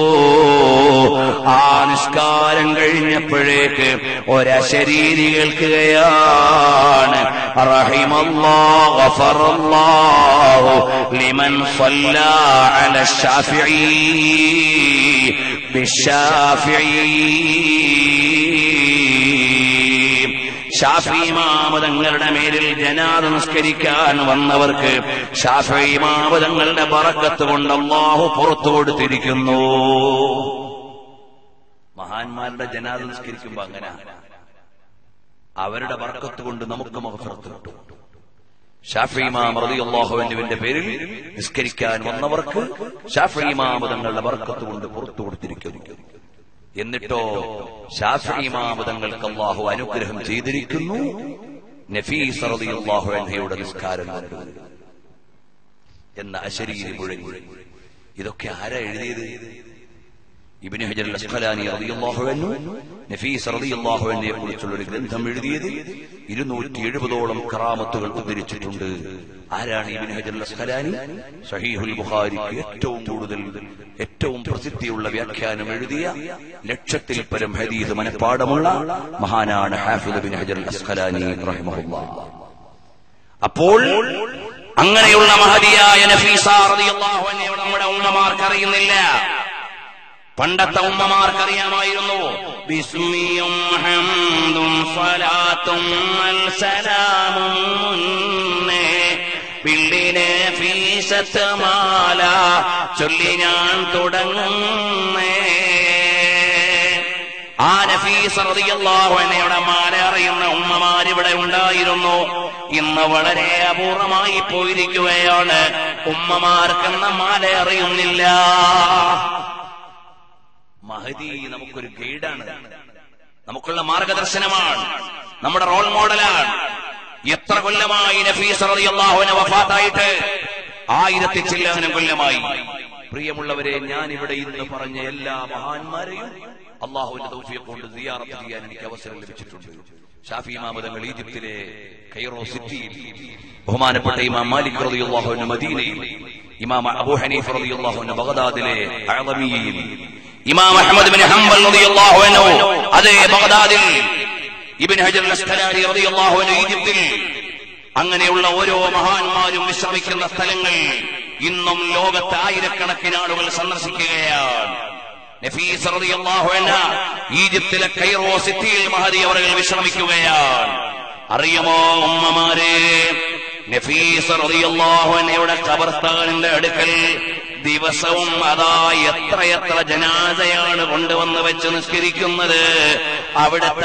ആ നിസ്കാരം കഴിഞ്ഞപ്പോഴേക്ക് ഒരശരീരി കേൾക്കുകയാണ് റഹിമല്ലാഹു ഗഫറല്ലാഹു ലിമൻ സ്വല്ലാ അല ശാഫിഈ ബിശാഫിഈ ഷാഫി മാമതങ്ങളുടെ മേലിൽ ജനാദ നിസ്കരിക്കാൻ വന്നവർക്ക് ഷാഫി മാമതങ്ങളുടെ പറക്കത്ത് കൊണ്ട് അള്ളാഹു പുറത്തു കൊടുത്തിരിക്കുന്നു മഹാന്മാരുടെ ജനാദ നിസ്കരിക്കുമ്പോ അങ്ങനെ അവരുടെ പറക്കത്ത് കൊണ്ട് നമുക്ക് മഹഫറത്ത് കിട്ടും ഷാഫി ഇമാം റളിയല്ലാഹുവിന്റെ പേരിൽ നിസ്കരിക്കാൻ വന്നവർക്ക് ഷാഫി ഇമാമതങ്ങളുടെ ബർക്കത്ത് കൊണ്ട് പുറത്തു കൊടുത്തിരിക്കുന്നു എന്നിട്ടോ ഷാഫി ഇമാമതങ്ങൾക്ക് അള്ളാഹു അനുഗ്രഹം ചെയ്തിരിക്കുന്നു നഫീസ് റളിയല്ലാഹു അൻഹയുടെ നിസ്കാരം കൊണ്ട് എന്ന അശരീരി മുഴങ്ങി ഇതൊക്കെ ആരാ എഴുതിയത് ഇബ്നു ഹജർ അസ്ഖലാനി റളിയല്ലാഹു അൻഹു നഫീസ് റളിയല്ലാഹു അൻഹയെ കുറിച്ചുള്ള ഒരു ഗ്രന്ഥം എഴുതിയത് ഇരുന്നൂറ്റി എഴുപതോളം കറാമത്തുകൾ ഉദ്ധരിച്ചിട്ടുണ്ട് ആരാണ് ഇബ്നു ഹജർ അസ്ഖലാനി സഹീഹുൽ ബുഖാരിക്ക് ഏറ്റവും കൂടുതൽ ഏറ്റവും പ്രസിദ്ധിയുള്ള വ്യാഖ്യാനം എഴുതിയ ലക്ഷത്തിൽ പരം ഹദീസ് മനഃപ്പാടമുള്ള മഹാനാണ് ഹാഫിദ് ബിൻ ഹജർ അസ്ഖലാനി റഹിമഹുല്ലാഹ് അപ്പോൾ അങ്ങനെയുള്ള മഹതിയായ നഫീസ റളിയല്ലാഹു അൻഹയുടെ നമ്മുടെ ഉമ്മമാർക്ക് അറിയുന്നില്ല പണ്ടത്തെ ഉമ്മമാർക്കറിയാമായിരുന്നു ബിസ്മിയും ഹംദും സ്വലാത്തും സലാമും മുന്നേ പിള്ളിനെ ഫീസത്ത് മാല ചൊല്ലി ഞാൻ തുടങ്ങുന്നേ ആ നഫീസ റളിയല്ലാഹു അൻഹയുടെ മാല അറിയുന്ന ഉമ്മമാർ ഇവിടെ ഉണ്ടായിരുന്നു ഇന്ന് വളരെ അപൂർവമായി പോയിരിക്കുകയാണ് ഉമ്മമാർക്കെന്ന മാല അറിയുന്നില്ല മഹദി നമുക്കൊരു ഗൈഡാണ് നമുക്കുള്ള മാർഗദർശനമാണ് നമ്മുടെ റോൾ മോഡലാണ് എത്ര കൊല്ലമായി നഫീസ റളിയല്ലാഹുവിനെ വഫാത്തായിട്ട് ആയിരത്തി ചില്ലാനം കൊല്ലമായി പ്രിയമുള്ളവരെ ഞാൻ ഇവിടെ ഇന്ന് പറഞ്ഞ എല്ലാ മഹാന്മാരെയും അള്ളാഹുവിന്റെ തൗഫീഖ് കൊണ്ട് സിയാറത്ത് ചെയ്യാൻ എനിക്ക് അവസരം ലഭിച്ചിട്ടുണ്ട് ഷാഫി മാമതങ്ങൾ ഈജിപ്തിലെ കൈറോ സിറ്റിയിൽ ബഹുമാനപ്പെട്ട ഇമാം മാലിക് റളിയല്ലാഹുവിന്റെ മദീനയിൽ ഇമാം അബൂ ഹനീഫ് റളിയല്ലാഹുവിന്റെ ബഗ്ദാദിലെ അഅലമിയയിൽ ഇമാം അഹ്മദ് ബിൻ ഹംബൽ റളിയല്ലാഹു അൻഹു അതേ ബഗ്ദാദിൽ ഇബ്ൻ ഹജർ അസ്കലാനി റളിയല്ലാഹു അൻഹു ഈജിപ്തിൽ അങ്ങനെയുള്ള ഓരോ മഹാന്മാരും വിശ്രമിക്കുന്ന സ്ഥലങ്ങൾ ഇന്നും ലോകത്തെ ആയിരക്കണക്കിന് ആളുകൾ സന്ദർശിക്കുകയാണ് നഫീസ് റളിയല്ലാഹു അൻഹ ഈജിപ്തിലെ കൈറോ സിറ്റിയിൽ മഹദി അവர்கள் വിശ്രമിക്കുകയാണ് അറിയുമോ ഉമ്മമാരെ നഫീസ് റളിയല്ലാഹു അൻഹയുടെ ഖബർസ്ഥാനിന്റെ അടുക്കൽ ദിവസവും അതാ എത്രയെത്ര ജനാസയാണ് കൊണ്ടുവന്ന് വെച്ച് നിസ്കരിക്കുന്നത് അവിടുത്തെ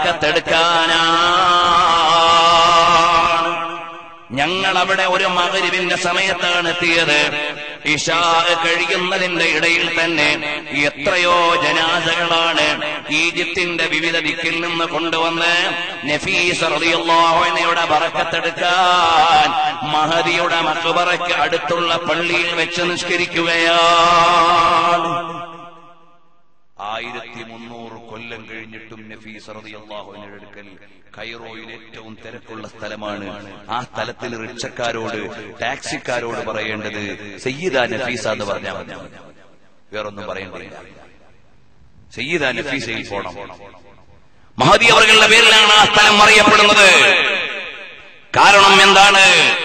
ബറക്കത്തെടുക്കാനാണ് ഞങ്ങൾ അവിടെ ഒരു മകരിവിന്റെ സമയത്താണ് എത്തിയത് ഇഷാ കഴിയുന്നതിന്റെ ഇടയിൽ തന്നെ എത്രയോ ജനാസകളാണ് ഈജിപ്തിന്റെ വിവിധ ദിക്കിൽ നിന്ന് കൊണ്ടുവന്ന് നഫീസ് റളിയല്ലാഹുവിനെയുടെ ബറക്കത്തെടുക്കാൻ മഹദിയുടെ മക്ബറയ്ക്ക് അടുത്തുള്ള പള്ളിയിൽ വെച്ച് നിഷ്കരിക്കുകയാണ് ആയിരത്തി മുന്നൂറ് കൊല്ലം കഴിഞ്ഞിട്ടും നഫീസ് റളിയല്ലാഹുവിന്റെ അടുക്കൽ കൈറോയിൽ ഏറ്റവും തിരക്കുള്ള സ്ഥലമാണ് ആ സ്ഥലത്തിൽ റിക്ഷക്കാരോട് ടാക്സിക്കാരോട് പറയേണ്ടത് സയ്യിദ നഫീസ എന്ന് പറഞ്ഞാൽ മതി വേറൊന്നും പറയേണ്ടില്ല സയ്യിദ നഫീസയിൽ പോണം മഹദി അവர்களுടെ പേരിലാണ് ആ സ്ഥലം അറിയപ്പെടുന്നത് കാരണം എന്താണ്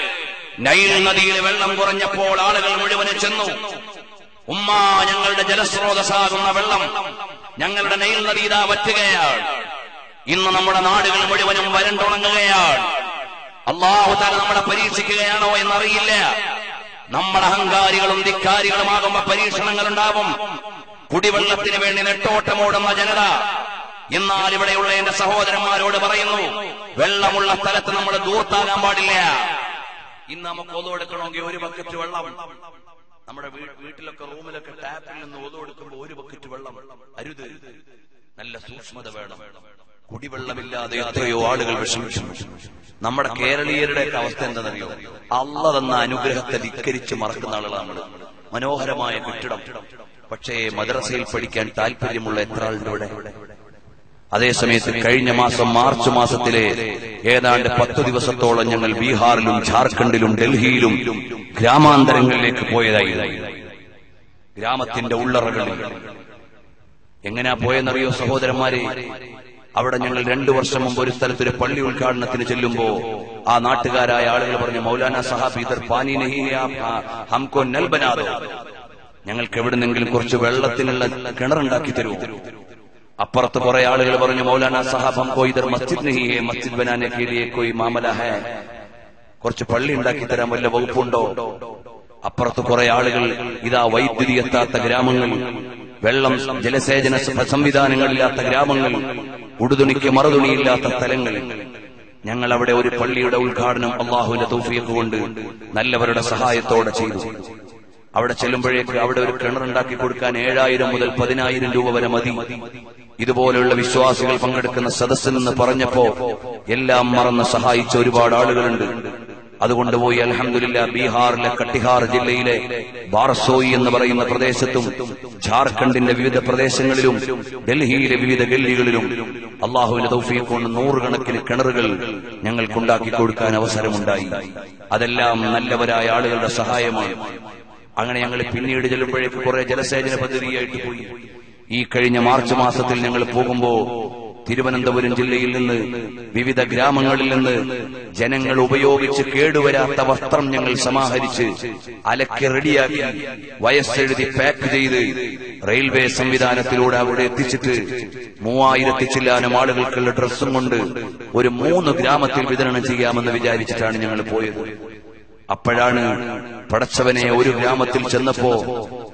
നൈൽ നദിയിൽ വെള്ളം കുറഞ്ഞപ്പോൾ ആളുകൾ മുഴുവനും ചെന്നു ഉമ്മ ഞങ്ങളുടെ ജലസ്രോതസ്സാകുന്ന വെള്ളം ഞങ്ങളുടെ നൈൽ നദി ഇതാ വറ്റുകയാണ് ഇന്ന് നമ്മുടെ നാടുകൾ മുഴുവനും വരണ്ടുണങ്ങുകയാണ് അള്ളാഹു താല നമ്മളെ പരീക്ഷിക്കുകയാണോ എന്നറിയില്ല നമ്മുടെ അഹങ്കാരികളും ധിക്കാരികളുമാകുമ്പോ പരീക്ഷണങ്ങൾ ഉണ്ടാവും കുടിവെള്ളത്തിന് വേണ്ടി നെട്ടോട്ടമോടുന്ന ജനത എന്നാൽ ഇവിടെയുള്ള എന്റെ സഹോദരന്മാരോട് പറയുന്നു വെള്ളമുള്ള സ്ഥലത്ത് നമ്മൾ ദൂർത്താകാൻ പാടില്ല ഇന്ന് നമുക്ക് ഒതു എടുക്കണമെങ്കിൽ ഒരു ബക്കറ്റ് വെള്ളം നമ്മുടെ വീ- വീട്ടിലൊക്കെ റൂമിലൊക്കെ ടാപ്പിൽ നിന്ന് ഒതു എടുക്കുമ്പോൾ ഒരു ബക്കറ്റ് വെള്ളം അരുത് നല്ല സൂക്ഷ്മത വേണം കുടിവെള്ളമില്ലാതെ എത്രയോ ആളുകൾ വിഷമിക്കുന്നു നമ്മുടെ കേരളീയരുടെ ഒക്കെ അവസ്ഥ എന്താണെന്നറിയോ അള്ള തന്ന അനുഗ്രഹത്തെ ധിക്കരിച്ച് മറക്കുന്ന ആളുകളാണ് നമ്മൾ മനോഹരമായ കെട്ടിടം പക്ഷേ മദ്രസയിൽ പഠിക്കാൻ താല്പര്യമുള്ള എത്ര ആളുണ്ട് ഇവിടെ അതേസമയത്ത് കഴിഞ്ഞ മാസം മാർച്ച് മാസത്തിലെ ഏതാണ്ട് പത്ത് ദിവസത്തോളം ഞങ്ങൾ ബീഹാറിലും ജാർഖണ്ഡിലും ഡൽഹിയിലും ഗ്രാമാന്തരങ്ങളിലേക്ക് പോയതായിരുന്നു ഗ്രാമത്തിന്റെ ഉള്ളറകളിൽ എങ്ങനെയാ പോയെന്നറിയോ സഹോദരന്മാരെ അവിടെ ഞങ്ങൾ രണ്ടു വർഷം മുമ്പ് ഒരു സ്ഥലത്ത് ഒരു പള്ളി ഉദ്ഘാടനത്തിന് ചെല്ലുമ്പോ ആ നാട്ടുകാരായ ആളുകൾ പറഞ്ഞു മൗലാന സഹാബ് ഇതർ പാനി നഹി ഹേ, ആപ് ആ- ഹംകോ നൽ ബനാദോ ഞങ്ങൾക്ക് എവിടുന്നെങ്കിലും കുറച്ച് വെള്ളത്തിനുള്ള കിണറുണ്ടാക്കി തരൂ അപ്പുറത്ത് കുറെ ആളുകൾ പറഞ്ഞു മൗലാന സാഹബ് ഹംകോ ഇതർ മസ്ജിദ് നഹി ഹേ മസ്ജിദ് ബനാനെ കെ ലിയെ കോയി മാമല ഹേ കുറച്ച് പള്ളി ഉണ്ടാക്കി തരാൻ വല്ല വകുപ്പുണ്ടോ അപ്പുറത്ത് കുറെ ആളുകൾ ഇതാ വൈദ്യുതി എത്താത്ത ഗ്രാമങ്ങൾ വെള്ളം ജലസേചന സ- സംവിധാനങ്ങളില്ലാത്ത ഗ്രാമങ്ങൾ ഉടുതുണിക്ക് മറുതുണിയില്ലാത്ത സ്ഥലങ്ങൾ ഞങ്ങൾ അവിടെ ഒരു പള്ളിയുടെ ഉദ്ഘാടനം അള്ളാഹുവിന്റെ തൗഫീഖ് കൊണ്ട് നല്ലവരുടെ സഹായത്തോടെ ചെയ്തു അവിടെ ചെല്ലുമ്പോഴേക്ക് അവിടെ ഒരു കിണറുണ്ടാക്കി കൊടുക്കാൻ ഏഴായിരം മുതൽ പതിനായിരം രൂപ വരെ മതി ഇതുപോലെയുള്ള വിശ്വാസികൾ പങ്കെടുക്കുന്ന സദസ്സിൽ നിന്ന് പറഞ്ഞപ്പോ എല്ലാം മറന്ന് സഹായിച്ച ഒരുപാട് ആളുകളുണ്ട് അതുകൊണ്ട് പോയി അലഹമില്ല ബീഹാറിലെ കട്ടിഹാർ ജില്ലയിലെ ബാർസോയി എന്ന് പറയുന്ന പ്രദേശത്തും ജാർഖണ്ഡിന്റെ വിവിധ പ്രദേശങ്ങളിലും ഡൽഹിയിലെ വിവിധ ഗല്ലികളിലും അള്ളാഹുവിന്റെ തൗഫീഖ് കൊണ്ട് നൂറുകണക്കിന് കിണറുകൾ ഞങ്ങൾക്കുണ്ടാക്കി കൊടുക്കാൻ അവസരമുണ്ടായി അതെല്ലാം നല്ലവരായ ആളുകളുടെ സഹായമാണ് അങ്ങനെ ഞങ്ങൾ പിന്നീട് ചെല്ലുമ്പോഴേക്ക് കുറെ ജലസേചന പദ്ധതിയായിട്ട് പോയി ഈ കഴിഞ്ഞ മാർച്ച് മാസത്തിൽ ഞങ്ങൾ പോകുമ്പോ തിരുവനന്തപുരം ജില്ലയിൽ നിന്ന് വിവിധ ഗ്രാമങ്ങളിൽ നിന്ന് ജനങ്ങൾ ഉപയോഗിച്ച് കേടുവരാത്ത വസ്ത്രം ഞങ്ങൾ സമാഹരിച്ച് അലക്കി റെഡിയാക്കി വയസ്സെഴുതി പാക്ക് ചെയ്ത് റെയിൽവേ സംവിധാനത്തിലൂടെ അവിടെ എത്തിച്ചിട്ട് മൂവായിരത്തി ചില്ലാനം ആളുകൾക്കുള്ള ഡ്രസ്സും കൊണ്ട് ഒരു മൂന്ന് ഗ്രാമത്തിൽ വിതരണം ചെയ്യാമെന്ന് വിചാരിച്ചിട്ടാണ് ഞങ്ങൾ പോയത് അപ്പോഴാണ് പടച്ചവനെ ഒരു ഗ്രാമത്തിൽ ചെന്നപ്പോ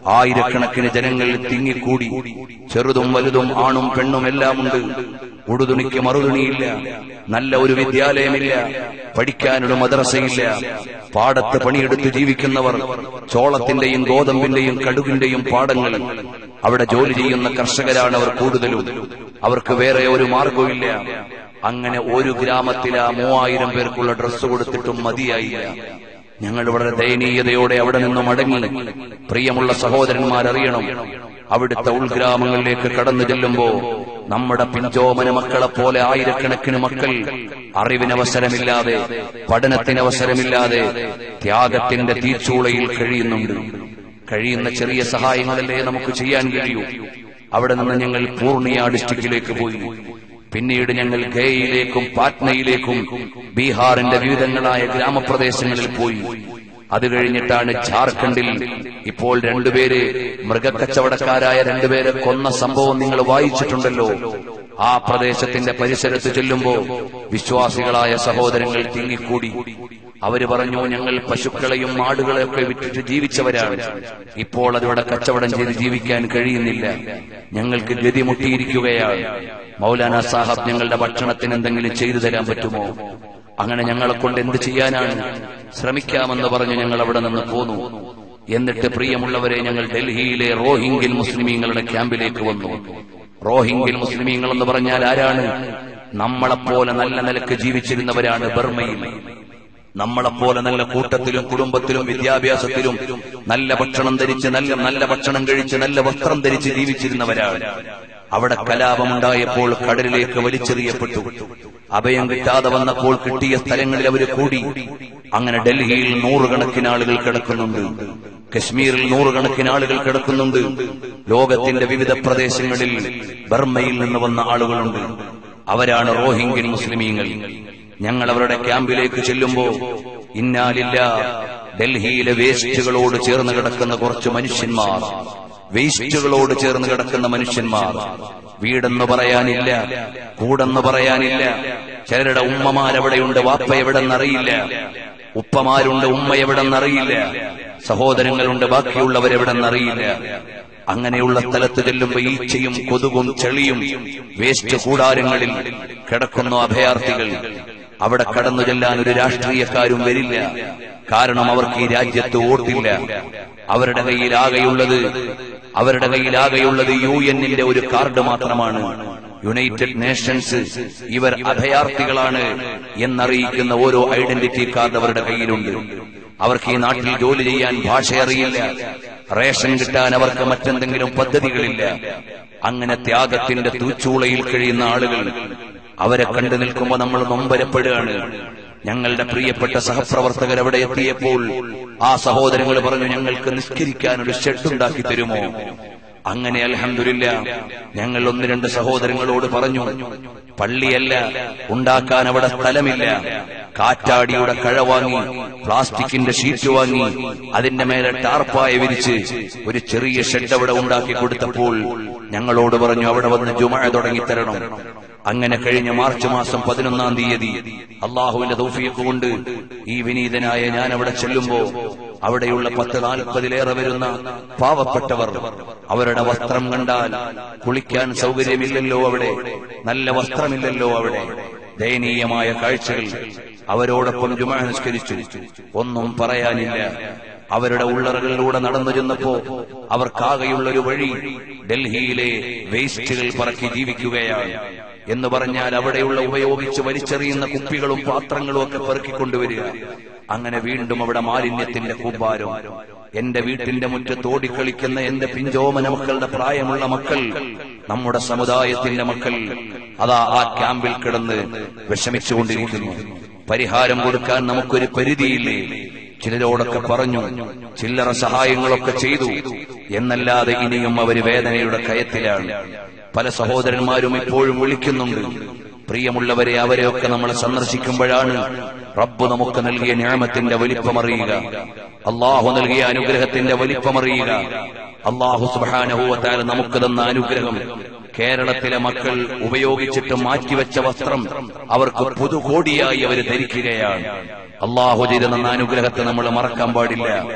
ആയിരക്കണക്കിന് ജനങ്ങൾ തിങ്ങിക്കൂടി ചെറുതും വലുതും ആണും പെണ്ണും എല്ലാമുണ്ട് ഉടുതുണിക്ക് മറുതുണിയില്ല നല്ല ഒരു വിദ്യാലയമില്ല പഠിക്കാനൊരു മദ്രസയില്ല പാടത്ത് പണിയെടുത്ത് ജീവിക്കുന്നവർ ചോളത്തിന്റെയും ഗോതമ്പിന്റെയും കടുകിന്റെയും പാടങ്ങൾ അവിടെ ജോലി ചെയ്യുന്ന കർഷകരാണ് അവർ കൂടുതലും അവർക്ക് വേറെ ഒരു മാർഗവുമില്ല അങ്ങനെ ഒരു ഗ്രാമത്തിലാ മൂവായിരം പേർക്കുള്ള ഡ്രസ്സ് കൊടുത്തിട്ടും മതിയായില്ല ഞങ്ങൾ വളരെ ദയനീയതയോടെ അവിടെ നിന്ന് മടങ്ങി പ്രിയമുള്ള സഹോദരന്മാരറിയണം അവിടുത്തെ ഉൾഗ്രാമങ്ങളിലേക്ക് കടന്നു ചെല്ലുമ്പോ നമ്മുടെ പിഞ്ചോമന മക്കളെ പോലെ ആയിരക്കണക്കിന് മക്കൾ അറിവിനവസരമില്ലാതെ പഠനത്തിനവസരമില്ലാതെ ത്യാഗത്തിന്റെ തീച്ചൂളയിൽ കഴിയുന്നുണ്ട് കഴിയുന്ന ചെറിയ സഹായങ്ങളല്ലേ നമുക്ക് ചെയ്യാൻ കഴിയൂ അവിടെ നിന്ന് ഞങ്ങൾ പൂർണിയ ഡിസ്ട്രിക്റ്റിലേക്ക് പോയി പിന്നീട് ഞങ്ങൾ ഗയയിലേക്കും പാറ്റ്നയിലേക്കും ബീഹാറിന്റെ വിവിധങ്ങളായ ഗ്രാമപ്രദേശങ്ങളിൽ പോയി അത് കഴിഞ്ഞിട്ടാണ് ജാർഖണ്ഡിൽ ഇപ്പോൾ രണ്ടുപേര് മൃഗക്കച്ചവടക്കാരായ രണ്ടുപേരെ കൊന്ന സംഭവം നിങ്ങൾ വായിച്ചിട്ടുണ്ടല്ലോ ആ പ്രദേശത്തിന്റെ പരിസരത്ത് ചെല്ലുമ്പോ വിശ്വാസികളായ സഹോദരങ്ങൾ തിങ്ങിക്കൂടി അവര് പറഞ്ഞു ഞങ്ങൾ പശുക്കളെയും ആടുകളെയൊക്കെ വിറ്റിട്ട് ജീവിച്ചവരാണ് ഇപ്പോൾ അതിവിടെ കച്ചവടം ചെയ്ത് ജീവിക്കാൻ കഴിയുന്നില്ല ഞങ്ങൾക്ക് ഗതി മുട്ടിയിരിക്കുകയാണ് മൗലാന സാഹബ് ഞങ്ങളുടെ ഭക്ഷണത്തിന് എന്തെങ്കിലും ചെയ്തു തരാൻ പറ്റുമോ അങ്ങനെ ഞങ്ങളെ കൊണ്ട് എന്ത് ചെയ്യാനാണ് ശ്രമിക്കാമെന്ന് പറഞ്ഞു ഞങ്ങൾ അവിടെ നിന്ന് പോന്നു എന്നിട്ട് പ്രിയമുള്ളവരെ ഞങ്ങൾ ഡൽഹിയിലെ റോഹിംഗ്യൻ മുസ്ലിമീങ്ങളുടെ ക്യാമ്പിലേക്ക് വന്നു റോഹിംഗ്യൻ മുസ്ലിമീങ്ങൾ എന്ന് പറഞ്ഞാൽ ആരാണ് നമ്മളെപ്പോലെ നല്ല നിലക്ക് ജീവിച്ചിരുന്നവരാണ് ബർമയിൽ നമ്മളെപ്പോലെ നല്ല കൂട്ടത്തിലും കുടുംബത്തിലും വിദ്യാഭ്യാസത്തിലും നല്ല ഭക്ഷണം ധരിച്ച് നല്ല നല്ല ഭക്ഷണം കഴിച്ച് നല്ല വസ്ത്രം ധരിച്ച് ജീവിച്ചിരുന്നവരാണ് അവിടെ കലാപമുണ്ടായപ്പോൾ കടലിലേക്ക് വലിച്ചെറിയപ്പെട്ടു അഭയം കിട്ടാതെ വന്നപ്പോൾ കിട്ടിയ സ്ഥലങ്ങളിൽ അവർ കൂടി അങ്ങനെ ഡൽഹിയിൽ നൂറുകണക്കിന് ആളുകൾ കിടക്കുന്നുണ്ട് കശ്മീരിൽ നൂറുകണക്കിന് ആളുകൾ കിടക്കുന്നുണ്ട് ലോകത്തിന്റെ വിവിധ പ്രദേശങ്ങളിൽ ബർമയിൽ നിന്ന് വന്ന ആളുകളുണ്ട് അവരാണ് റോഹിംഗ്യൻ മുസ്ലിമീങ്ങൾ ഞങ്ങൾ അവരുടെ ക്യാമ്പിലേക്ക് ചെല്ലുമ്പോ ഇന്നാലില്ല ഡൽഹിയിലെ വേസ്റ്റുകളോട് ചേർന്ന് കിടക്കുന്ന കുറച്ച് മനുഷ്യന്മാർ വേസ്റ്റുകളോട് ചേർന്ന് കിടക്കുന്ന മനുഷ്യന്മാർ വീടെന്ന് പറയാനില്ല കൂടെന്ന് പറയാനില്ല ചിലരുടെ ഉമ്മമാരെവിടെയുണ്ട് വാപ്പ എവിടെന്നറിയില്ല ഉപ്പമാരുണ്ട് ഉമ്മ എവിടെന്നറിയില്ല സഹോദരങ്ങളുണ്ട് ബാക്കിയുള്ളവരെവിടെന്നറിയില്ല അങ്ങനെയുള്ള സ്ഥലത്ത് ചെല്ലുമ്പോ ഈച്ചയും കൊതുകും ചെളിയും വേസ്റ്റ് കൂടാരങ്ങളിൽ കിടക്കുന്ന അഭയാർത്ഥികൾ അവിടെ കടന്നു ചെല്ലാൻ ഒരു രാഷ്ട്രീയക്കാരും വരില്ല കാരണം അവർക്ക് ഈ രാജ്യത്ത് വോട്ടില്ല അവരുടെ കയ്യിൽ ആകെയുള്ളത് അവരുടെ കയ്യിൽ ആകെയുള്ളത് യു എന്നിന്റെ ഒരു കാർഡ് മാത്രമാണ് യുണൈറ്റഡ് നേഷൻസ് ഇവർ അഭയാർത്ഥികളാണ് എന്നറിയിക്കുന്ന ഓരോ ഐഡന്റിറ്റി കാർഡ് അവരുടെ കയ്യിലുണ്ട് അവർക്ക് ഈ നാട്ടിൽ ജോലി ചെയ്യാൻ ഭാഷ അറിയില്ല റേഷൻ കിട്ടാൻ അവർക്ക് മറ്റെന്തെങ്കിലും പദ്ധതികളില്ല അങ്ങനെ ത്യാഗത്തിന്റെ തൂച്ചൂളയിൽ കഴിയുന്ന ആളുകൾ അവരെ കണ്ടു നിൽക്കുമ്പോൾ നമ്മൾ നൊമ്പരപ്പെടുകയാണ് ഞങ്ങളുടെ പ്രിയപ്പെട്ട സഹപ്രവർത്തകർ അവിടെ എത്തിയപ്പോൾ ആ സഹോദരങ്ങൾ പറഞ്ഞു ഞങ്ങൾക്ക് നിസ്കരിക്കാൻ ഒരു ഷെഡ് ഉണ്ടാക്കി തരുമോ അങ്ങനെ അൽഹംദുലില്ല ഞങ്ങൾ ഒന്ന് രണ്ട് സഹോദരങ്ങളോട് പറഞ്ഞു പള്ളിയല്ല ഉണ്ടാക്കാൻ അവിടെ സ്ഥലമില്ല കാറ്റാടിയുടെ കഴ വാങ്ങി പ്ലാസ്റ്റിക്കിന്റെ ഷീറ്റ് വാങ്ങി അതിന്റെ മേലെ ടാർപ്പായ വിരിച്ച് ഒരു ചെറിയ ഷെഡ് അവിടെ ഉണ്ടാക്കി കൊടുത്തപ്പോൾ ഞങ്ങളോട് പറഞ്ഞു അവിടെ വന്ന് ജുമഴ തുടങ്ങിത്തരണം അങ്ങനെ കഴിഞ്ഞ മാർച്ച് മാസം പതിനൊന്നാം തീയതി അള്ളാഹുവിന്റെ തൗഫീഖ് കൊണ്ട് ഈ വിനീതനായ ഞാൻ അവിടെ ചെല്ലുമ്പോ അവിടെയുള്ള പത്ത് നാൽപ്പതിലേറെ വരുന്ന പാവപ്പെട്ടവർ അവരുടെ വസ്ത്രം കണ്ടാൽ കുളിക്കാൻ സൗകര്യമില്ലല്ലോ അവിടെ നല്ല വസ്ത്രമില്ലല്ലോ അവിടെ ദയനീയമായ കാഴ്ചകൾ അവരോടൊപ്പം ജുമാ നിസ്കരിച്ചു ഒന്നും പറയാനില്ല അവരുടെ ഉള്ളറകളിലൂടെ നടന്നു ചെന്നപ്പോ അവർക്കാകെയുള്ള ഒരു വഴി ഡൽഹിയിലെ വേസ്റ്റുകൾ പറക്കി ജീവിക്കുകയാണ് എന്ന് പറഞ്ഞാൽ അവിടെയുള്ള ഉപയോഗിച്ച് വലിച്ചെറിയുന്ന കുപ്പികളും പാത്രങ്ങളും ഒക്കെ പെറുക്കിക്കൊണ്ടുവരിക അങ്ങനെ വീണ്ടും അവിടെ മാലിന്യത്തിന്റെ കൂമ്പാരം എന്റെ വീട്ടിന്റെ മുറ്റത്ത് ഓടിക്കളിക്കുന്ന എന്റെ പിഞ്ചോമന മക്കളുടെ പ്രായമുള്ള മക്കൾ നമ്മുടെ സമുദായത്തിന്റെ മക്കൾ അതാ ആ ക്യാമ്പിൽ കിടന്ന് വിഷമിച്ചുകൊണ്ടിരിക്കുന്നു പരിഹാരം കൊടുക്കാൻ നമുക്കൊരു പരിധിയില്ലേ ചിലരോടൊക്കെ പറഞ്ഞു ചില്ലറ സഹായങ്ങളൊക്കെ ചെയ്തു എന്നല്ലാതെ ഇനിയും അവര് വേദനയുടെ കയത്തിലാണ് പല സഹോദരന്മാരും ഇപ്പോഴും വിളിക്കുന്നുണ്ട് പ്രിയമുള്ളവരെ അവരെയൊക്കെ നമ്മൾ സന്ദർശിക്കുമ്പോഴാണ് റബ്ബ് നമുക്ക് നൽകിയ ഞാമത്തിന്റെ വലിപ്പമറിയുക അള്ളാഹു നൽകിയ അനുഗ്രഹത്തിന്റെ വലിപ്പമറിയുക അള്ളാഹു സുബാനഹുവത്താൽ നമുക്ക് തന്ന അനുഗ്രഹം കേരളത്തിലെ മക്കൾ ഉപയോഗിച്ചിട്ട് മാറ്റിവെച്ച വസ്ത്രം അവർക്ക് പുതുകോടിയായി അവർ ധരിക്കുകയാണ് അള്ളാഹു ചെയ്ത തന്ന അനുഗ്രഹത്തെ നമ്മൾ മറക്കാൻ പാടില്ല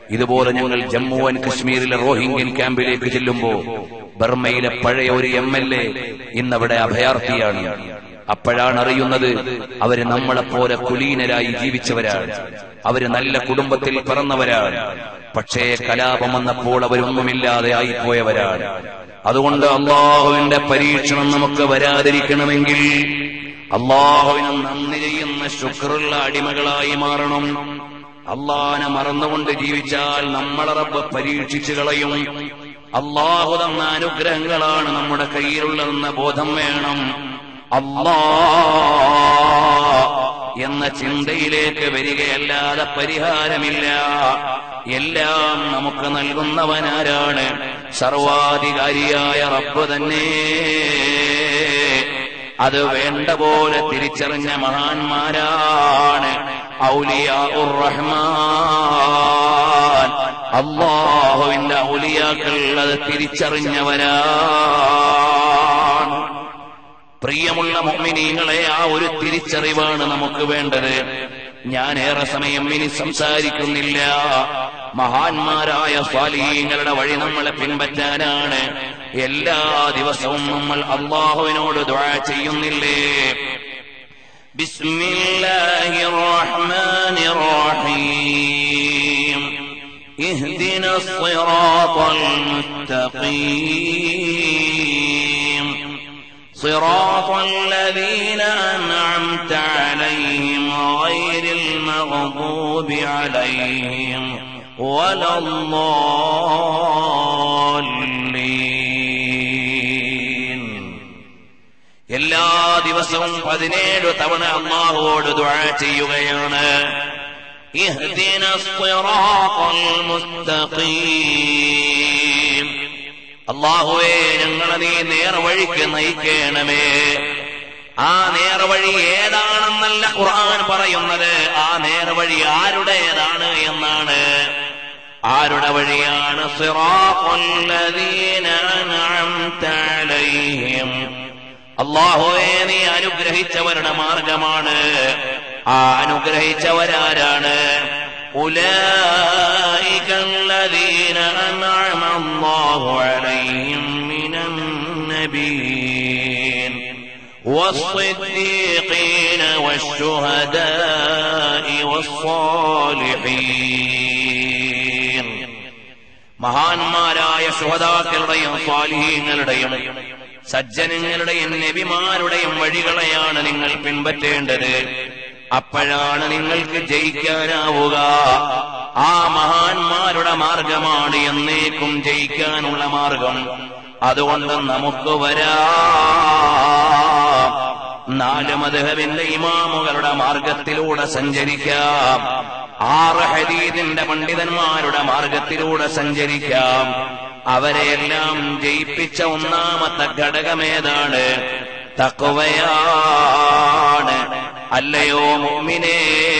ഇതുപോലെ ഞങ്ങൾ ജമ്മു ആൻഡ് കശ്മീരിലെ റോഹിംഗ്യൻ ക്യാമ്പിലേക്ക് ചെല്ലുമ്പോ ബർമയിലെ പഴയ ഒരു എം എൽ എ ഇന്നവിടെ അഭയാർത്ഥിയാണ് അപ്പോഴാണ് അറിയുന്നത് അവര് നമ്മളെപ്പോലെ കുലീനരായി ജീവിച്ചവരാണ് അവര് നല്ല കുടുംബത്തിൽ പിറന്നവരാണ് പക്ഷേ കലാപം വന്നപ്പോൾ അവരൊന്നുമില്ലാതെ ആയിപ്പോയവരാണ് അതുകൊണ്ട് അള്ളാഹുവിന്റെ പരീക്ഷണം നമുക്ക് വരാതിരിക്കണമെങ്കിൽ അള്ളാഹുവിന് നന്ദി ചെയ്യുന്ന ശുക്രുള്ള അടിമകളായി മാറണം അള്ളാഹനെ മറന്നുകൊണ്ട് ജീവിച്ചാൽ നമ്മളെ റബ്ബ് പരീക്ഷിച്ചു കളയും അള്ളാഹു തന്ന അനുഗ്രഹങ്ങളാണ് നമ്മുടെ കയ്യിലുള്ളതെന്ന ബോധം വേണം അള്ളാ എന്ന ചിന്തയിലേക്ക് വരികയല്ലാതെ പരിഹാരമില്ല എല്ലാം നമുക്ക് നൽകുന്നവനാരാണ് സർവാധികാരിയായ റബ്ബ് തന്നെ അത് വേണ്ട പോലെ തിരിച്ചറിഞ്ഞ മഹാന്മാരാണ് ഔലിയാ ഉർ റഹ്മാൻ അള്ളാഹുവിന്റെ ഔലിയാക്കൾ അത് തിരിച്ചറിഞ്ഞവരാണ് പ്രിയമുള്ള മുഅ്മിനീങ്ങളെ ആ ഒരു തിരിച്ചറിവാണ് നമുക്ക് വേണ്ടത് ഞാൻ ഏറെ സമയം ഇനി സംസാരിക്കുന്നില്ല മഹാന്മാരായ സ്വാലീങ്ങളുടെ വഴി നമ്മളെ പിൻപറ്റാനാണ് എല്ലാ ദിവസവും നമ്മൾ അള്ളാഹുവിനോട് ദുആ ചെയ്യുന്നില്ലേ ബിസ്മില്ലാഹിർ റഹ്മാനിർ റഹീം اهدنا الصراط المستقيم صراط الذين أنعمت عليهم غير المغضوب عليهم ولا الضالين എല്ലാ ദിവസവും പതിനേഴ് തവണ അള്ളാഹുവോട് ദുആ ചെയ്യുകയാണ് اهدنا الصراط المستقيم അള്ളാഹുവേ ഞങ്ങളെ നീ നേർവഴിക്ക് നയിക്കണമേ ആ നേർവഴി ഏതാണെന്നല്ല ഖുർആൻ പറയുന്നത് ആ നേർവഴി ആരുടേതാണ് എന്നാണ് ആരുടെ വഴിയാണ് സിറാഖുല്ലദീന അൻഅംത അലൈഹിം അള്ളാഹുവേ നീ അനുഗ്രഹിച്ചവരുടെ മാർഗമാണ് ആ അനുഗ്രഹിച്ചവരാരാണ് أولئك الذين أنعم الله عليهم من النبيين والصديقين والشهداء والصالحين മഹാന്മാരായ ശുഹതാക്കളുടെയും സ്വാലിഹീങ്ങളുടെയും സജ്ജനങ്ങളുടെയും നബിമാരുടെയും വഴികളെയാണ് നിങ്ങൾ പിൻപറ്റേണ്ടത് അപ്പോഴാണ് നിങ്ങൾക്ക് ജയിക്കാനാവുക ആ മഹാന്മാരുടെ മാർഗമാണ് എന്നേക്കും ജയിക്കാനുള്ള മാർഗം അതുകൊണ്ട് നമുക്ക് വരാ നാല് മധുഹവിന്റെ ഇമാമുകളുടെ മാർഗത്തിലൂടെ സഞ്ചരിക്കാം ആറ് ഹദീദിന്റെ പണ്ഡിതന്മാരുടെ മാർഗത്തിലൂടെ സഞ്ചരിക്കാം അവരെയെല്ലാം ജയിപ്പിച്ച ഒന്നാമത്തെ ഘടകമേതാണ് തക്കവയാണ് അല്ലയോ മുഅ്മിനേ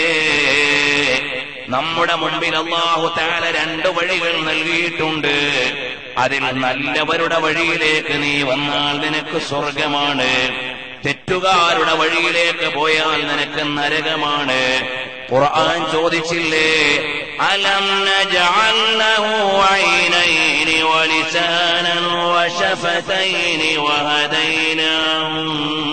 നമ്മുടെ മുമ്പിൽ അള്ളാഹു താല രണ്ട് വഴികൾ നൽകിയിട്ടുണ്ട് അതിൽ നല്ലവരുടെ വഴിയിലേക്ക് നീ വന്നാൽ നിനക്ക് സ്വർഗമാണ് തെറ്റുകാരുടെ വഴിയിലേക്ക് പോയാൽ നിനക്ക് നരകമാണ് ഖുർആൻ ചോദിച്ചില്ലേ അലം നജഅൽ ലഹു ഐനൈനി വലിസാനൻ വശഫതൈനി വഹദൈനാഹു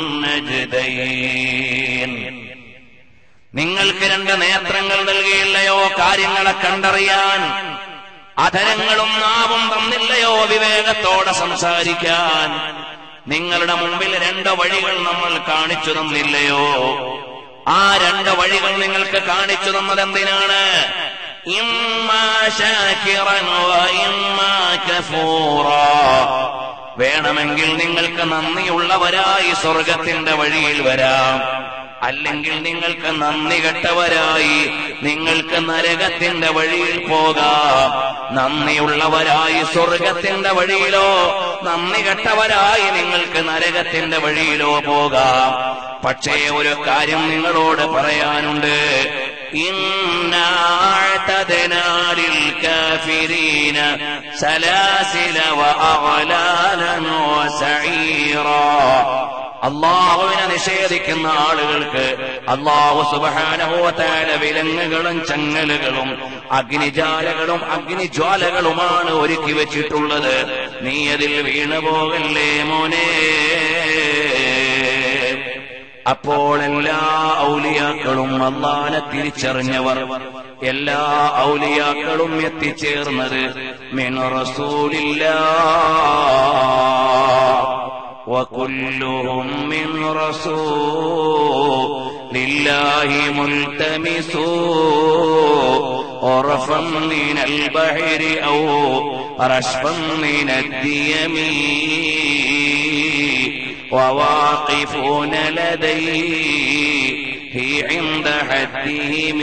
നജ്ദൈൻ നിങ്ങൾക്ക് രണ്ട് നേത്രങ്ങൾ നൽകിയില്ലയോ കാര്യങ്ങളെ കണ്ടറിയാൻ അധരങ്ങളും നാവും തന്നില്ലയോ വിവേകത്തോടെ സംസാരിക്കാൻ നിങ്ങളുടെ മുമ്പിൽ രണ്ട് വഴികൾ നമ്മൾ കാണിച്ചു തന്നില്ലയോ ആ രണ്ട് വഴികൾ നിങ്ങൾക്ക് കാണിച്ചു തന്നത് എന്തിനാണ് ഇമ്മാ ശാകിറൻ വ ഇമ്മാ കഫൂറാ വേണമെങ്കിൽ നിങ്ങൾക്ക് നന്ദിയുള്ളവരായി സ്വർഗത്തിന്റെ വഴിയിൽ വരാം അല്ലെങ്കിൽ നിങ്ങൾക്ക് നന്ദി കെട്ടവരായി നിങ്ങൾക്ക് നരകത്തിന്റെ വഴിയിൽ പോകാം നന്ദിയുള്ളവരായി സ്വർഗത്തിന്റെ വഴിയിലോ നന്ദി കെട്ടവരായി നിങ്ങൾക്ക് നരകത്തിന്റെ വഴിയിലോ പോകാം പക്ഷേ ഒരു കാര്യം നിങ്ങളോട് പറയാനുണ്ട് إنا أعتدنا للكافرين سلاسل وأغلالا وسعيرا അള്ളാഹുവിനെ നിഷേധിക്കുന്ന ആളുകൾക്ക് അള്ളാഹു സുബഹാനഹോത്താല വിലങ്ങുകളും ചങ്ങലുകളും അഗ്നിജാലകളും അഗ്നിജ്വാലകളുമാണ് ഒരുക്കി വെച്ചിട്ടുള്ളത് നീ അതിൽ വീണുപോകല്ലേ മോനെ അപ്പോൾ എല്ലാ ഔലിയാക്കളും അള്ളാനെ തിരിച്ചറിഞ്ഞവർ എല്ലാ ഔലിയാക്കളും എത്തിച്ചേർന്നത് മിൻ റസൂലില്ലാ وكلهم من رسول لله ملتمس غرفا من البحر أو رشفا من الديم وواقفون لديه عند حدهم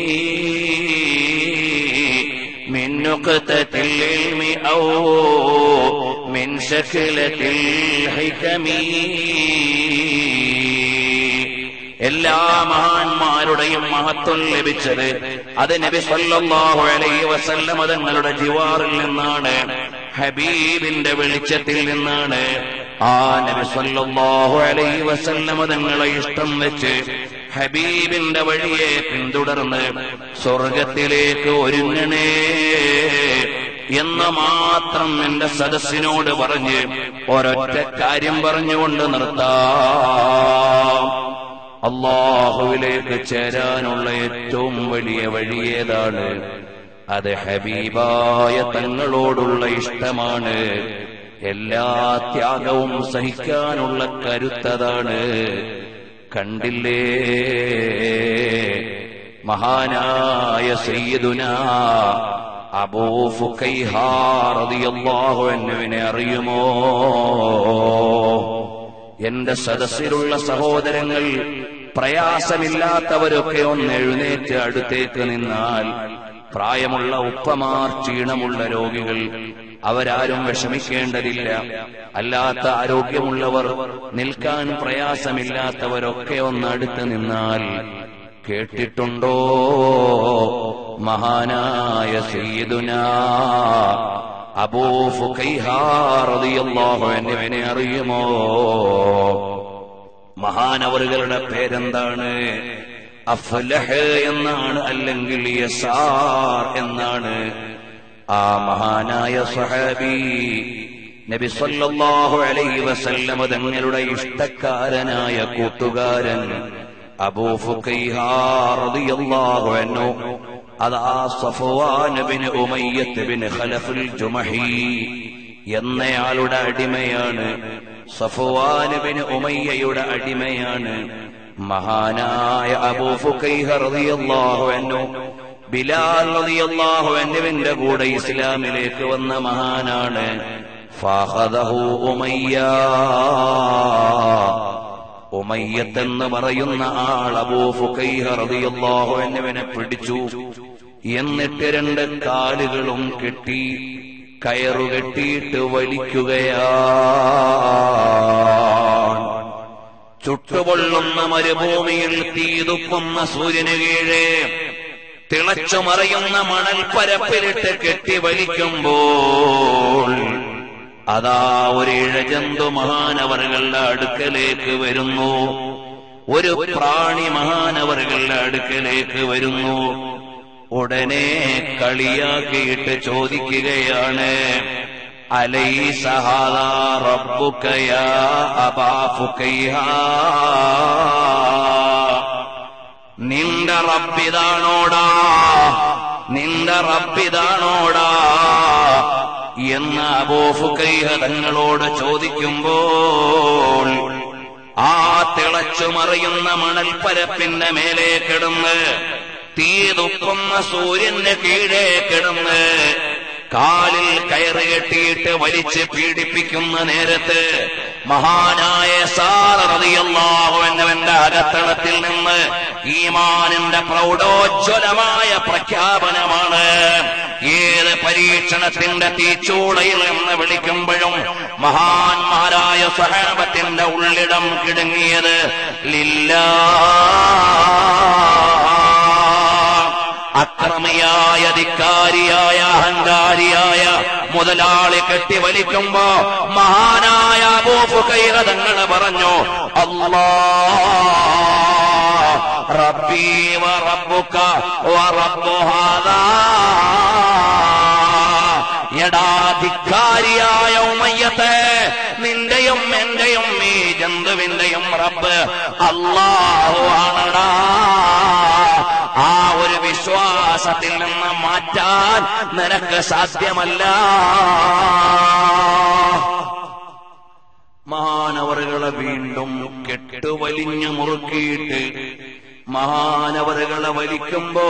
من نقطة العلم أو من شكلة الحكم എല്ലാ മഹാന്മാരുടെയും മഹത്വം ലഭിച്ചത് അത് നബി സല്ലല്ലാഹു അലൈഹി വസല്ലമ തങ്ങളുടെ ജിവാറിൽ നിന്നാണ് ഹബീബിന്റെ വെളിച്ചത്തിൽ നിന്നാണ് ആ നബി സല്ലല്ലാഹു അലൈഹി വസല്ലമ തങ്ങളെ ഇഷ്ടം വെച്ച് ഹബീബിന്റെ വഴിയെ പിന്തുടർന്ന് സ്വർഗത്തിലേക്ക് ഒരുങ്ങണേ എന്ന് മാത്രം എന്റെ സദസ്സിനോട് പറഞ്ഞ് ഒരൊറ്റ കാര്യം പറഞ്ഞുകൊണ്ട് നിർത്താം അള്ളാഹുവിലേക്ക് ചേരാനുള്ള ഏറ്റവും വലിയ വഴിയേതാണ് അത് ഹബീബായ തങ്ങളോടുള്ള ഇഷ്ടമാണ് എല്ലാ ത്യാഗവും സഹിക്കാനുള്ള കരുത്തതാണ് കണ്ടില്ലേ മഹാനായ സയ്യിദുന അബൂ ഫുക്കൈഹാ റളിയല്ലാഹു അൻഹുവിനെ അറിയുമോ എന്റെ സദസ്സിലുള്ള സഹോദരങ്ങൾ പ്രയാസമില്ലാത്തവരൊക്കെ ഒന്ന് എഴുന്നേറ്റ് അടുത്തേക്ക് നിന്നാൽ പ്രായമുള്ള ഉപ്പമാർ ക്ഷീണമുള്ള രോഗികൾ അവരാരും വിഷമിക്കേണ്ടതില്ല അല്ലാത്ത ആരോഗ്യമുള്ളവർ നിൽക്കാൻ പ്രയാസമില്ലാത്തവരൊക്കെ ഒന്ന് അടുത്ത് നിന്നാൽ കേട്ടിട്ടുണ്ടോ മഹാനായ സയ്യിദുന അബൂ ഫുഖൈഹാറിയല്ലാഹു എന്നിവനെ അറിയുമോ മഹാനവറുകളുടെ പേരെന്താണ് അഫ്ലഹ് എന്നാണ് അല്ലെങ്കിൽ യസാർ എന്നാണ് ആ മഹാനായ സഹാബി നബി സല്ലല്ലാഹു അലൈഹി വസല്ലമ തങ്ങളുടെ ഇഷ്ടക്കാരനായ കൂട്ടുകാരൻ അബൂ ഫുഖൈഹാറിയല്ലാഹു അൻഹു അതാ സഫവാൻ ബിൻ ഉമയ്യത്ത് ബിൻ ഖലഫുൽ ജുമഹി എന്നയാളുടെ അടിമയാണ് സഫവാൻ ബിൻ ഉമയ്യയുടെ അടിമയാണ് മഹാനായ അബൂ ഫുഖൈഹ റളിയല്ലാഹു അൻഹു ബിലാൽ റളിയല്ലാഹു അൻഹുവിന്റെ കൂടെ ഇസ്ലാമിലേക്ക് വന്ന മഹാനാണ് ഫാഖദഹു ഉമയ്യ ഉമയ്യത്ത് എന്ന് പറയുന്ന ആൾ അബൂ ഫുഖൈഹ റളിയല്ലാഹു അൻഹുവിനെ പിടിച്ചു എന്നിട്ട് രണ്ട് കാലുകളും കെട്ടി കയറുകെട്ടിയിട്ട് വലിക്കുകയാണ് ചുട്ടുപൊള്ളുന്ന മരുഭൂമിയിൽ തീതുക്കുന്ന സൂര്യന് കീഴെ തിളച്ചു മറയുന്ന മണൽ പരപ്പിലിട്ട് കെട്ടി വലിക്കുമ്പോൾ അതാ ഒരു ഇഴജന്തു മഹാനവറുകളുടെ അടുക്കലേക്ക് വരുന്നു ഒരു പ്രാണി മഹാനവറുകളുടെ അടുക്കലേക്ക് വരുന്നു ഉടനെ കളിയാക്കിയിട്ട് ചോദിക്കുകയാണ് അലൈ സഹാദാ റബ്ബുക്കയ നിന്റെ റബ്ബിതാണോടാ നിന്റെ റബ്ബിതാണോടാ എന്ന് അബോഫുക്കൈഹ തങ്ങളോട് ചോദിക്കുമ്പോൾ ആ തിളച്ചു മറിയുന്ന മണൽപ്പരപ്പിന്റെ മേലെ കിടന്ന് തീ തുപ്പുന്ന സൂര്യന്റെ കീഴേ കിടന്ന് കാലിൽ കയറ് കെട്ടിയിട്ട് വലിച്ച് പീഡിപ്പിക്കുന്ന നേരത്ത് മഹാനായ സാറിയല്ലാഹു എന്നവന്റെ അകത്തളത്തിൽ നിന്ന് ഈമാനിന്റെ പ്രൗഢോജ്വലമായ പ്രഖ്യാപനമാണ് ഏത് പരീക്ഷണത്തിന്റെ തീച്ചൂളയിൽ നിന്ന് വിളിക്കുമ്പോഴും മഹാന്മാരായ സഹാബത്തിന്റെ ഉള്ളിടം കിടുങ്ങിയത് ലില്ലാ അക്രമിയായ ധിക്കാരിയായ അഹങ്കാരിയായ മുതലാളി കെട്ടി വലിക്കുമ്പോ മഹാനായ അബൂഫുഖൈറതങ്ങൾ പറഞ്ഞു അല്ലാ റബ്ബി വ റബ്ബുക വ റബ്ബു ഹാദാ എടാ ധിക്കാരിയായ ഉമയ്യത്തെ നിന്റെയും എന്റെയും ഈ ജന്തുവിന്റെയും റബ്ബ് അള്ളാഹു ആണടാ ആ ഒരു വിശ്വാസത്തിൽ നിന്ന് മാറ്റാൻ നിനക്ക് സാധ്യമല്ല മഹാനവറുകളെ വീണ്ടും കെട്ടുവലിഞ്ഞു മുറുക്കിയിട്ട് മഹാനവറുകളെ വലിക്കുമ്പോ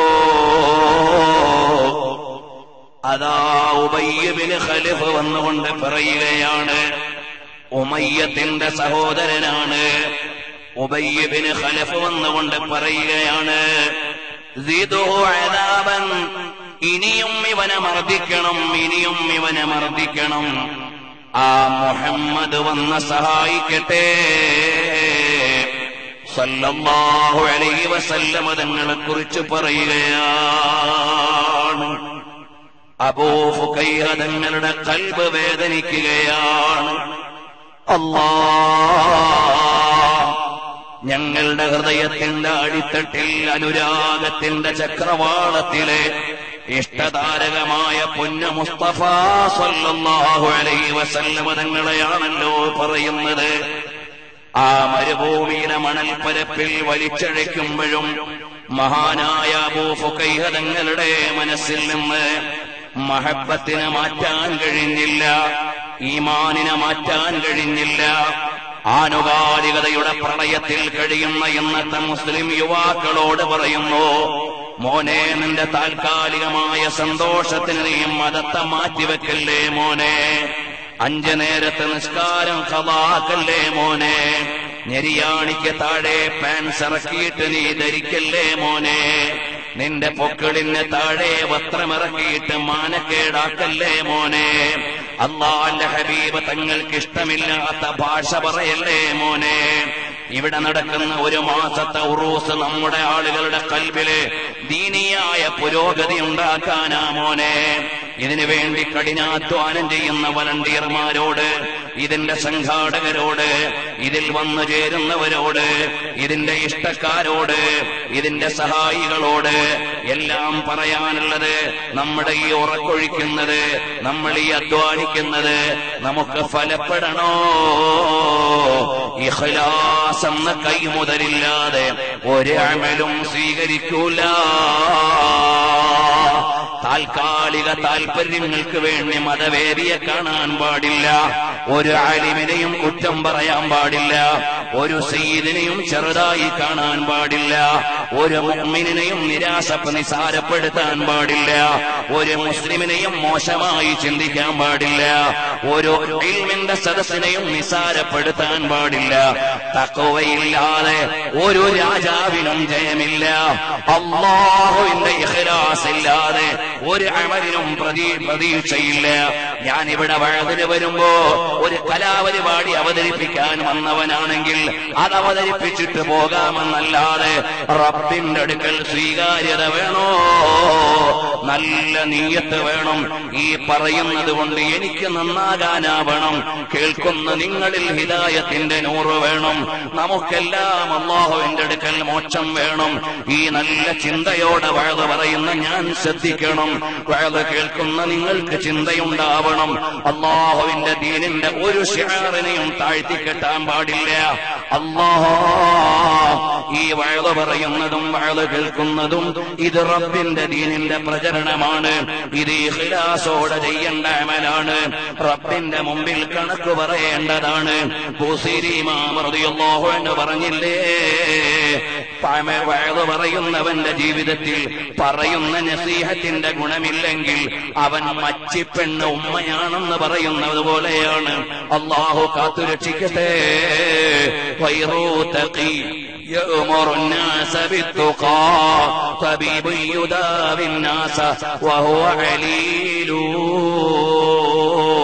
അതാ ഉബയ്യബിന് ഖലിഫ് വന്നുകൊണ്ട് പറയുകയാണ് ഉമയ്യത്തിന്റെ സഹോദരനാണ് ഉബയ്യബിന് ഖലഫ് വന്നുകൊണ്ട് പറയുകയാണ് സിദുഹു അദാബൻ. ഇനിയും ഇവനെ മർദ്ദിക്കണം ഇനിയും ഇവനെ മർദ്ദിക്കണം ആ മുഹമ്മദ് വന്ന് സഹായിക്കട്ടെ സല്ലല്ലാഹു അലൈഹി വസല്ലമ തങ്ങളെ കുറിച്ച് പറയുകയാണ് അബൂഫുക്കൈഹ തങ്ങളുടെ കൽബ് വേദനിക്കുകയാണ് അല്ലാ ഞങ്ങളുടെ ഹൃദയത്തിന്റെ അടിത്തട്ടിൽ അനുരാഗത്തിന്റെ ചക്രവാളത്തിലെ ഇഷ്ടതാരകമായ പൊന്നു മുസ്തഫ സല്ലല്ലാഹു അലൈഹി വസല്ലമ തങ്ങളെയാണല്ലോ പറയുന്നത് ആ മരുഭൂമിയിലെ മണൽപ്പരപ്പിൽ വലിച്ചഴയ്ക്കുമ്പോഴും മഹാനായ അബൂഫുക്കൈഹ തങ്ങളുടെ മനസ്സിൽ നിന്ന് മഹബത്തിനെ മാറ്റാൻ കഴിഞ്ഞില്ല ഈമാനിനെ മാറ്റാൻ കഴിഞ്ഞില്ല ആനുകാലികതയുടെ പ്രളയത്തിൽ കഴിയുന്ന ഇന്നത്തെ മുസ്ലിം യുവാക്കളോട് പറയുന്നു മോനെ നിന്റെ താൽക്കാലികമായ സന്തോഷത്തിന് നീ മതത്തെ മാറ്റിവെക്കല്ലേ മോനെ അഞ്ചു നേരത്തെ നിസ്കാരം ഖലാക്കല്ലേ മോനെ ഞെരിയാണിക്ക് താഴെ പാൻസ് ഇറക്കിയിട്ട് നീ ധരിക്കല്ലേ മോനെ നിന്റെ പൊക്കിളിന് താഴെ വസ്ത്രമിറക്കിയിട്ട് മാനക്കേടാക്കല്ലേ മോനെ അള്ളാന്റെ ഹബീബ് തങ്ങൾക്ക് ഇഷ്ടമില്ലാത്ത ഭാഷ പറയല്ലേ മോനെ ഇവിടെ നടക്കുന്ന ഒരു മാസത്തെ ഉറൂസ് നമ്മുടെ ആളുകളുടെ കൽബില് ദീനീയായ പുരോഗതി ഉണ്ടാക്കാനാ മോനെ ഇതിനു വേണ്ടി കഠിനാധ്വാനം ചെയ്യുന്ന വളണ്ടിയർമാരോട് ഇതിന്റെ സംഘാടകരോട് ഇതിൽ വന്നു ചേരുന്നവരോട് ഇതിന്റെ ഇഷ്ടക്കാരോട് ഇതിന്റെ സഹായികളോട് എല്ലാം പറയാനുള്ളത് നമ്മുടെ ഈ ഉറക്കൊഴിക്കുന്നത് നമ്മൾ ഈ അധ്വാനിക്കുന്നത് നമുക്ക് ഫലപ്പെടണോ ഇഖ്ലാസ് എന്ന കൈമുതലില്ലാതെ ഒരു അമലും സ്വീകരിക്കൂല താൽക്കാലിക താൽപര്യങ്ങൾക്ക് വേണ്ടി മതവേദിയെ കാണാൻ പാടില്ല ഒരു ആലിമിനെയും കുറ്റം പറയാൻ പാടില്ല ഒരു സയ്യിദിനെയും ചെറുതായി കാണാൻ പാടില്ല ഒരു മുഅ്മിനിനെയും നിരാശ നിസാരപ്പെടുത്താൻ പാടില്ല ഒരു മുസ്ലിമിനെയും മോശമായി ചിന്തിക്കാൻ പാടില്ല ഒരു ഇൽമിന്റെ സദസ്സിനെയും നിസാരപ്പെടുത്താൻ പാടില്ല തക്കവയില്ലാതെ ഒരു രാജാവിനും ജയമില്ല അള്ളാഹുവിന്റെ ഇഖ്ലാസ് ഇല്ലാതെ ഒരു അമലിനും പ്രതീ പ്രതീക്ഷയില്ല ഞാൻ ഇവിടെ വഴതിന് വരുമ്പോ ഒരു കലാപരിപാടി അവതരിപ്പിക്കാൻ വന്നവനാണെങ്കിൽ അത് അവതരിപ്പിച്ചിട്ട് പോകാമെന്നല്ലാതെ റബ്ബിന്റെ അടുക്കൽ സ്വീകാര്യത വേണോ നല്ല നീയത്ത് വേണം ഈ പറയുന്നത് കൊണ്ട് എനിക്ക് നന്നാകാനാവണം കേൾക്കുന്ന നിങ്ങളിൽ ഹിദായത്തിന്റെ നൂറ് വേണം നമുക്കെല്ലാം അള്ളാഹുവിന്റെ അടുക്കൽ മോക്ഷം വേണം ഈ നല്ല ചിന്തയോടെ വഴത് പറയുന്ന ഞാൻ ശ്രദ്ധിക്കണം വഴത് കേൾക്കുന്ന നിങ്ങൾക്ക് ചിന്തയുണ്ടാവണം അള്ളാഹുവിന്റെ ദീനിന്റെ ഒരു ഷിയാറിനെയും താഴ്ത്തിക്കെട്ടാൻ പാടില്ല അള്ളാഹോ ഈ വഴത് പറയുന്നതും വഴത് കേൾക്കുന്നതും ഇത് റബ്ബിന്റെ ദീനിന്റെ പ്രചരണമാണ് ഇത് ഇഖ്ലാസോടെ ചെയ്യേണ്ട അമലാണ് റബ്ബിന്റെ മുമ്പിൽ കണക്ക് പറയേണ്ടതാണ് ബുസീരി ഇമാം റളിയല്ലാഹു അൻഹു പറഞ്ഞില്ലേ പഴമ വഴത് പറയുന്നവന്റെ ജീവിതത്തിൽ പറയുന്ന നസീഹത്തിന്റെ ഗുണമില്ലെങ്കിൽ അവൻ മച്ചിപ്പെണ്ണ് ഉമ്മയാണെന്ന് പറയുന്നത് പോലെയാണ് അള്ളാഹു കാത്തുരക്ഷിക്കട്ടെ വൈറൂത്തഖി يأمر الناس بالتقى طبيب يداوي الناس وهو عليل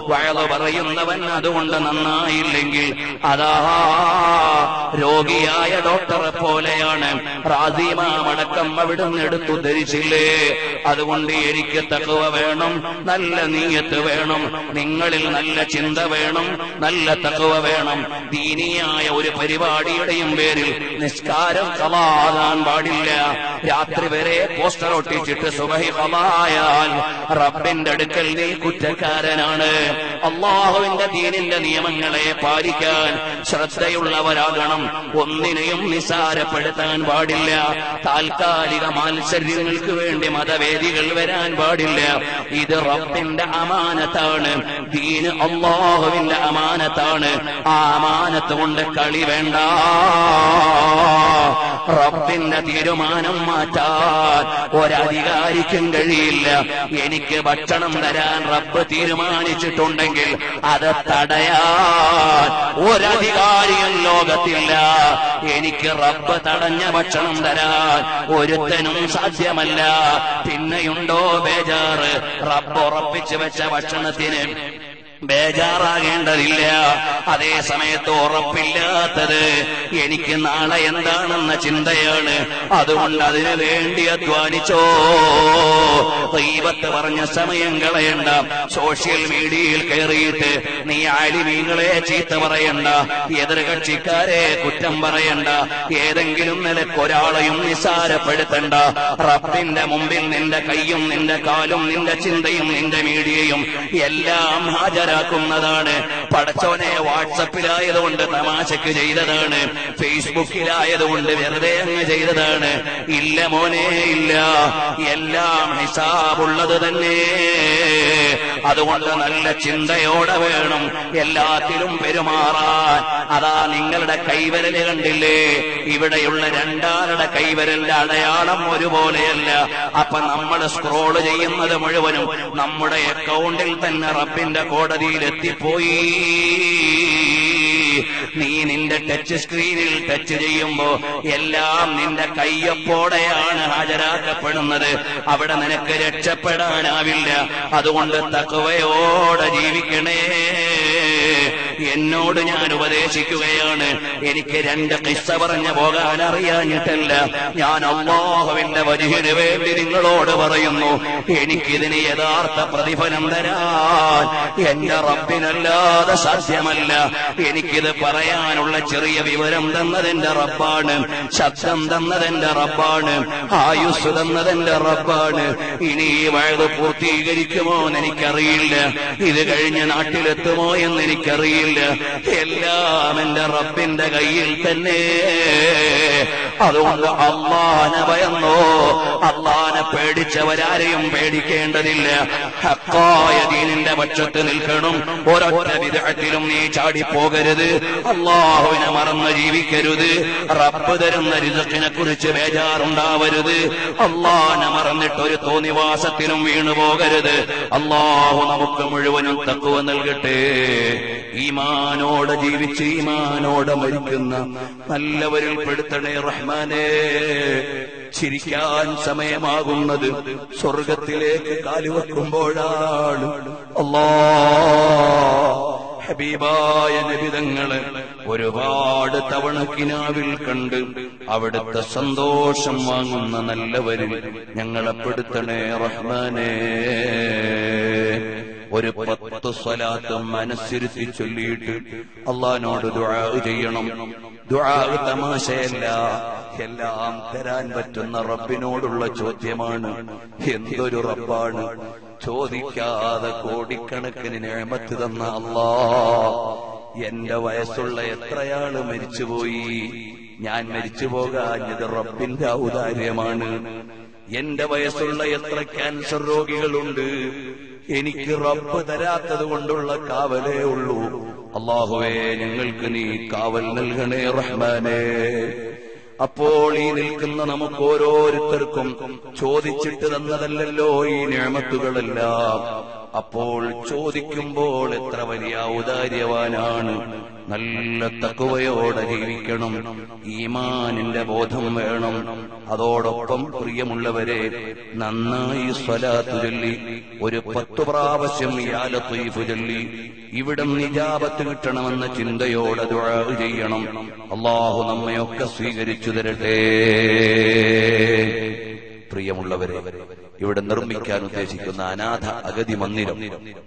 വയല് പറയുന്നവൻ അതുകൊണ്ട് നന്നായില്ലെങ്കിൽ അതാ രോഗിയായ ഡോക്ടറെ പോലെയാണ് റാദിമാമടക്കം അവിടുന്ന് എടുത്തു ധരിച്ചില്ലേ അതുകൊണ്ട് എനിക്ക് തക്കവ വേണം നല്ല നീയത്ത് വേണം നിങ്ങളിൽ നല്ല ചിന്ത വേണം നല്ല തക്കവ വേണം ദീനിയായ ഒരു പരിപാടിയുടെയും പേരിൽ നിസ്കാരം കളാകാൻ പാടില്ല രാത്രി വരെ പോസ്റ്റർ ഒട്ടിച്ചിട്ട് സുബഹി കളായാൽ റബ്ബിന്റെ അടുക്കൽ നീ കുറ്റക്കാരനാണ് അള്ളാഹുവിന്റെ ദീനിന്റെ നിയമങ്ങളെ പാലിക്കാൻ ശ്രദ്ധയുള്ളവരാകണം ഒന്നിനെയും നിസാരപ്പെടുത്താൻ പാടില്ല താൽക്കാലിക മാത്സര്യങ്ങൾക്ക് വേണ്ടി മതവേദികൾ വരാൻ പാടില്ല ഇത് റബ്ബിന്റെ അമാനത്താണ് ദീന് അള്ളാഹുവിന്റെ അമാനത്താണ് ആ അമാനത്ത് കൊണ്ട് കളി വേണ്ട റബ്ബിന്റെ തീരുമാനം മാറ്റാൻ ഒരധികാരിക്കും കഴിയില്ല എനിക്ക് ഭക്ഷണം തരാൻ റബ്ബ് തീരുമാനിച്ചിട്ടുണ്ടെങ്കിൽ അത് തടയാൻ ഒരധികാരിയും ലോകത്തില്ല എനിക്ക് റബ്ബ് തടഞ്ഞ ഭക്ഷണം തരാൻ ഒരുത്തനും സാധ്യമല്ല പിന്നെയുണ്ടോ ബേജാറ് റബ്ബ് ഉറപ്പിച്ചു വെച്ച ഭക്ഷണത്തിന് ബേജാറാകേണ്ടതില്ല അതേ സമയത്ത് ഉറപ്പില്ലാത്തത് എനിക്ക് നാളെ എന്താണെന്ന ചിന്തയാണ് അതുകൊണ്ട് അതിനു വേണ്ടി അധ്വാനിച്ചോ ദൈവത്ത് പറഞ്ഞ സമയം കളയണ്ട സോഷ്യൽ മീഡിയയിൽ കയറിയിട്ട് നീ ആലിമീങ്ങളെ ചീത്ത പറയണ്ട എതിർകക്ഷിക്കാരെ കുറ്റം പറയണ്ട ഏതെങ്കിലും നിലക്കൊരാളെയും നിസാരപ്പെടുത്തണ്ട റബ്ബിന്റെ മുമ്പിൽ നിന്റെ കൈയും നിന്റെ കാലും നിന്റെ ചിന്തയും നിന്റെ മീഡിയയും എല്ലാം ഹാജരാക്കുന്നതാണ് പടച്ചോനെ വാട്സപ്പിലായതുകൊണ്ട് തമാശക്ക് ചെയ്തതാണ് ഫേസ്ബുക്കിലായതുകൊണ്ട് വെറുതെ അങ്ങ് ചെയ്തതാണ് ഇല്ല മോനെ ഇല്ല എല്ലാം ഹിസാബുള്ളത് തന്നെ അതുകൊണ്ട് നല്ല ചിന്തയോടെ വേണം എല്ലാത്തിലും പെരുമാറാൻ അതാ നിങ്ങളുടെ കൈവരല് കണ്ടില്ലേ ഇവിടെയുള്ള രണ്ടാളുടെ കൈവരലിന്റെ അടയാളം ഒരുപോലെയല്ല അപ്പൊ നമ്മൾ സ്ക്രോൾ ചെയ്യുന്നത് മുഴുവനും നമ്മുടെ അക്കൗണ്ടിൽ തന്നെ റബ്ബിന്റെ കോടതിയിൽ എത്തിപ്പോയി നീ നിന്റെ ടച്ച് സ്ക്രീനിൽ ടച്ച് ചെയ്യുമ്പോ എല്ലാം നിന്റെ കയ്യൊപ്പോടെയാണ് ഹാജരാക്കപ്പെടുന്നത് അവിടെ നിനക്ക് രക്ഷപ്പെടാനാവില്ല അതുകൊണ്ട് തക്കവയോടെ ജീവിക്കണേ എന്നോട് ഞാൻ ഉപദേശിക്കുകയാണ് എനിക്ക് രണ്ട് കിസ്സ പറഞ്ഞു പോകാൻ അറിയാഞ്ഞിട്ടല്ല ഞാൻ അള്ളാഹുവിന്റെ വരിഹിന് വേണ്ടി നിങ്ങളോട് പറയുന്നു എനിക്കിതിന് യഥാർത്ഥ പ്രതിഫലം തരാൻ എന്റെ റബ്ബിനല്ലാതെ സാധ്യമല്ല എനിക്കിത് പറയാനുള്ള ചെറിയ വിവരം തന്നതെന്റെ റബ്ബാണ് ശബ്ദം തന്നതെന്റെ റബ്ബാണ് ആയുസ് തന്നതെന്റെ റബ്ബാണ് ഇനി ഈ വയത് പൂർത്തീകരിക്കുമോ എന്ന് എനിക്കറിയില്ല ഇത് കഴിഞ്ഞ് നാട്ടിലെത്തുമോ എന്ന് എനിക്കറിയില്ല എല്ലാം എന്റെ റബ്ബിന്റെ കയ്യിൽ തന്നെ അതുകൊണ്ട് അള്ളാനെ ഭയന്നോ അള്ളാനെ പേടിച്ചവരാരെയും പേടിക്കേണ്ടതില്ല ഹക്കായ ദീനിന്റെ പക്ഷത്ത് നിൽക്കണം ഒരൊറ്റ വിധത്തിലും നീ ചാടിപ്പോകരുത് അള്ളാഹുവിനെ മറന്ന് ജീവിക്കരുത് റബ്ബ് തരുന്ന രിസക്കിനെ കുറിച്ച് ബേജാറുണ്ടാവരുത് അള്ളാനെ മറന്നിട്ട് ഒരു തോന്നിവാസത്തിലും വീണു പോകരുത് അള്ളാഹു നമുക്ക് മുഴുവനും തക്കുവ നൽകട്ടെ ഈമാനോടെ ജീവിച്ച് ഈമാനോടെ മരിക്കുന്ന നല്ലവരിൽ പെടുത്തണേ റഹ്മാനെ ചിരിക്കാൻ സമയമാകുന്നത് സ്വർഗത്തിലേക്ക് കാലുവെക്കുമ്പോഴാണ് അല്ലാ ഹബീബായ നബിതങ്ങള് ഒരുപാട് തവണ കിനാവിൽ കണ്ട് അവിടുത്തെ സന്തോഷം വാങ്ങുന്ന നല്ലവരിൽ ഞങ്ങളെ പെടുത്തണേ റഹ്മാനേ ഒരു പത്ത് സ്വലാത്ത് മനസ്സിരുത്തി ചൊല്ലിയിട്ട് അള്ളഹാനോട് ദുആ ചെയ്യണം ദുആ തമാശയല്ല എല്ലാം തരാൻ പറ്റുന്ന റബ്ബിനോടുള്ള ചോദ്യമാണ് എന്തൊരു റബ്ബാണ് ചോദിക്കാതെ കോടിക്കണക്കിന് നേമത്ത് തന്ന അല്ലാ എന്റെ വയസ്സുള്ള എത്രയാള് മരിച്ചുപോയി ഞാൻ മരിച്ചു പോകാഞ്ഞത് റബ്ബിന്റെ ഔദാര്യമാണ് എന്റെ വയസ്സുള്ള എത്ര ക്യാൻസർ രോഗികളുണ്ട് എനിക്ക് റബ്ബ് തരാത്തത് കൊണ്ടുള്ള കാവലേ ഉള്ളൂ അള്ളാഹുവേ ഞങ്ങൾക്ക് നീ കാവൽ നൽകണേ റഹ്മാനേ അപ്പോൾ ഈ നിൽക്കുന്ന നമുക്ക് ഓരോരുത്തർക്കും ചോദിച്ചിട്ട് തന്നതല്ലല്ലോ ഈ ഞാമത്തുകളെല്ലാം അപ്പോൾ ചോദിക്കുമ്പോൾ എത്ര വലിയ ഔദാര്യവാനാണ് നല്ല തക്കുവയോടെ ജീവിക്കണം ഈമാനിന്റെ ബോധം വേണം അതോടൊപ്പം പ്രിയമുള്ളവരെ നന്നായി സ്വലാത്തു ചൊല്ലി ഒരു പത്തു പ്രാവശ്യം യാലത്തീഫ് ചൊല്ലി ഇവിടം നിജാപത്ത് കിട്ടണമെന്ന ചിന്തയോടെ ദുആ ചെയ്യണം അള്ളാഹു നമ്മയൊക്കെ സ്വീകരിച്ചു തരട്ടെ പ്രിയമുള്ളവരെ ഇവിടെ നിർമ്മിക്കാൻ ഉദ്ദേശിക്കുന്ന അനാഥ അഗതി മന്ദിരം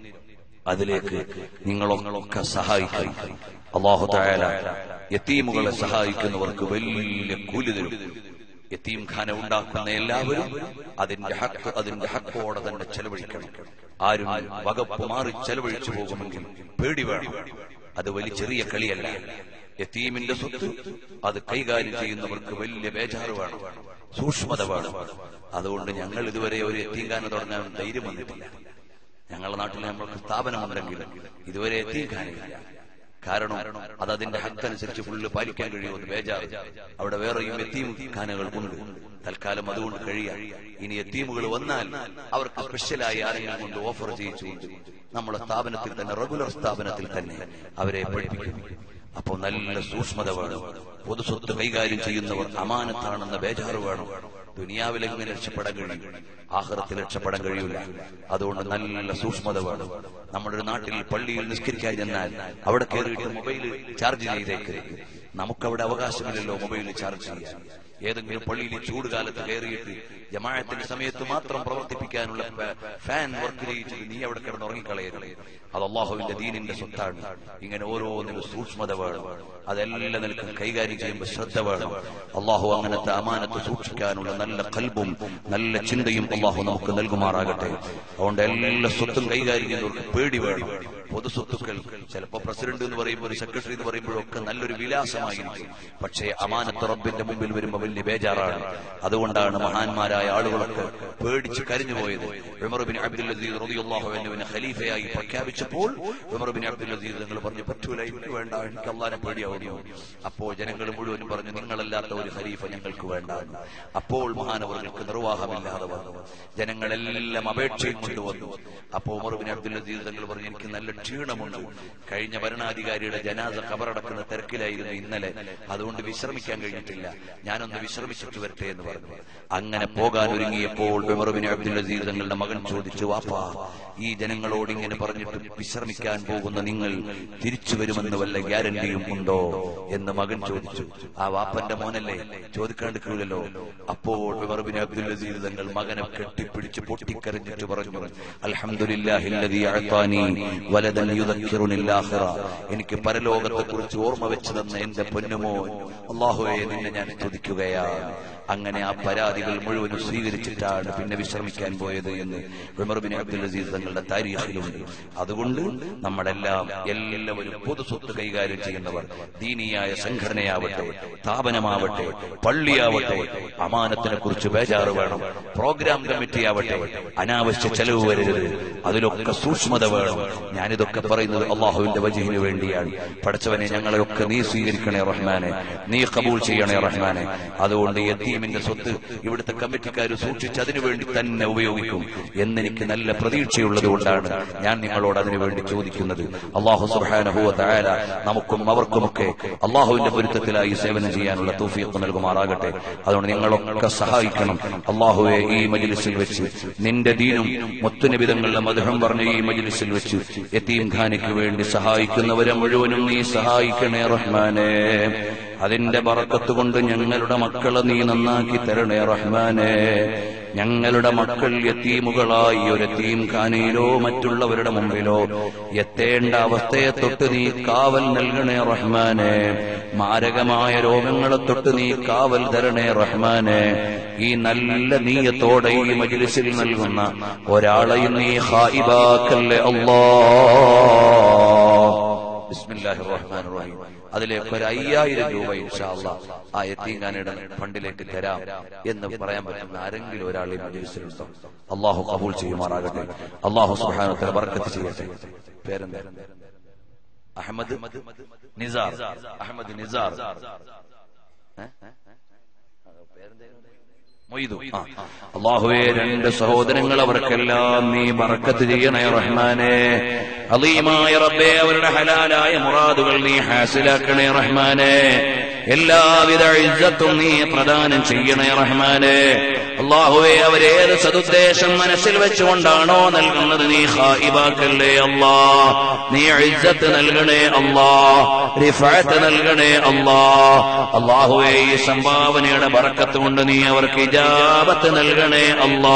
അതിലേക്ക് നിങ്ങളൊക്കെ സഹായിക്കും അള്ളാഹു തായാല യത്തീമുകളെ സഹായിക്കുന്നവർക്ക് വലിയ കൂലി തരും യത്തീം ഖാന ഉണ്ടാക്കുന്ന എല്ലാവരും അതിന്റെ ഹക്ക് അതിന്റെ ഹക്കോടെ തന്നെ ചെലവഴിക്കണം ആരും വകപ്പ് മാറി ചെലവഴിച്ചു പോകുമെങ്കിൽ പേടി വേണം അത് വലിയ ചെറിയ കളിയല്ല യത്തീമിന്റെ സ്വത്ത് അത് കൈകാര്യം ചെയ്യുന്നവർക്ക് വലിയ ബേജാറ് വേണം സൂക്ഷ്മത വേണം അതുകൊണ്ട് ഞങ്ങൾ ഇതുവരെ ഒരു യത്തീംഖാന തുടങ്ങാൻ ധൈര്യം വന്നിട്ടില്ല ഞങ്ങളുടെ നാട്ടിൽ നമ്മൾക്ക് സ്ഥാപനമുണ്ടെങ്കിൽ ഇതുവരെ എത്തിക്കാനില്ല കാരണം അത് അതിന്റെ ഹക്കനുസരിച്ച് ഫുള്ള് പാലിക്കാൻ കഴിയുമെന്ന് ബേജാറ് അവിടെ വേറെയും എത്തീം ഖാനകൾ ഉണ്ട് തൽക്കാലം അതുകൊണ്ട് കഴിയാം ഇനി എത്തീമുകൾ വന്നാൽ അവർക്ക് സ്പെഷ്യലായി ആരെങ്കിലും കൊണ്ട് ഓഫർ ചെയ്യിച്ചുകൊണ്ട് നമ്മുടെ സ്ഥാപനത്തിൽ തന്നെ റെഗുലർ സ്ഥാപനത്തിൽ തന്നെ അവരെ പഠിപ്പിക്കും അപ്പോൾ നല്ല സൂക്ഷ്മത വേണം പൊതുസ്വത്ത് കൈകാര്യം ചെയ്യുന്നവർ അമാനത്താണെന്ന ബേജാറ് വേണം ദുനിയാവിൽ എങ്ങനെ രക്ഷപ്പെടാൻ കഴിയും ആഹ്റത്തിൽ രക്ഷപ്പെടാൻ കഴിയില്ല അതുകൊണ്ട് നല്ല സൂക്ഷ്മത വേണം നമ്മുടെ ഒരു നാട്ടിൽ പള്ളിയിൽ നിസ്കരിക്കാൻ ചെന്നാൽ അവിടെ കയറിയിട്ട് മൊബൈൽ ചാർജ് ചെയ്തേക്കരുത് നമുക്കവിടെ അവകാശമില്ലല്ലോ മൊബൈൽ ചാർജ് ചെയ്യാൻ ഏതെങ്കിലും പള്ളിയിൽ ചൂട് കാലത്ത് കയറിയിട്ട് ജമാഅത്തിന്റെ സമയത്ത് മാത്രം പ്രവർത്തിപ്പിക്കാനുള്ള ഫ- ഫാൻ വർക്ക് ചെയ്യിച്ചത് നീ അവിടെ കിടന്ന് ഉറങ്ങിക്കളയരുത് അത് അള്ളാഹുവിന്റെ ദീനിന്റെ സ്വത്താണ് ഇങ്ങനെ ഓരോന്നിനും സൂക്ഷ്മത വേണം അതെല്ലാം നിൽക്കും കൈകാര്യം ചെയ്യുമ്പോൾ ശ്രദ്ധ വേണം അള്ളാഹു അങ്ങനത്തെ അമാനത്ത് സൂക്ഷിക്കാനുള്ള നല്ല കൽബും നല്ല ചിന്തയും അള്ളാഹു നമുക്ക് നൽകുമാറാകട്ടെ അതുകൊണ്ട് എല്ലാ സ്വത്തും കൈകാര്യം ചെയ്യുന്നവർക്ക് പേടി വേണം പൊതുസ്വത്തുക്കൾ ചിലപ്പോ പ്രസിഡന്റ് എന്ന് പറയുമ്പോൾ ഒരു സെക്രട്ടറി എന്ന് പറയുമ്പോഴൊക്കെ നല്ലൊരു വിലാസമായിരിക്കും പക്ഷേ അമാനത്ത് റബ്ബിന്റെ മുമ്പിൽ വരുമ്പോൾ വലിയ ബേജാറാണ് അതുകൊണ്ടാണ് മഹാന്മാരായ ആളുകളൊക്കെ പേടിച്ച് കരഞ്ഞു പോയത് ഉമർ ബിൻ അബ്ദുൽ അസീസ് റളിയല്ലാഹു അൻഹുവിനെ ഖലീഫയായി പ്രഖ്യാപിച്ചപ്പോൾ ഉമർ ബിൻ അബ്ദുൽ അസീസ് നിങ്ങൾ പറഞ്ഞു പറ്റൂല എനിക്ക് വേണ്ട എനിക്ക് അള്ളാനെ പേടിയാവുന്നു അപ്പോൾ ജനങ്ങൾ മുഴുവനും പറഞ്ഞു നിങ്ങളല്ലാത്ത ഒരു ഖലീഫ ഞങ്ങൾക്ക് വേണ്ട എന്ന്. അപ്പോൾ മഹാനവർക്ക് നിർവാഹമില്ലാതെ വന്നു ജനങ്ങളെല്ലാം അപേക്ഷയും കൊണ്ടുവന്നു അപ്പോൾ ഉമർ ബിൻ അബ്ദുൽ അസീസ് തങ്ങൾ പറഞ്ഞു എനിക്ക് നല്ല ക്ഷീണമുണ്ട് കഴിഞ്ഞ ഭരണാധികാരിയുടെ ജനാസ കബറടക്കുന്ന തിരക്കിലായിരുന്നു ഇന്നലെ അതുകൊണ്ട് വിശ്രമിക്കാൻ കഴിഞ്ഞിട്ടില്ല ഞാനൊന്ന് വിശ്രമിച്ചിട്ട് വരട്ടെ എന്ന് പറഞ്ഞു അങ്ങനെ പോകാൻ ഒരുങ്ങിയപ്പോൾ ഉമർ ബിൻ അബ്ദുൽ അസീസ് തങ്ങളുടെ മകൻ ചോദിച്ചു വാപ്പാ ഈ ജനങ്ങളോട് ഇങ്ങനെ പറഞ്ഞിട്ട് വിശ്രമിക്കാൻ പോകുന്ന നിങ്ങൾ തിരിച്ചു വരുമെന്ന് വല്ല ഗ്യാരണ്ടിയും ഉണ്ടോ എന്ന് മകൻ ചോദിച്ചു ആ വാപ്പന്റെ മോനല്ലേ ചോദിക്കാണ്ടിരിക്കില്ലല്ലോ അപ്പോൾ ഉമർ ബിൻ അബ്ദുൽ അസീസ് തങ്ങൾ മകനെ കെട്ടിപ്പിടിച്ച് പൊട്ടിക്കരഞ്ഞിട്ട് പറഞ്ഞു അൽഹംദുലില്ലാഹില്ലദീ അഅതാനി വലദൻ യുദക്കിറുനിൽ ആഖിറ എനിക്ക് പരലോകത്തെ കുറിച്ച് ഓർമ്മ വെച്ചു തന്ന എന്റെ പൊന്നുമോൻ അള്ളാഹുവെ നിന്നെ ഞാൻ സ്തുതിക്കുകയാണ് അങ്ങനെ ആ പരാതികൾ മുഴുവനും സ്വീകരിച്ചിട്ടാണ് പിന്നെ വിശ്രമിക്കാൻ പോയത് എന്ന് ഉമർ ബിൻ അബ്ദുൽ അസീസ് തങ്ങളുടെ താരീഖിലുണ്ട് അതുകൊണ്ട് നമ്മളെല്ലാം എല്ലാവരും പൊതുസ്വത്ത് കൈകാര്യം ചെയ്യുന്നവർ ദീനീയായ സംഘടനയാവട്ടെ സ്ഥാപനമാവട്ടെ പള്ളിയാവട്ടെ അമാനത്തിനെ കുറിച്ച് ബേജാറ് വേണം പ്രോഗ്രാം കമ്മിറ്റി ആവട്ടെ അനാവശ്യ ചെലവ് വരരുത് അതിലൊക്കെ സൂക്ഷ്മത വേണം ഞാനിതൊക്കെ പറയുന്നത് അള്ളാഹുവിന്റെ വജഹിന് വേണ്ടിയാണ് പഠിച്ചവനെ ഞങ്ങളെയൊക്കെ നീ സ്വീകരിക്കണേ റഹ്മാനെ നീ കബൂൾ ചെയ്യണേ റഹ്മാനെ അതുകൊണ്ട് യത്തീമിന്റെ സ്വത്ത് ഇവിടുത്തെ കമ്മിറ്റിക്കാർ സൂക്ഷിച്ച് അതിനുവേണ്ടി തന്നെ ഉപയോഗിക്കും എന്നെനിക്ക് നല്ല പ്രതീക്ഷയുള്ളത് കൊണ്ടാണ് ഞാൻ നിങ്ങളോട് അതിനുവേണ്ടി ചോദിക്കുന്നത് അള്ളാഹു സുബാനഹുവ തായാല നമുക്കും അവർക്കുമൊക്കെ അള്ളാഹുവിന്റെ പൊരുത്തത്തിലായി സേവനം ചെയ്യാനുള്ള തൗഫീഖ് നൽകുമാറാകട്ടെ അതുകൊണ്ട് നിങ്ങളൊക്കെ സഹായിക്കണം അള്ളാഹുവെ ഈ മജ്ലിസിൽ വെച്ച് നിന്റെ ദീനും മുത്തുനിബിതങ്ങളുടെ മധുരം പറഞ്ഞ ഈ മജ്ലിസിൽ വെച്ച് യത്തീം ഖാനിക്ക് വേണ്ടി സഹായിക്കുന്നവരെ മുഴുവനും നീ സഹായിക്കണേ റഹ്മാനെ അതിന്റെ ബറക്കത്ത് കൊണ്ട് ഞങ്ങളുടെ മക്കളെ നീ നന്നാക്കി തരണേ റഹ്മാനെ ഞങ്ങളുടെ മക്കൾ യത്തീമുകളായി ഒരു യത്തീം ഖാനയിലോ മറ്റുള്ളവരുടെ മുമ്പിലോ എത്തേണ്ട അവസ്ഥയെ തൊട്ട് നീ കാവൽ നൽകണേ റഹ്മാനെ മാരകമായ രോഗങ്ങളെ തൊട്ട് നീ കാവൽ തരണേ റഹ്മാനെ ഈ നല്ല നീയത്തോടെ ഈ മജ്ലിസിൽ നൽകുന്ന ഒരാളെയും നീ ഹായിബാക്കല്ലേ അല്ലാ ബിസ്മില്ലാഹിർ റഹ്മാനിർ റഹീം അതിലേക്ക് ഒരു അയ്യായിരം രൂപ ഇൻഷാല്ല ആ എത്തീങ്കാനയുടെ ഫണ്ടിലേക്ക് തരാം എന്ന് പറയാൻ പറ്റുന്ന ആരെങ്കിലും ഒരാൾ ഈ മജലിസിലുണ്ടോ അള്ളാഹു കബൂൾ ചെയ്യുമാറാകട്ടെ അള്ളാഹു സുഹാനത്തിന് ബർക്കത്ത് ചെയ്യട്ടെ പേരെന്താ അഹമ്മദ് നിസാർ അഹമ്മദ് നിസാർ ഏ? പേരെന്തേലും? മൊയ്തു ആ. അള്ളാഹുവേ രണ്ട് സഹോദരങ്ങൾ അവർക്കെല്ലാം നീ ബറക്കത്ത് ചെയ്യണേ റഹ്മാനെ അലീമായ റബ്ബേ അവരുടെ ഹലാലായ മുറാദുകൾ നീ ഹാസിലാക്കണേ റഹ്മാനെ എല്ലാവിധ ഇജ്ജത്തും നീ പ്രദാനം ചെയ്യണേ റഹ്മാനെ അള്ളാഹുവെ അവരേത് സതുദ്ദേശം മനസ്സിൽ വെച്ചുകൊണ്ടാണോ നൽകുന്നത് നീ ഹായിബാക്കല്ലേ അല്ലാ നീ ഇജ്ജത്ത് നൽകണേ അല്ലാ റിഫാത്ത് നൽകണേ അല്ലാ അള്ളാഹുവെ ഈ സംഭാവനയുടെ ബറക്കത്ത് കൊണ്ട് നീ അവർക്ക് ഇജാബത്ത് നൽകണേ അല്ലാ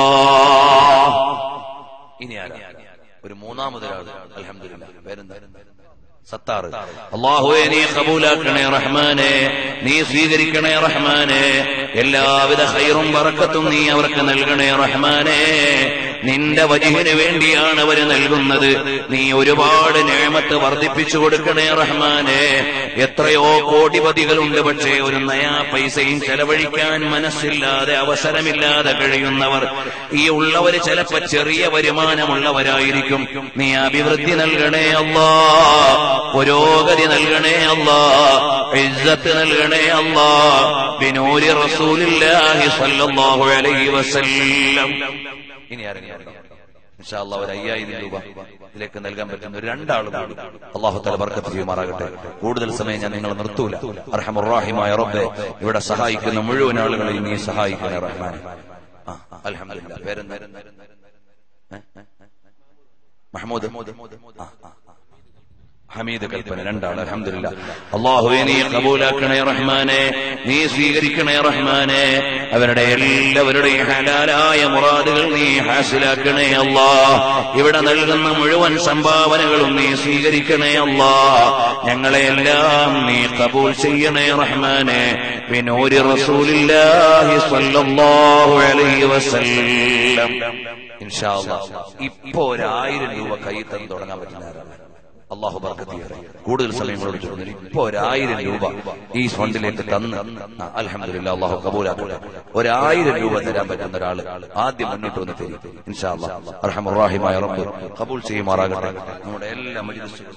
ഇനി ആരാ ഒരു മൂന്നാമതൊരാൾ അലഹമില്ല പേരെന്താ സത്താറ് അള്ളാഹുവെ നീ കബൂലാക്കണേ റഹ്മാനെ നീ സ്വീകരിക്കണേ റഹ്മാനെ എല്ലാവിധ ഹൈറും വറക്കത്തും നീ അവർക്ക് നൽകണേ റഹ്മാനെ നിന്റെ വജുവിന് വേണ്ടിയാണ് അവര് നൽകുന്നത് നീ ഒരുപാട് നേമത്ത് വർദ്ധിപ്പിച്ചു കൊടുക്കണേ റഹ്മാനെ എത്രയോ കോടിപതികളുണ്ട് പക്ഷേ ഒരു നയാ പൈസയും ചെലവഴിക്കാൻ മനസ്സില്ലാതെ അവസരമില്ലാതെ കഴിയുന്നവർ ഈ ഉള്ളവര് ചിലപ്പോ ചെറിയ വരുമാനമുള്ളവരായിരിക്കും നീ അഭിവൃദ്ധി നൽകണേ അല്ലാ പുരോഗതി നൽകണേ അല്ലാ ഇജ്ജത്ത് നൽകണേ അല്ലാ ബിനൂരി റസൂലില്ലാഹി സ്വല്ലല്ലാഹു അലൈഹി വസല്ലം ഇനി ആരെങ്കിലും ഇൻഷാ അല്ലാഹ് ഒരു അയ്യായിരം രൂപ ഇതിലേക്ക് നൽകാൻ പറ്റുന്ന ഒരു രണ്ടാളും കൂടി അള്ളാഹു തല ബർക്കത്ത് ചെയ്യുമാറാകട്ടെ കൂടുതൽ സമയം ഞാൻ നിങ്ങളെ നിർത്തൂല അർഹമുറാഹിമായ റബ്ബെ ഇവിടെ സഹായിക്കുന്ന മുഴുവൻ ആളുകളെയും നീ സഹായിക്കണേ റഹ്മാനെ ആ അൽഹംദുലില്ലാ പേരെന്താ ഏ? മഹമ്മൂദ് ആ ആ ഹമീദ് കൽപ്പന രണ്ടാണ് അലഹമില്ല അള്ളാഹുവെ നീ കബൂലാക്കണേ റഹ്മാനെ നീ സ്വീകരിക്കണേ റഹ്മാനെ അവരുടെ എല്ലാവരുടെയും ഹലാലായ മുറാദുകൾ നീ ഹാസിലാക്കണേ അല്ലാ ഇവിടെ നൽകുന്ന മുഴുവൻ സംഭാവനകളും നീ സ്വീകരിക്കണേ അല്ലാ ഞങ്ങളെ എല്ലാം നീ കബൂൽ ചെയ്യണേ റഹ്മാനെ ബിനൂരി റസൂലില്ലാഹി സ്വല്ലല്ലാഹു അലൈഹി വസല്ലം ഇൻഷാ അല്ലാഹ് ഇപ്പോ ഒരു ആയിരം രൂപ കയ്യിൽ തന്ന് തുടങ്ങാൻ പറ്റുന്നവരാണ് അള്ളാഹു ബർക്കത്തിയേറെ കൂടുതൽ സമയം കൂടെ ചോദിച്ചു ഇപ്പൊ ഒരായിരം രൂപ ഈ ഫണ്ടിലേക്ക് തന്ന് അലഹമില്ല അള്ളാഹു കബൂലാക്കട്ടെ ഒരായിരം രൂപ തരാൻ പറ്റുന്ന ഒരാള് ആദ്യം മുന്നോട്ട് വന്ന് തരും ഇൻഷാ അള്ളാഹ് അർഹമുറാഹിമായ റബ്ബ് കബൂൽ ചെയ്യുമാറാകട്ടെ നമ്മുടെ എല്ലാ മജ്ലിസുകളും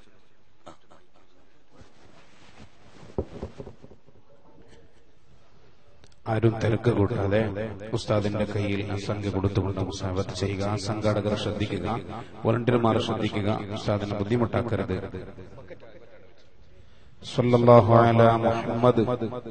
ആരും തിരക്ക് കൂട്ടാതെ ഉസ്താദിന്റെ കയ്യിൽ ആ സംഖ്യ കൊടുത്തുകൊണ്ട് മുസാഫത്ത് ചെയ്യുക സംഘാടകർ ശ്രദ്ധിക്കുക വോളണ്ടിയർമാർ ശ്രദ്ധിക്കുക ഉസ്താദിനെ ബുദ്ധിമുട്ടാക്കരുത് സ്വല്ലല്ലാഹു അലാ മുഹമ്മദ്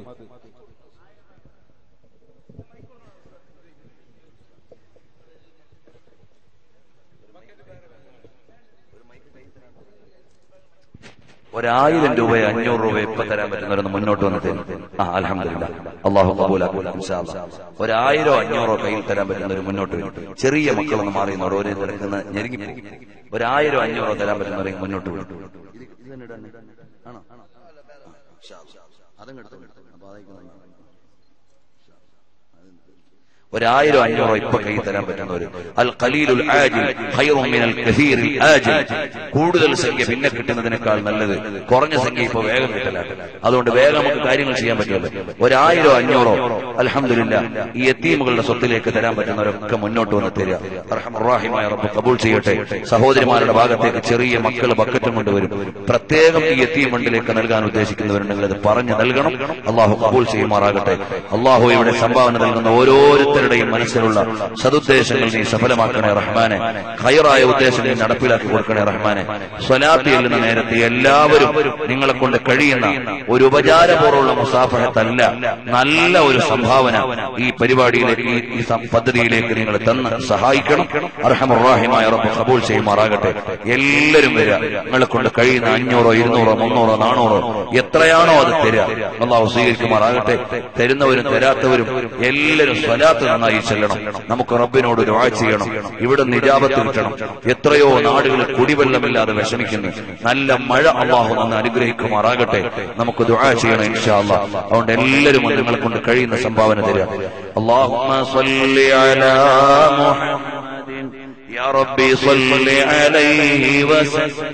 ഒരായിരം രൂപ അഞ്ഞൂറ് രൂപ ഇപ്പൊ തരാൻ പറ്റുന്നവരൊന്ന് മുന്നോട്ട് വന്ന് തരും ആ അലഹമില്ല അള്ളാഹു കബൂലാക്കൂല ഇൻഷാ അല്ലാ. ഒരായിരോ അഞ്ഞൂറോ കയ്യിൽ തരാൻ പറ്റുന്നവർ മുന്നോട്ട് വരും ചെറിയ മക്കളൊന്ന് മാറിയുന്നവർ ഓരോ തിരക്കുന്ന ഞെരുങ്ങി ഒരായിരോ അഞ്ഞൂറോ തരാൻ പറ്റുന്നവരെ മുന്നോട്ട് വരും ഒരായിരം അഞ്ഞൂറോ ഇപ്പൊ കൈ തരാൻ പറ്റുന്നവര് അൽ ഖലീലുൽ ആജിൽ ഖൈറും മിനൽ കസീറിൽ ആജിൽ കൂടുതൽ സംഖ്യ പിന്നെ കിട്ടുന്നതിനേക്കാൾ നല്ലത് കുറഞ്ഞ സംഖ്യ ഇപ്പൊ വേഗം കിട്ടലാണ് അതുകൊണ്ട് വേഗം നമുക്ക് കാര്യങ്ങൾ ചെയ്യാൻ പറ്റുമല്ലോ ഒരായിരോ അഞ്ഞൂറോ അൽഹംദുലില്ലാ ഈ എത്തീമുകളുടെ സ്വത്തിലേക്ക് തരാൻ പറ്റുന്നവരൊക്കെ മുന്നോട്ട് വന്ന് തരിക റഹ്മായ റബ്ബ് കബൂൾ ചെയ്യട്ടെ സഹോദരിമാരുടെ ഭാഗത്തേക്ക് ചെറിയ മക്കൾ ബക്കറ്റും കൊണ്ടുവരും പ്രത്യേകം ഈ എത്തീം ഫണ്ടിലേക്ക് നൽകാൻ ഉദ്ദേശിക്കുന്നവരുണ്ടെങ്കിൽ അത് പറഞ്ഞു നൽകണം അള്ളാഹു കബൂൾ ചെയ്യുമാറാകട്ടെ അള്ളാഹു ഇവിടെ സംഭാവന നൽകുന്ന ഓരോരുത്തരുടെയും മനസ്സിലുള്ള സതുദ്ദേശങ്ങൾ നീ സഫലമാക്കണേ റഹ്മാനെ ഹയറായ ഉദ്ദേശം നീ നടപ്പിലാക്കി കൊടുക്കണേ റഹ്മാനെ സ്വലാത്തി എല്ലുന്ന നേരത്തെ എല്ലാവരും നിങ്ങളെ കൊണ്ട് കഴിയുന്ന ഒരു ഉപചാരപൂർവ്വമുള്ള മുസാഫഹത്തല്ല നല്ല ഒരു സംഭാവന ഈ പരിപാടിയിലേക്ക് ഈ- ഈ സം- പദ്ധതിയിലേക്ക് നിങ്ങൾ തന്ന് സഹായിക്കണം അർഹമുറാഹിമായ റബ്ബ് കബൂൾ ചെയ്യുമാറാകട്ടെ എല്ലാവരും വരിക നിങ്ങളെ കൊണ്ട് കഴിയുന്ന അഞ്ഞൂറോ ഇരുന്നൂറോ മുന്നൂറോ നാനൂറോ എത്രയാണോ അത് തരിക അള്ളാഹു സ്വീകരിക്കുമാറാകട്ടെ തരുന്നവരും തരാത്തവരും എല്ലാവരും സ്വലാത്ത് നന്നായി ചെല്ലണം നമുക്ക് റബ്ബിനോട് ദുആ ചെയ്യണം ഇവിടെ നിജാപത്ത് കിട്ടണം എത്രയോ നാടുകളിൽ കുടിവെള്ളമില്ലാതെ വിഷമിക്കുന്നു നല്ല മഴ അള്ളാഹു നന്ന് അനുഗ്രഹിക്കുമാറാകട്ടെ നമുക്ക് ദുആ ചെയ്യണം ഇൻഷാ അല്ലാ അതുകൊണ്ട് എല്ലാവരും ഒന്ന് നിങ്ങളെ കൊണ്ട് കഴിയുന്ന സംഭാവന തരിക اللهم صل على محمد يا ربي صل عليه وسلم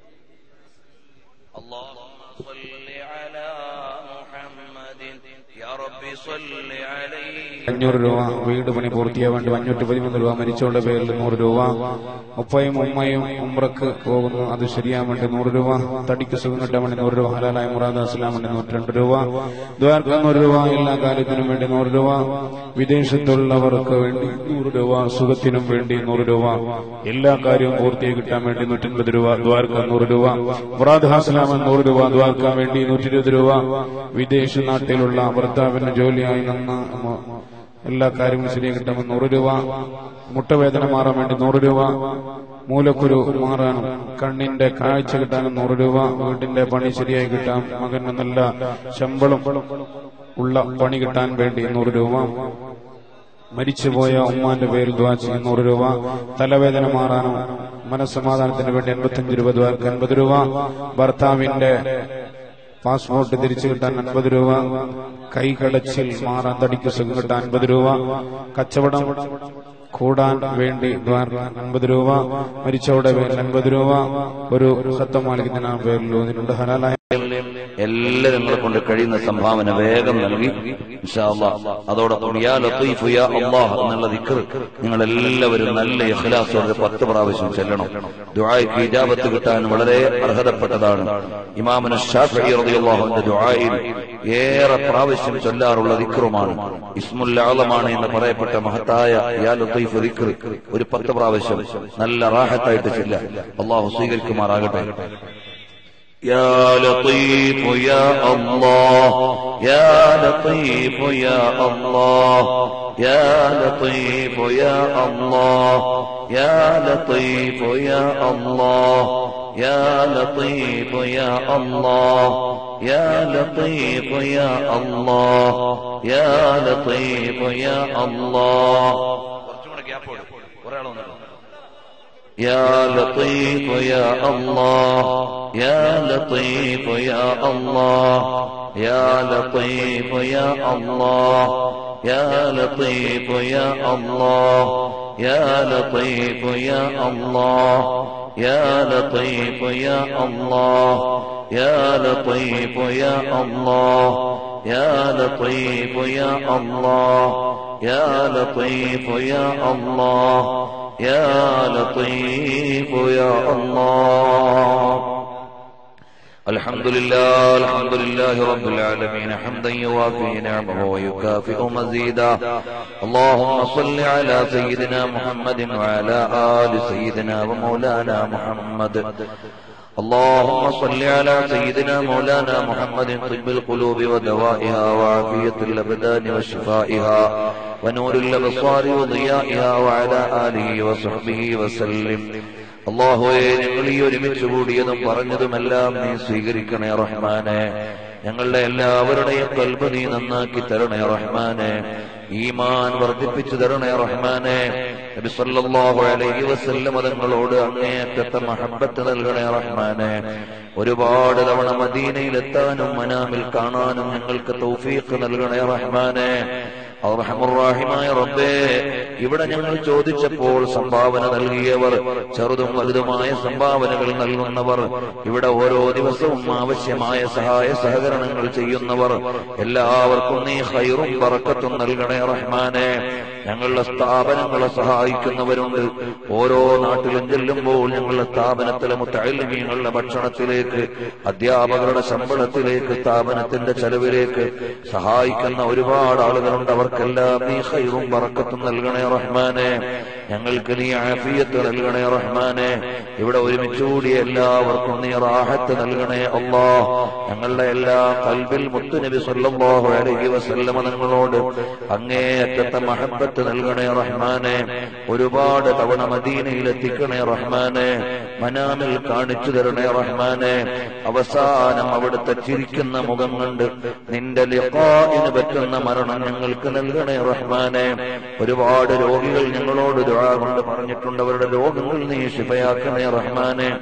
اللهم صل على محمد يا رب صل عليه അഞ്ഞൂറ് രൂപ വീട് പണി പൂർത്തിയാൻ വേണ്ടി അഞ്ഞൂറ്റി പതിമൂന്ന് രൂപ മരിച്ചവരുടെ പേരിൽ നൂറ് രൂപ ഉപ്പയും ഉമ്മയും ഉമ്രക്ക് പോകുന്നു അത് ശരിയാൻ വേണ്ടി നൂറ് രൂപ തടിക്ക് സുഖം കിട്ടാൻ വേണ്ടി നൂറ് രൂപ ഹലാലായ മുറാദ് അസ്ലാം വേണ്ടി നൂറ്റി രണ്ട് രൂപ ദ്വാരക്ക നൂറ് രൂപ എല്ലാ കാര്യത്തിനും വേണ്ടി നൂറ് രൂപ വിദേശത്തുള്ളവർക്ക് വേണ്ടി നൂറ് രൂപ സുഖത്തിനും വേണ്ടി നൂറ് രൂപ എല്ലാ കാര്യവും പൂർത്തിയായി കിട്ടാൻ വേണ്ടി നൂറ്റൻപത് രൂപ ദ്വാരക്ക നൂറ് രൂപ മുറാദ് ഹാസ്ലാമൻ നൂറ് രൂപ ദ്വാരക്കാൻ വേണ്ടി നൂറ്റി ഇരുപത് രൂപ വിദേശ നാട്ടിലുള്ള ഭർത്താവിന് ജോലിയായി നിന്ന് എല്ലാ കാര്യങ്ങളും ശരിയായി കിട്ടുമ്പോൾ നൂറ് രൂപ മുട്ടവേദന മാറാൻ വേണ്ടി നൂറ് രൂപ മൂലക്കുരു മാറാനും കണ്ണിന്റെ കാഴ്ച കിട്ടാനും നൂറ് രൂപ വീട്ടിന്റെ പണി ശരിയായി കിട്ടാൻ മകന് നല്ല ശമ്പളം ഉള്ള പണി കിട്ടാൻ വേണ്ടി നൂറ് രൂപ മരിച്ചുപോയ ഉമ്മാന്റെ പേരിൽ ദ്വാ ചെയ്യും നൂറ് രൂപ തലവേദന മാറാനും മനസ്സമാധാനത്തിന് വേണ്ടി എൺപത്തിയഞ്ച് രൂപ ദ്വാർക്ക് അൻപത് രൂപ ഭർത്താവിന്റെ പാസ്പോർട്ട് തിരിച്ചു കിട്ടാൻ അൻപത് രൂപ കൈകടച്ചിൽ മാറാൻ തടിക്ക് സുഖം കിട്ടാൻ അൻപത് രൂപ കച്ചവടം കൂടാൻ വേണ്ടി ദ്വാരക്കാൻ അൻപത് രൂപ മരിച്ചവരുടെ പേരിൽ അൻപത് രൂപ ഒരു സത്തമാലിക്കുന്ന പേരിൽ ഇതിനുണ്ട് ഹലാലായ എല്ലാം നിങ്ങളെ കൊണ്ട് കഴിയുന്ന സംഭാവന വേഗം നൽകി ഇൻഷാ അല്ലാഹ്. അതോടൊപ്പം യാ ലത്തീഫു യാ അല്ലാഹ് എന്നുള്ള ദിക്ർ നിങ്ങൾ എല്ലാവരും നല്ല ഇഖ്ലാസോടെ പത്ത് പ്രാവശ്യം ചെല്ലണം ദുആയ്ക്ക് ഇജാബത്ത് കിട്ടാൻ വളരെ അർഹതപ്പെട്ടതാണ് ഇമാമുന ഷാഫിഈ റളിയല്ലാഹു അൻഹു ദുആയിൽ ഏറെ പ്രാവശ്യം ചൊല്ലാറുള്ള ദിക്റുമാണ് ഇസ്മുൽ ആളമാണ് എന്ന് പറയപ്പെട്ട മഹത്തായ യാ ലത്തീഫ് ദിക്ർ ഒരു പത്ത് പ്രാവശ്യം നല്ല റാഹത്തായിട്ട് ചെല്ല അള്ളാഹു സ്വീകരിക്കുമാറാകട്ടെ يا لطيف يا الله يا لطيف يا الله يا لطيف يا الله يا لطيف يا الله يا لطيف يا الله يا لطيف يا الله يا لطيف يا الله يا لطيف يا الله يا لطيف يا الله يا لطيف يا الله يا لطيف يا الله يا لطيف يا الله يا لطيف يا الله يا لطيف يا الله يا لطيف يا الله يا لطيف يا الله يا لطيف يا الله الحمد لله الحمد لله رب العالمين حمدا يوافي نعمه ويكافئ مزيدا اللهم صل على سيدنا محمد وعلى آل سيدنا ومولانا محمد اللهم صل على سيدنا مولانا محمد طب القلوب ودوائها وعافية الأبدان وشفائها ونور الأبصار وضيائها وعلى آله وصحبه وسلم അള്ളാഹുവെ ഞങ്ങൾ ഈ ഒരുമിച്ച് കൂടിയതും പറഞ്ഞതുമെല്ലാം നീ സ്വീകരിക്കണേ റഹ്മാനെ ഞങ്ങളുടെ എല്ലാവരുടെയും കൽബ് നീ നന്നാക്കി തരണേ റഹ്മാനെ ഈമാൻ വർദ്ധിപ്പിച്ചു തരണേ റഹ്മാനെ നബി സല്ലല്ലാഹു അലൈഹി വസല്ലം തങ്ങളോട് അങ്ങേയറ്റത്തെ മഹബത്ത് നൽകണേ റഹ്മാനെ ഒരുപാട് തവണ മദീനയിലെത്താനും മനാമിൽ കാണാനും ഞങ്ങൾക്ക് തൗഫീഖ് നൽകണേ റഹ്മാനെ റഹമുറാഹിമായ റബ്ബേ ഇവിടെ ഞങ്ങൾ ചോദിച്ചപ്പോൾ സംഭാവന നൽകിയവർ ചെറുതും വലുതുമായ സംഭാവനകൾ നൽകുന്നവർ ഇവിടെ ഓരോ ദിവസവും ആവശ്യമായ സഹായ സഹകരണങ്ങൾ ചെയ്യുന്നവർ എല്ലാവർക്കും നീ ഹൈറും പറക്കത്തും നൽകണേ റഹ്മാനെ ഞങ്ങളുടെ സ്ഥാപനങ്ങളെ സഹായിക്കുന്നവരുണ്ട് ഓരോ നാട്ടിലും ചെല്ലുമ്പോൾ ഞങ്ങളുടെ സ്ഥാപനത്തിലെ മുത്തലിമീങ്ങളുടെ ഭക്ഷണത്തിലേക്ക് അധ്യാപകരുടെ ശമ്പളത്തിലേക്ക് സ്ഥാപനത്തിന്റെ ചെലവിലേക്ക് സഹായിക്കുന്ന ഒരുപാട് ആളുകളുണ്ട് അവർക്കെല്ലാം നീ ഹൈറും പറക്കത്തും നൽകണേ റഹ്മാനെ ഞങ്ങൾക്ക് നീ ആഫിയത്ത് നൽകണേ റഹ്മാനെ ഇവിടെ ഒരുമിച്ച് കൂടിയ എല്ലാവർക്കും നീ റാഹത്ത് നൽകണേ അല്ലാ ഞങ്ങളുടെ എല്ലാ കൽബിൽ മുത്തുനബി സല്ലല്ലാഹു അലൈഹി വസല്ലമ നിങ്ങളോട് അങ്ങേയറ്റത്തെ മഹബത്ത് നൽകണേ റഹ്മാനെ ഒരുപാട് തവണ മദീനയിൽ എത്തിക്കണേ റഹ്മാനെ മനാമിൽ കാണിച്ചു തരണേ റഹ്മാനെ അവസാനം അവിടുത്തെ ചിരിക്കുന്ന മുഖം കണ്ട് നിന്റെ ലിഖാഇന് പറ്റുന്ന മരണം ഞങ്ങൾക്ക് നൽകണേ റഹ്മാനെ ഒരുപാട് രോഗികൾ ഞങ്ങളോട് ദുആ കൊണ്ട് പറഞ്ഞിട്ടുണ്ട് അവരുടെ രോഗങ്ങൾ നീ ശിഫയാക്കണേ റഹ്മാനെ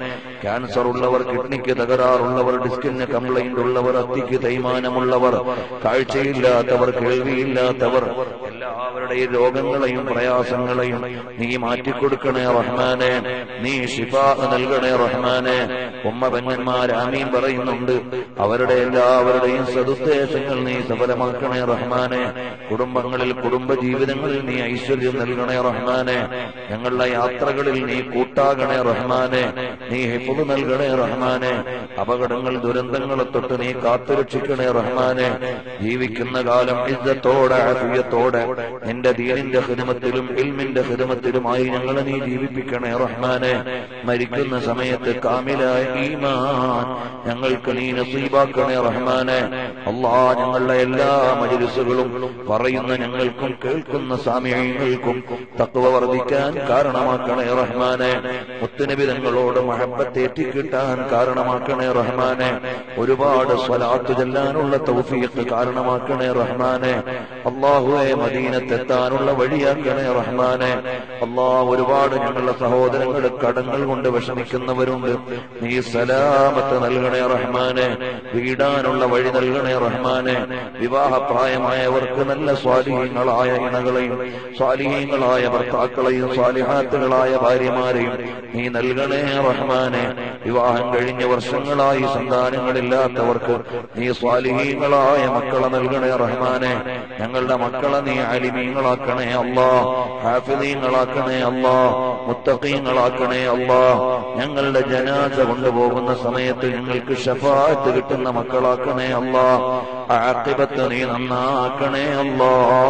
ക്യാൻസർ ഉള്ളവർ കിഡ്നിക്ക് തകരാറുള്ളവർ ഡിസ്കിന് കംപ്ലൈന്റ് ഉള്ളവർ അത്തിക്ക് തൈമാനമുള്ളവർ കാഴ്ചയില്ലാത്തവർ കേൾവിയില്ലാത്തവർ എല്ലാവരുടെയും രോഗങ്ങളെയും പ്രയാസങ്ങളെയും നീ മാറ്റിക്കൊടുക്കണേ റഹ്മാനെ നീ ഷിഫ നൽകണേ റഹ്മാനെ ഉമ്മ പെങ്ങന്മാർ ആമീൻ പറയുന്നുണ്ട് അവരുടെ എല്ലാവരുടെയും സതുദ്ദേശങ്ങൾ നീ സഫലമാക്കണേ റഹ്മാനെ കുടുംബങ്ങളിൽ കുടുംബ ജീവിതങ്ങളിൽ നീ ഐശ്വര്യം നൽകണേ റഹ്മാനെ ഞങ്ങളുടെ യാത്രകളിൽ നീ കൂട്ടാകണേ റഹ്മാനെ നീ ഹിഫുദ് നൽകണേ റഹ്മാനെ അപകടങ്ങൾ ദുരന്തങ്ങളെ തൊട്ട് നീ കാത്തുരക്ഷിക്കണേ റഹ്മാനെ ജീവിക്കുന്ന കാലം ഇജ്ജത്തോടെ ആഫിയത്തോടെ നിന്റെ ദീനിന്റെ ഹിതമത്തിലും ഇൽമിന്റെ ഹിതമത്തിലുമായി ഞങ്ങളെ നീ ജീവിപ്പിക്കണേ റഹ്മാനെ മരിക്കുന്ന സമയത്ത് കാമിലായ ഈമാൻ ഞങ്ങൾക്ക് നീ നസീബാക്കണേ റഹ്മാനെ അള്ളാ ഞങ്ങളുടെ എല്ലാ മജിലിസുകളും പറയുന്ന ഞങ്ങൾക്കും കേൾക്കുന്ന സാമ്യങ്ങൾക്കും തത്വ വർദ്ധിക്കാൻ കാരണമാക്കണേ റഹ്മാനെ മുത്തുനിബിതങ്ങളോട് മഹബത്തേറ്റി കിട്ടാൻ കാരണമാക്കണേ റഹ്മാനെ ഒരുപാട് സ്വലാത്ത് ചെല്ലാനുള്ള തൗഫീഖ് കാരണമാക്കണേ റഹ്മാനെ അള്ളാഹുവെ മദീനത്തെത്താനുള്ള വഴിയാക്കണേ റഹ്മാനെ അള്ളാ ഒരുപാട് ഞങ്ങളുടെ സഹോദരങ്ങൾ കടങ്ങൾ കൊണ്ട് വിഷമിക്കുന്നവരുണ്ട് നീ സലാമത്ത് നൽകണേ റഹ്മാനെ വീടാനുള്ള വഴി നൽകണേ റഹ്മാനെ വിവാഹപ്രായമായവർക്ക് നല്ല സ്വാധീനങ്ങളായ ഇണകളെയും സ്വാധീനങ്ങളായ ഭർത്താക്കളെയും സ്വാലിഹാത്തുകളായ ഭാര്യമാരെയും നീ നൽകണേ റഹ്മാനെ വിവാഹം കഴിഞ്ഞ വർഷങ്ങളായി സന്താനങ്ങളില്ലാത്തവർക്ക് നീ സ്വാലിഹീങ്ങളായ മക്കളെ നൽകണേ റഹ്മാനെ ഞങ്ങളുടെ മക്കളെ നീ അലിമീങ്ങളാക്കണേ അല്ലാ ഹാഫിദീങ്ങളാക്കണേ അല്ലാ മുത്തഖീങ്ങളാക്കണേ അല്ലാ ഞങ്ങളുടെ ജനാസ കൊണ്ടുപോകുന്ന സമയത്ത് ഞങ്ങൾക്ക് ഷഫാത്ത് കിട്ടുന്ന മക്കളാക്കണേ അല്ലാ ആക്കിബത്ത് നീ നന്നാക്കണേ അല്ലാ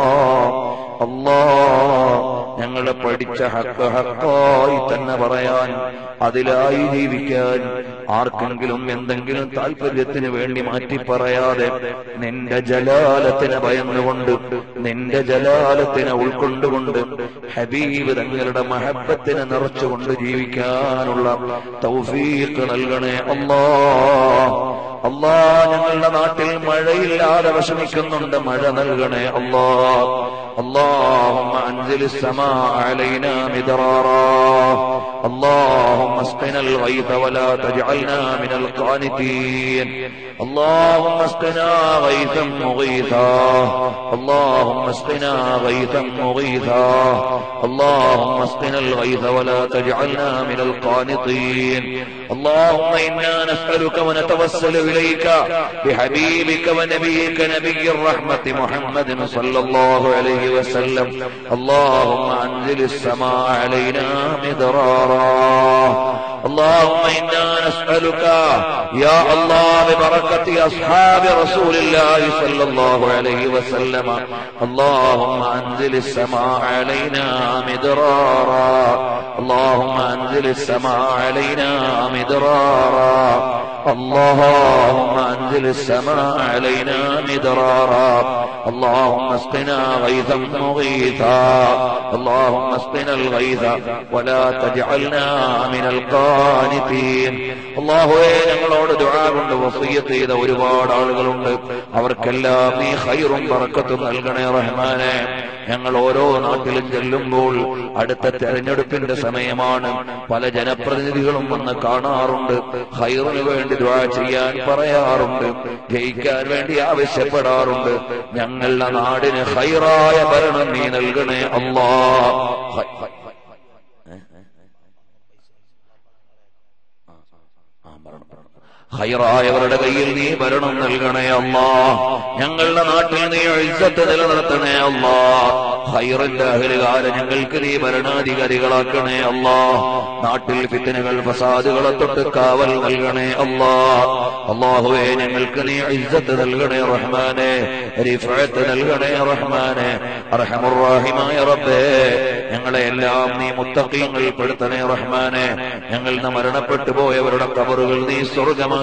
അല്ലാ ഞങ്ങളെ പഠിച്ച ഹക്ക് ഹക്കായി തന്നെ പറയാൻ അതിലായി ജീവിക്കാൻ ആർക്കെങ്കിലും എന്തെങ്കിലും താല്പര്യത്തിന് വേണ്ടി മാറ്റി പറയാതെ നിന്റെ ജലാലത്തിന് ഭയന്നുകൊണ്ട് നിന്റെ ജലാലത്തിനെ ഉൾക്കൊണ്ടുകൊണ്ട് ഹബീബ് തങ്ങളുടെ മഹബത്തിനെ നിറച്ചുകൊണ്ട് ജീവിക്കാനുള്ള തൗഫീഖ് നൽകണേ അല്ലാ അല്ലാ ഞങ്ങളുടെ നാട്ടിൽ മഴയില്ലാതെ വിഷമിക്കുന്നുണ്ട് മഴ നൽകണേ അല്ലാ اللهم انزل السماء علينا مدرارا اللهم اسقنا الغيث ولا تجعلنا من القانتين اللهم اسقنا غيثا مغيثا اللهم اسقنا غيثا مغيثا اللهم اسقنا الغيث ولا تجعلنا من القانطين اللهم انا نسالك ونتوسل اليك بحبيبك ونبيك نبي الرحمه محمد صلى الله عليه وسلم اللهم انزل السماء علينا مدرارا اللهم انا نسالك يا الله ببركه اصحاب رسول الله صلى الله عليه وسلم اللهم انزل السماء علينا مدرارا اللهم انزل السماء علينا مدرارا اللهم انزل السماء علينا مدرارا اللهم اسقنا غيثا مغيثا اللهم اسقنا الغيث ولا تجعلنا من القانتين അള്ളാഹുവേ ഞങ്ങളോട് ദുആ കൊണ്ട് വസീയത്ത് ചെയ്ത ഒരുപാട് ആളുകളുണ്ട് അവർക്കെല്ലാം നീ ഖൈറും ബറക്കത്തും നൽകണേ റഹ്മാനെ ഞങ്ങൾ ഓരോ നാട്ടിലും ചെല്ലുമ്പോൾ അടുത്ത തെരഞ്ഞെടുപ്പിന്റെ സമയമാണ് പല ജനപ്രതിനിധികളും വന്ന് കാണാറുണ്ട് ഖൈറിന് വേണ്ടി ദുആ ചെയ്യാൻ പറയാറുണ്ട് ജയിക്കാൻ വേണ്ടി ആവശ്യപ്പെടാറുണ്ട് ഞങ്ങളുടെ നാടിന് ഖൈറായ ഭരണം നീ നൽകണേ അല്ലാ ഹൈ- ഹൈ- ഏ? ഏ? ആ, മരണം, മരണം. ഹൈറായവരുടെ കയ്യിൽ നീ ഭരണം നൽകണേ അല്ലാ ഞങ്ങളുടെ നാട്ടിൽ നീ ഇജ്ജത്ത് നിലനിർത്തണേ അല്ലാ ഹൈറിന്റെ അഹലുകാരെ ഞങ്ങൾക്ക് നീ ഭരണാധികാരികളാക്കണേ അല്ലാ നാട്ടിൽ ഫിത്തനുകൾ ഫസാദുകളെ തൊട്ട് കാവൽ നൽകണേ അല്ലാ അള്ളാഹുവേ ഞങ്ങൾക്ക് നീ ഇജ്ജത്ത് നൽകണേ റഹ്മാനെ റിഫഅത്ത് നൽകണേ റഹ്മാനെ അർഹമുറാഹിമായ റബ്ബേ ഞങ്ങളെ എല്ലാം നീ മുത്തഖീങ്ങൾ പെടുത്തണേ റഹ്മാനെ ഞങ്ങൾ ഇന്ന് മരണപ്പെട്ടു പോയവരുടെ കബറുകൾ നീ സ്വർഗമാക്കി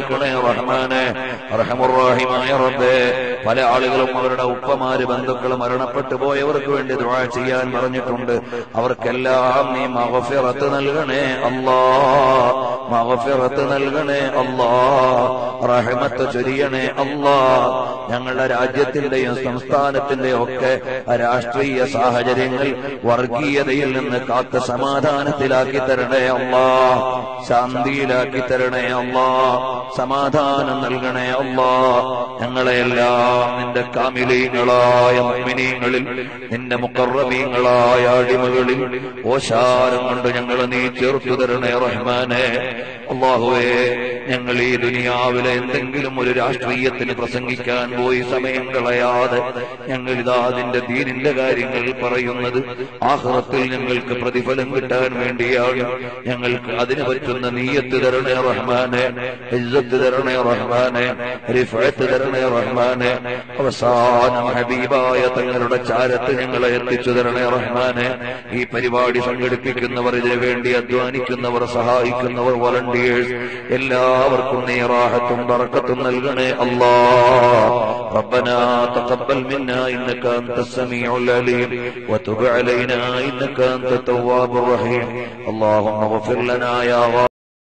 സൗകര്യമാക്കണേ റഹ്മാനെ റഹമുറാഹിമായ റബ്ബേ പല ആളുകളും അവരുടെ ഉപ്പമാര് ബന്ധുക്കൾ മരണപ്പെട്ടു പോയവർക്ക് വേണ്ടി ദുആ ചെയ്യാൻ പറഞ്ഞിട്ടുണ്ട് അവർക്കെല്ലാം നീ മഗഫിറത്ത് നൽകണേ അല്ലാ മഗഫിറത്ത് നൽകണേ അല്ലാ റഹമത്ത് ചൊരിയണേ അല്ലാ ഞങ്ങളുടെ രാജ്യത്തിന്റെയും സംസ്ഥാനത്തിന്റെയും ഒക്കെ രാഷ്ട്രീയ സാഹചര്യങ്ങൾ വർഗീയതയിൽ നിന്ന് കാത്ത് സമാധാനത്തിലാക്കി തരണേ അല്ലാ ശാന്തിയിലാക്കി തരണേ അല്ലാ സമാധാനം നൽകണേ അല്ലാ ഞങ്ങളെയെല്ലാം നിന്റെ കാമിലീങ്ങളായ മുഅ്മിനീങ്ങളിൽ നിന്റെ മുക്കറബീങ്ങളായ അടിമകളിൽ ഓശാരം കൊണ്ട് ഞങ്ങളെ നീ ചേർത്തു തരണേ റഹ്മാനെ അള്ളാഹുവേ ഞങ്ങൾ ഈ ദുനിയാവിലെ എന്തെങ്കിലും ഒരു രാഷ്ട്രീയത്തിന് പ്രസംഗിക്കാൻ പോയി സമയം കളയാതെ ഞങ്ങൾ ഇതാ അതിന്റെ ദീനിന്റെ കാര്യങ്ങൾ പറയുന്നത് ആഹ്റത്തിൽ ഞങ്ങൾക്ക് പ്രതിഫലം കിട്ടാൻ വേണ്ടിയാണ് ഞങ്ങൾക്ക് അതിന് പറ്റുന്ന നീയത്ത് തരണേ റഹ്മാനെ ഇജ്ജത്ത് തരണേ റഹ്മാനെ റിഫത്ത് തരണേ റഹ്മാനെ അവസാനം ഹബീബായ തങ്ങളുടെ ചാരത്ത് ഞങ്ങളെ എത്തിച്ചു തരണേ റഹ്മാനെ ഈ പരിപാടി സംഘടിപ്പിക്കുന്നവർ ഇതിനു വേണ്ടി അധ്വാനിക്കുന്നവർ സഹായിക്കുന്നവർ വോളണ്ടിയേഴ്സ് എല്ലാവർക്കും നീ റാഹത്തും ബറക്കത്തും നൽകണേ അല്ലാ ربنا تقبل منا انك انت السميع العليم وتب علينا انك انت التواب الرحيم اللهم اغفر لنا يا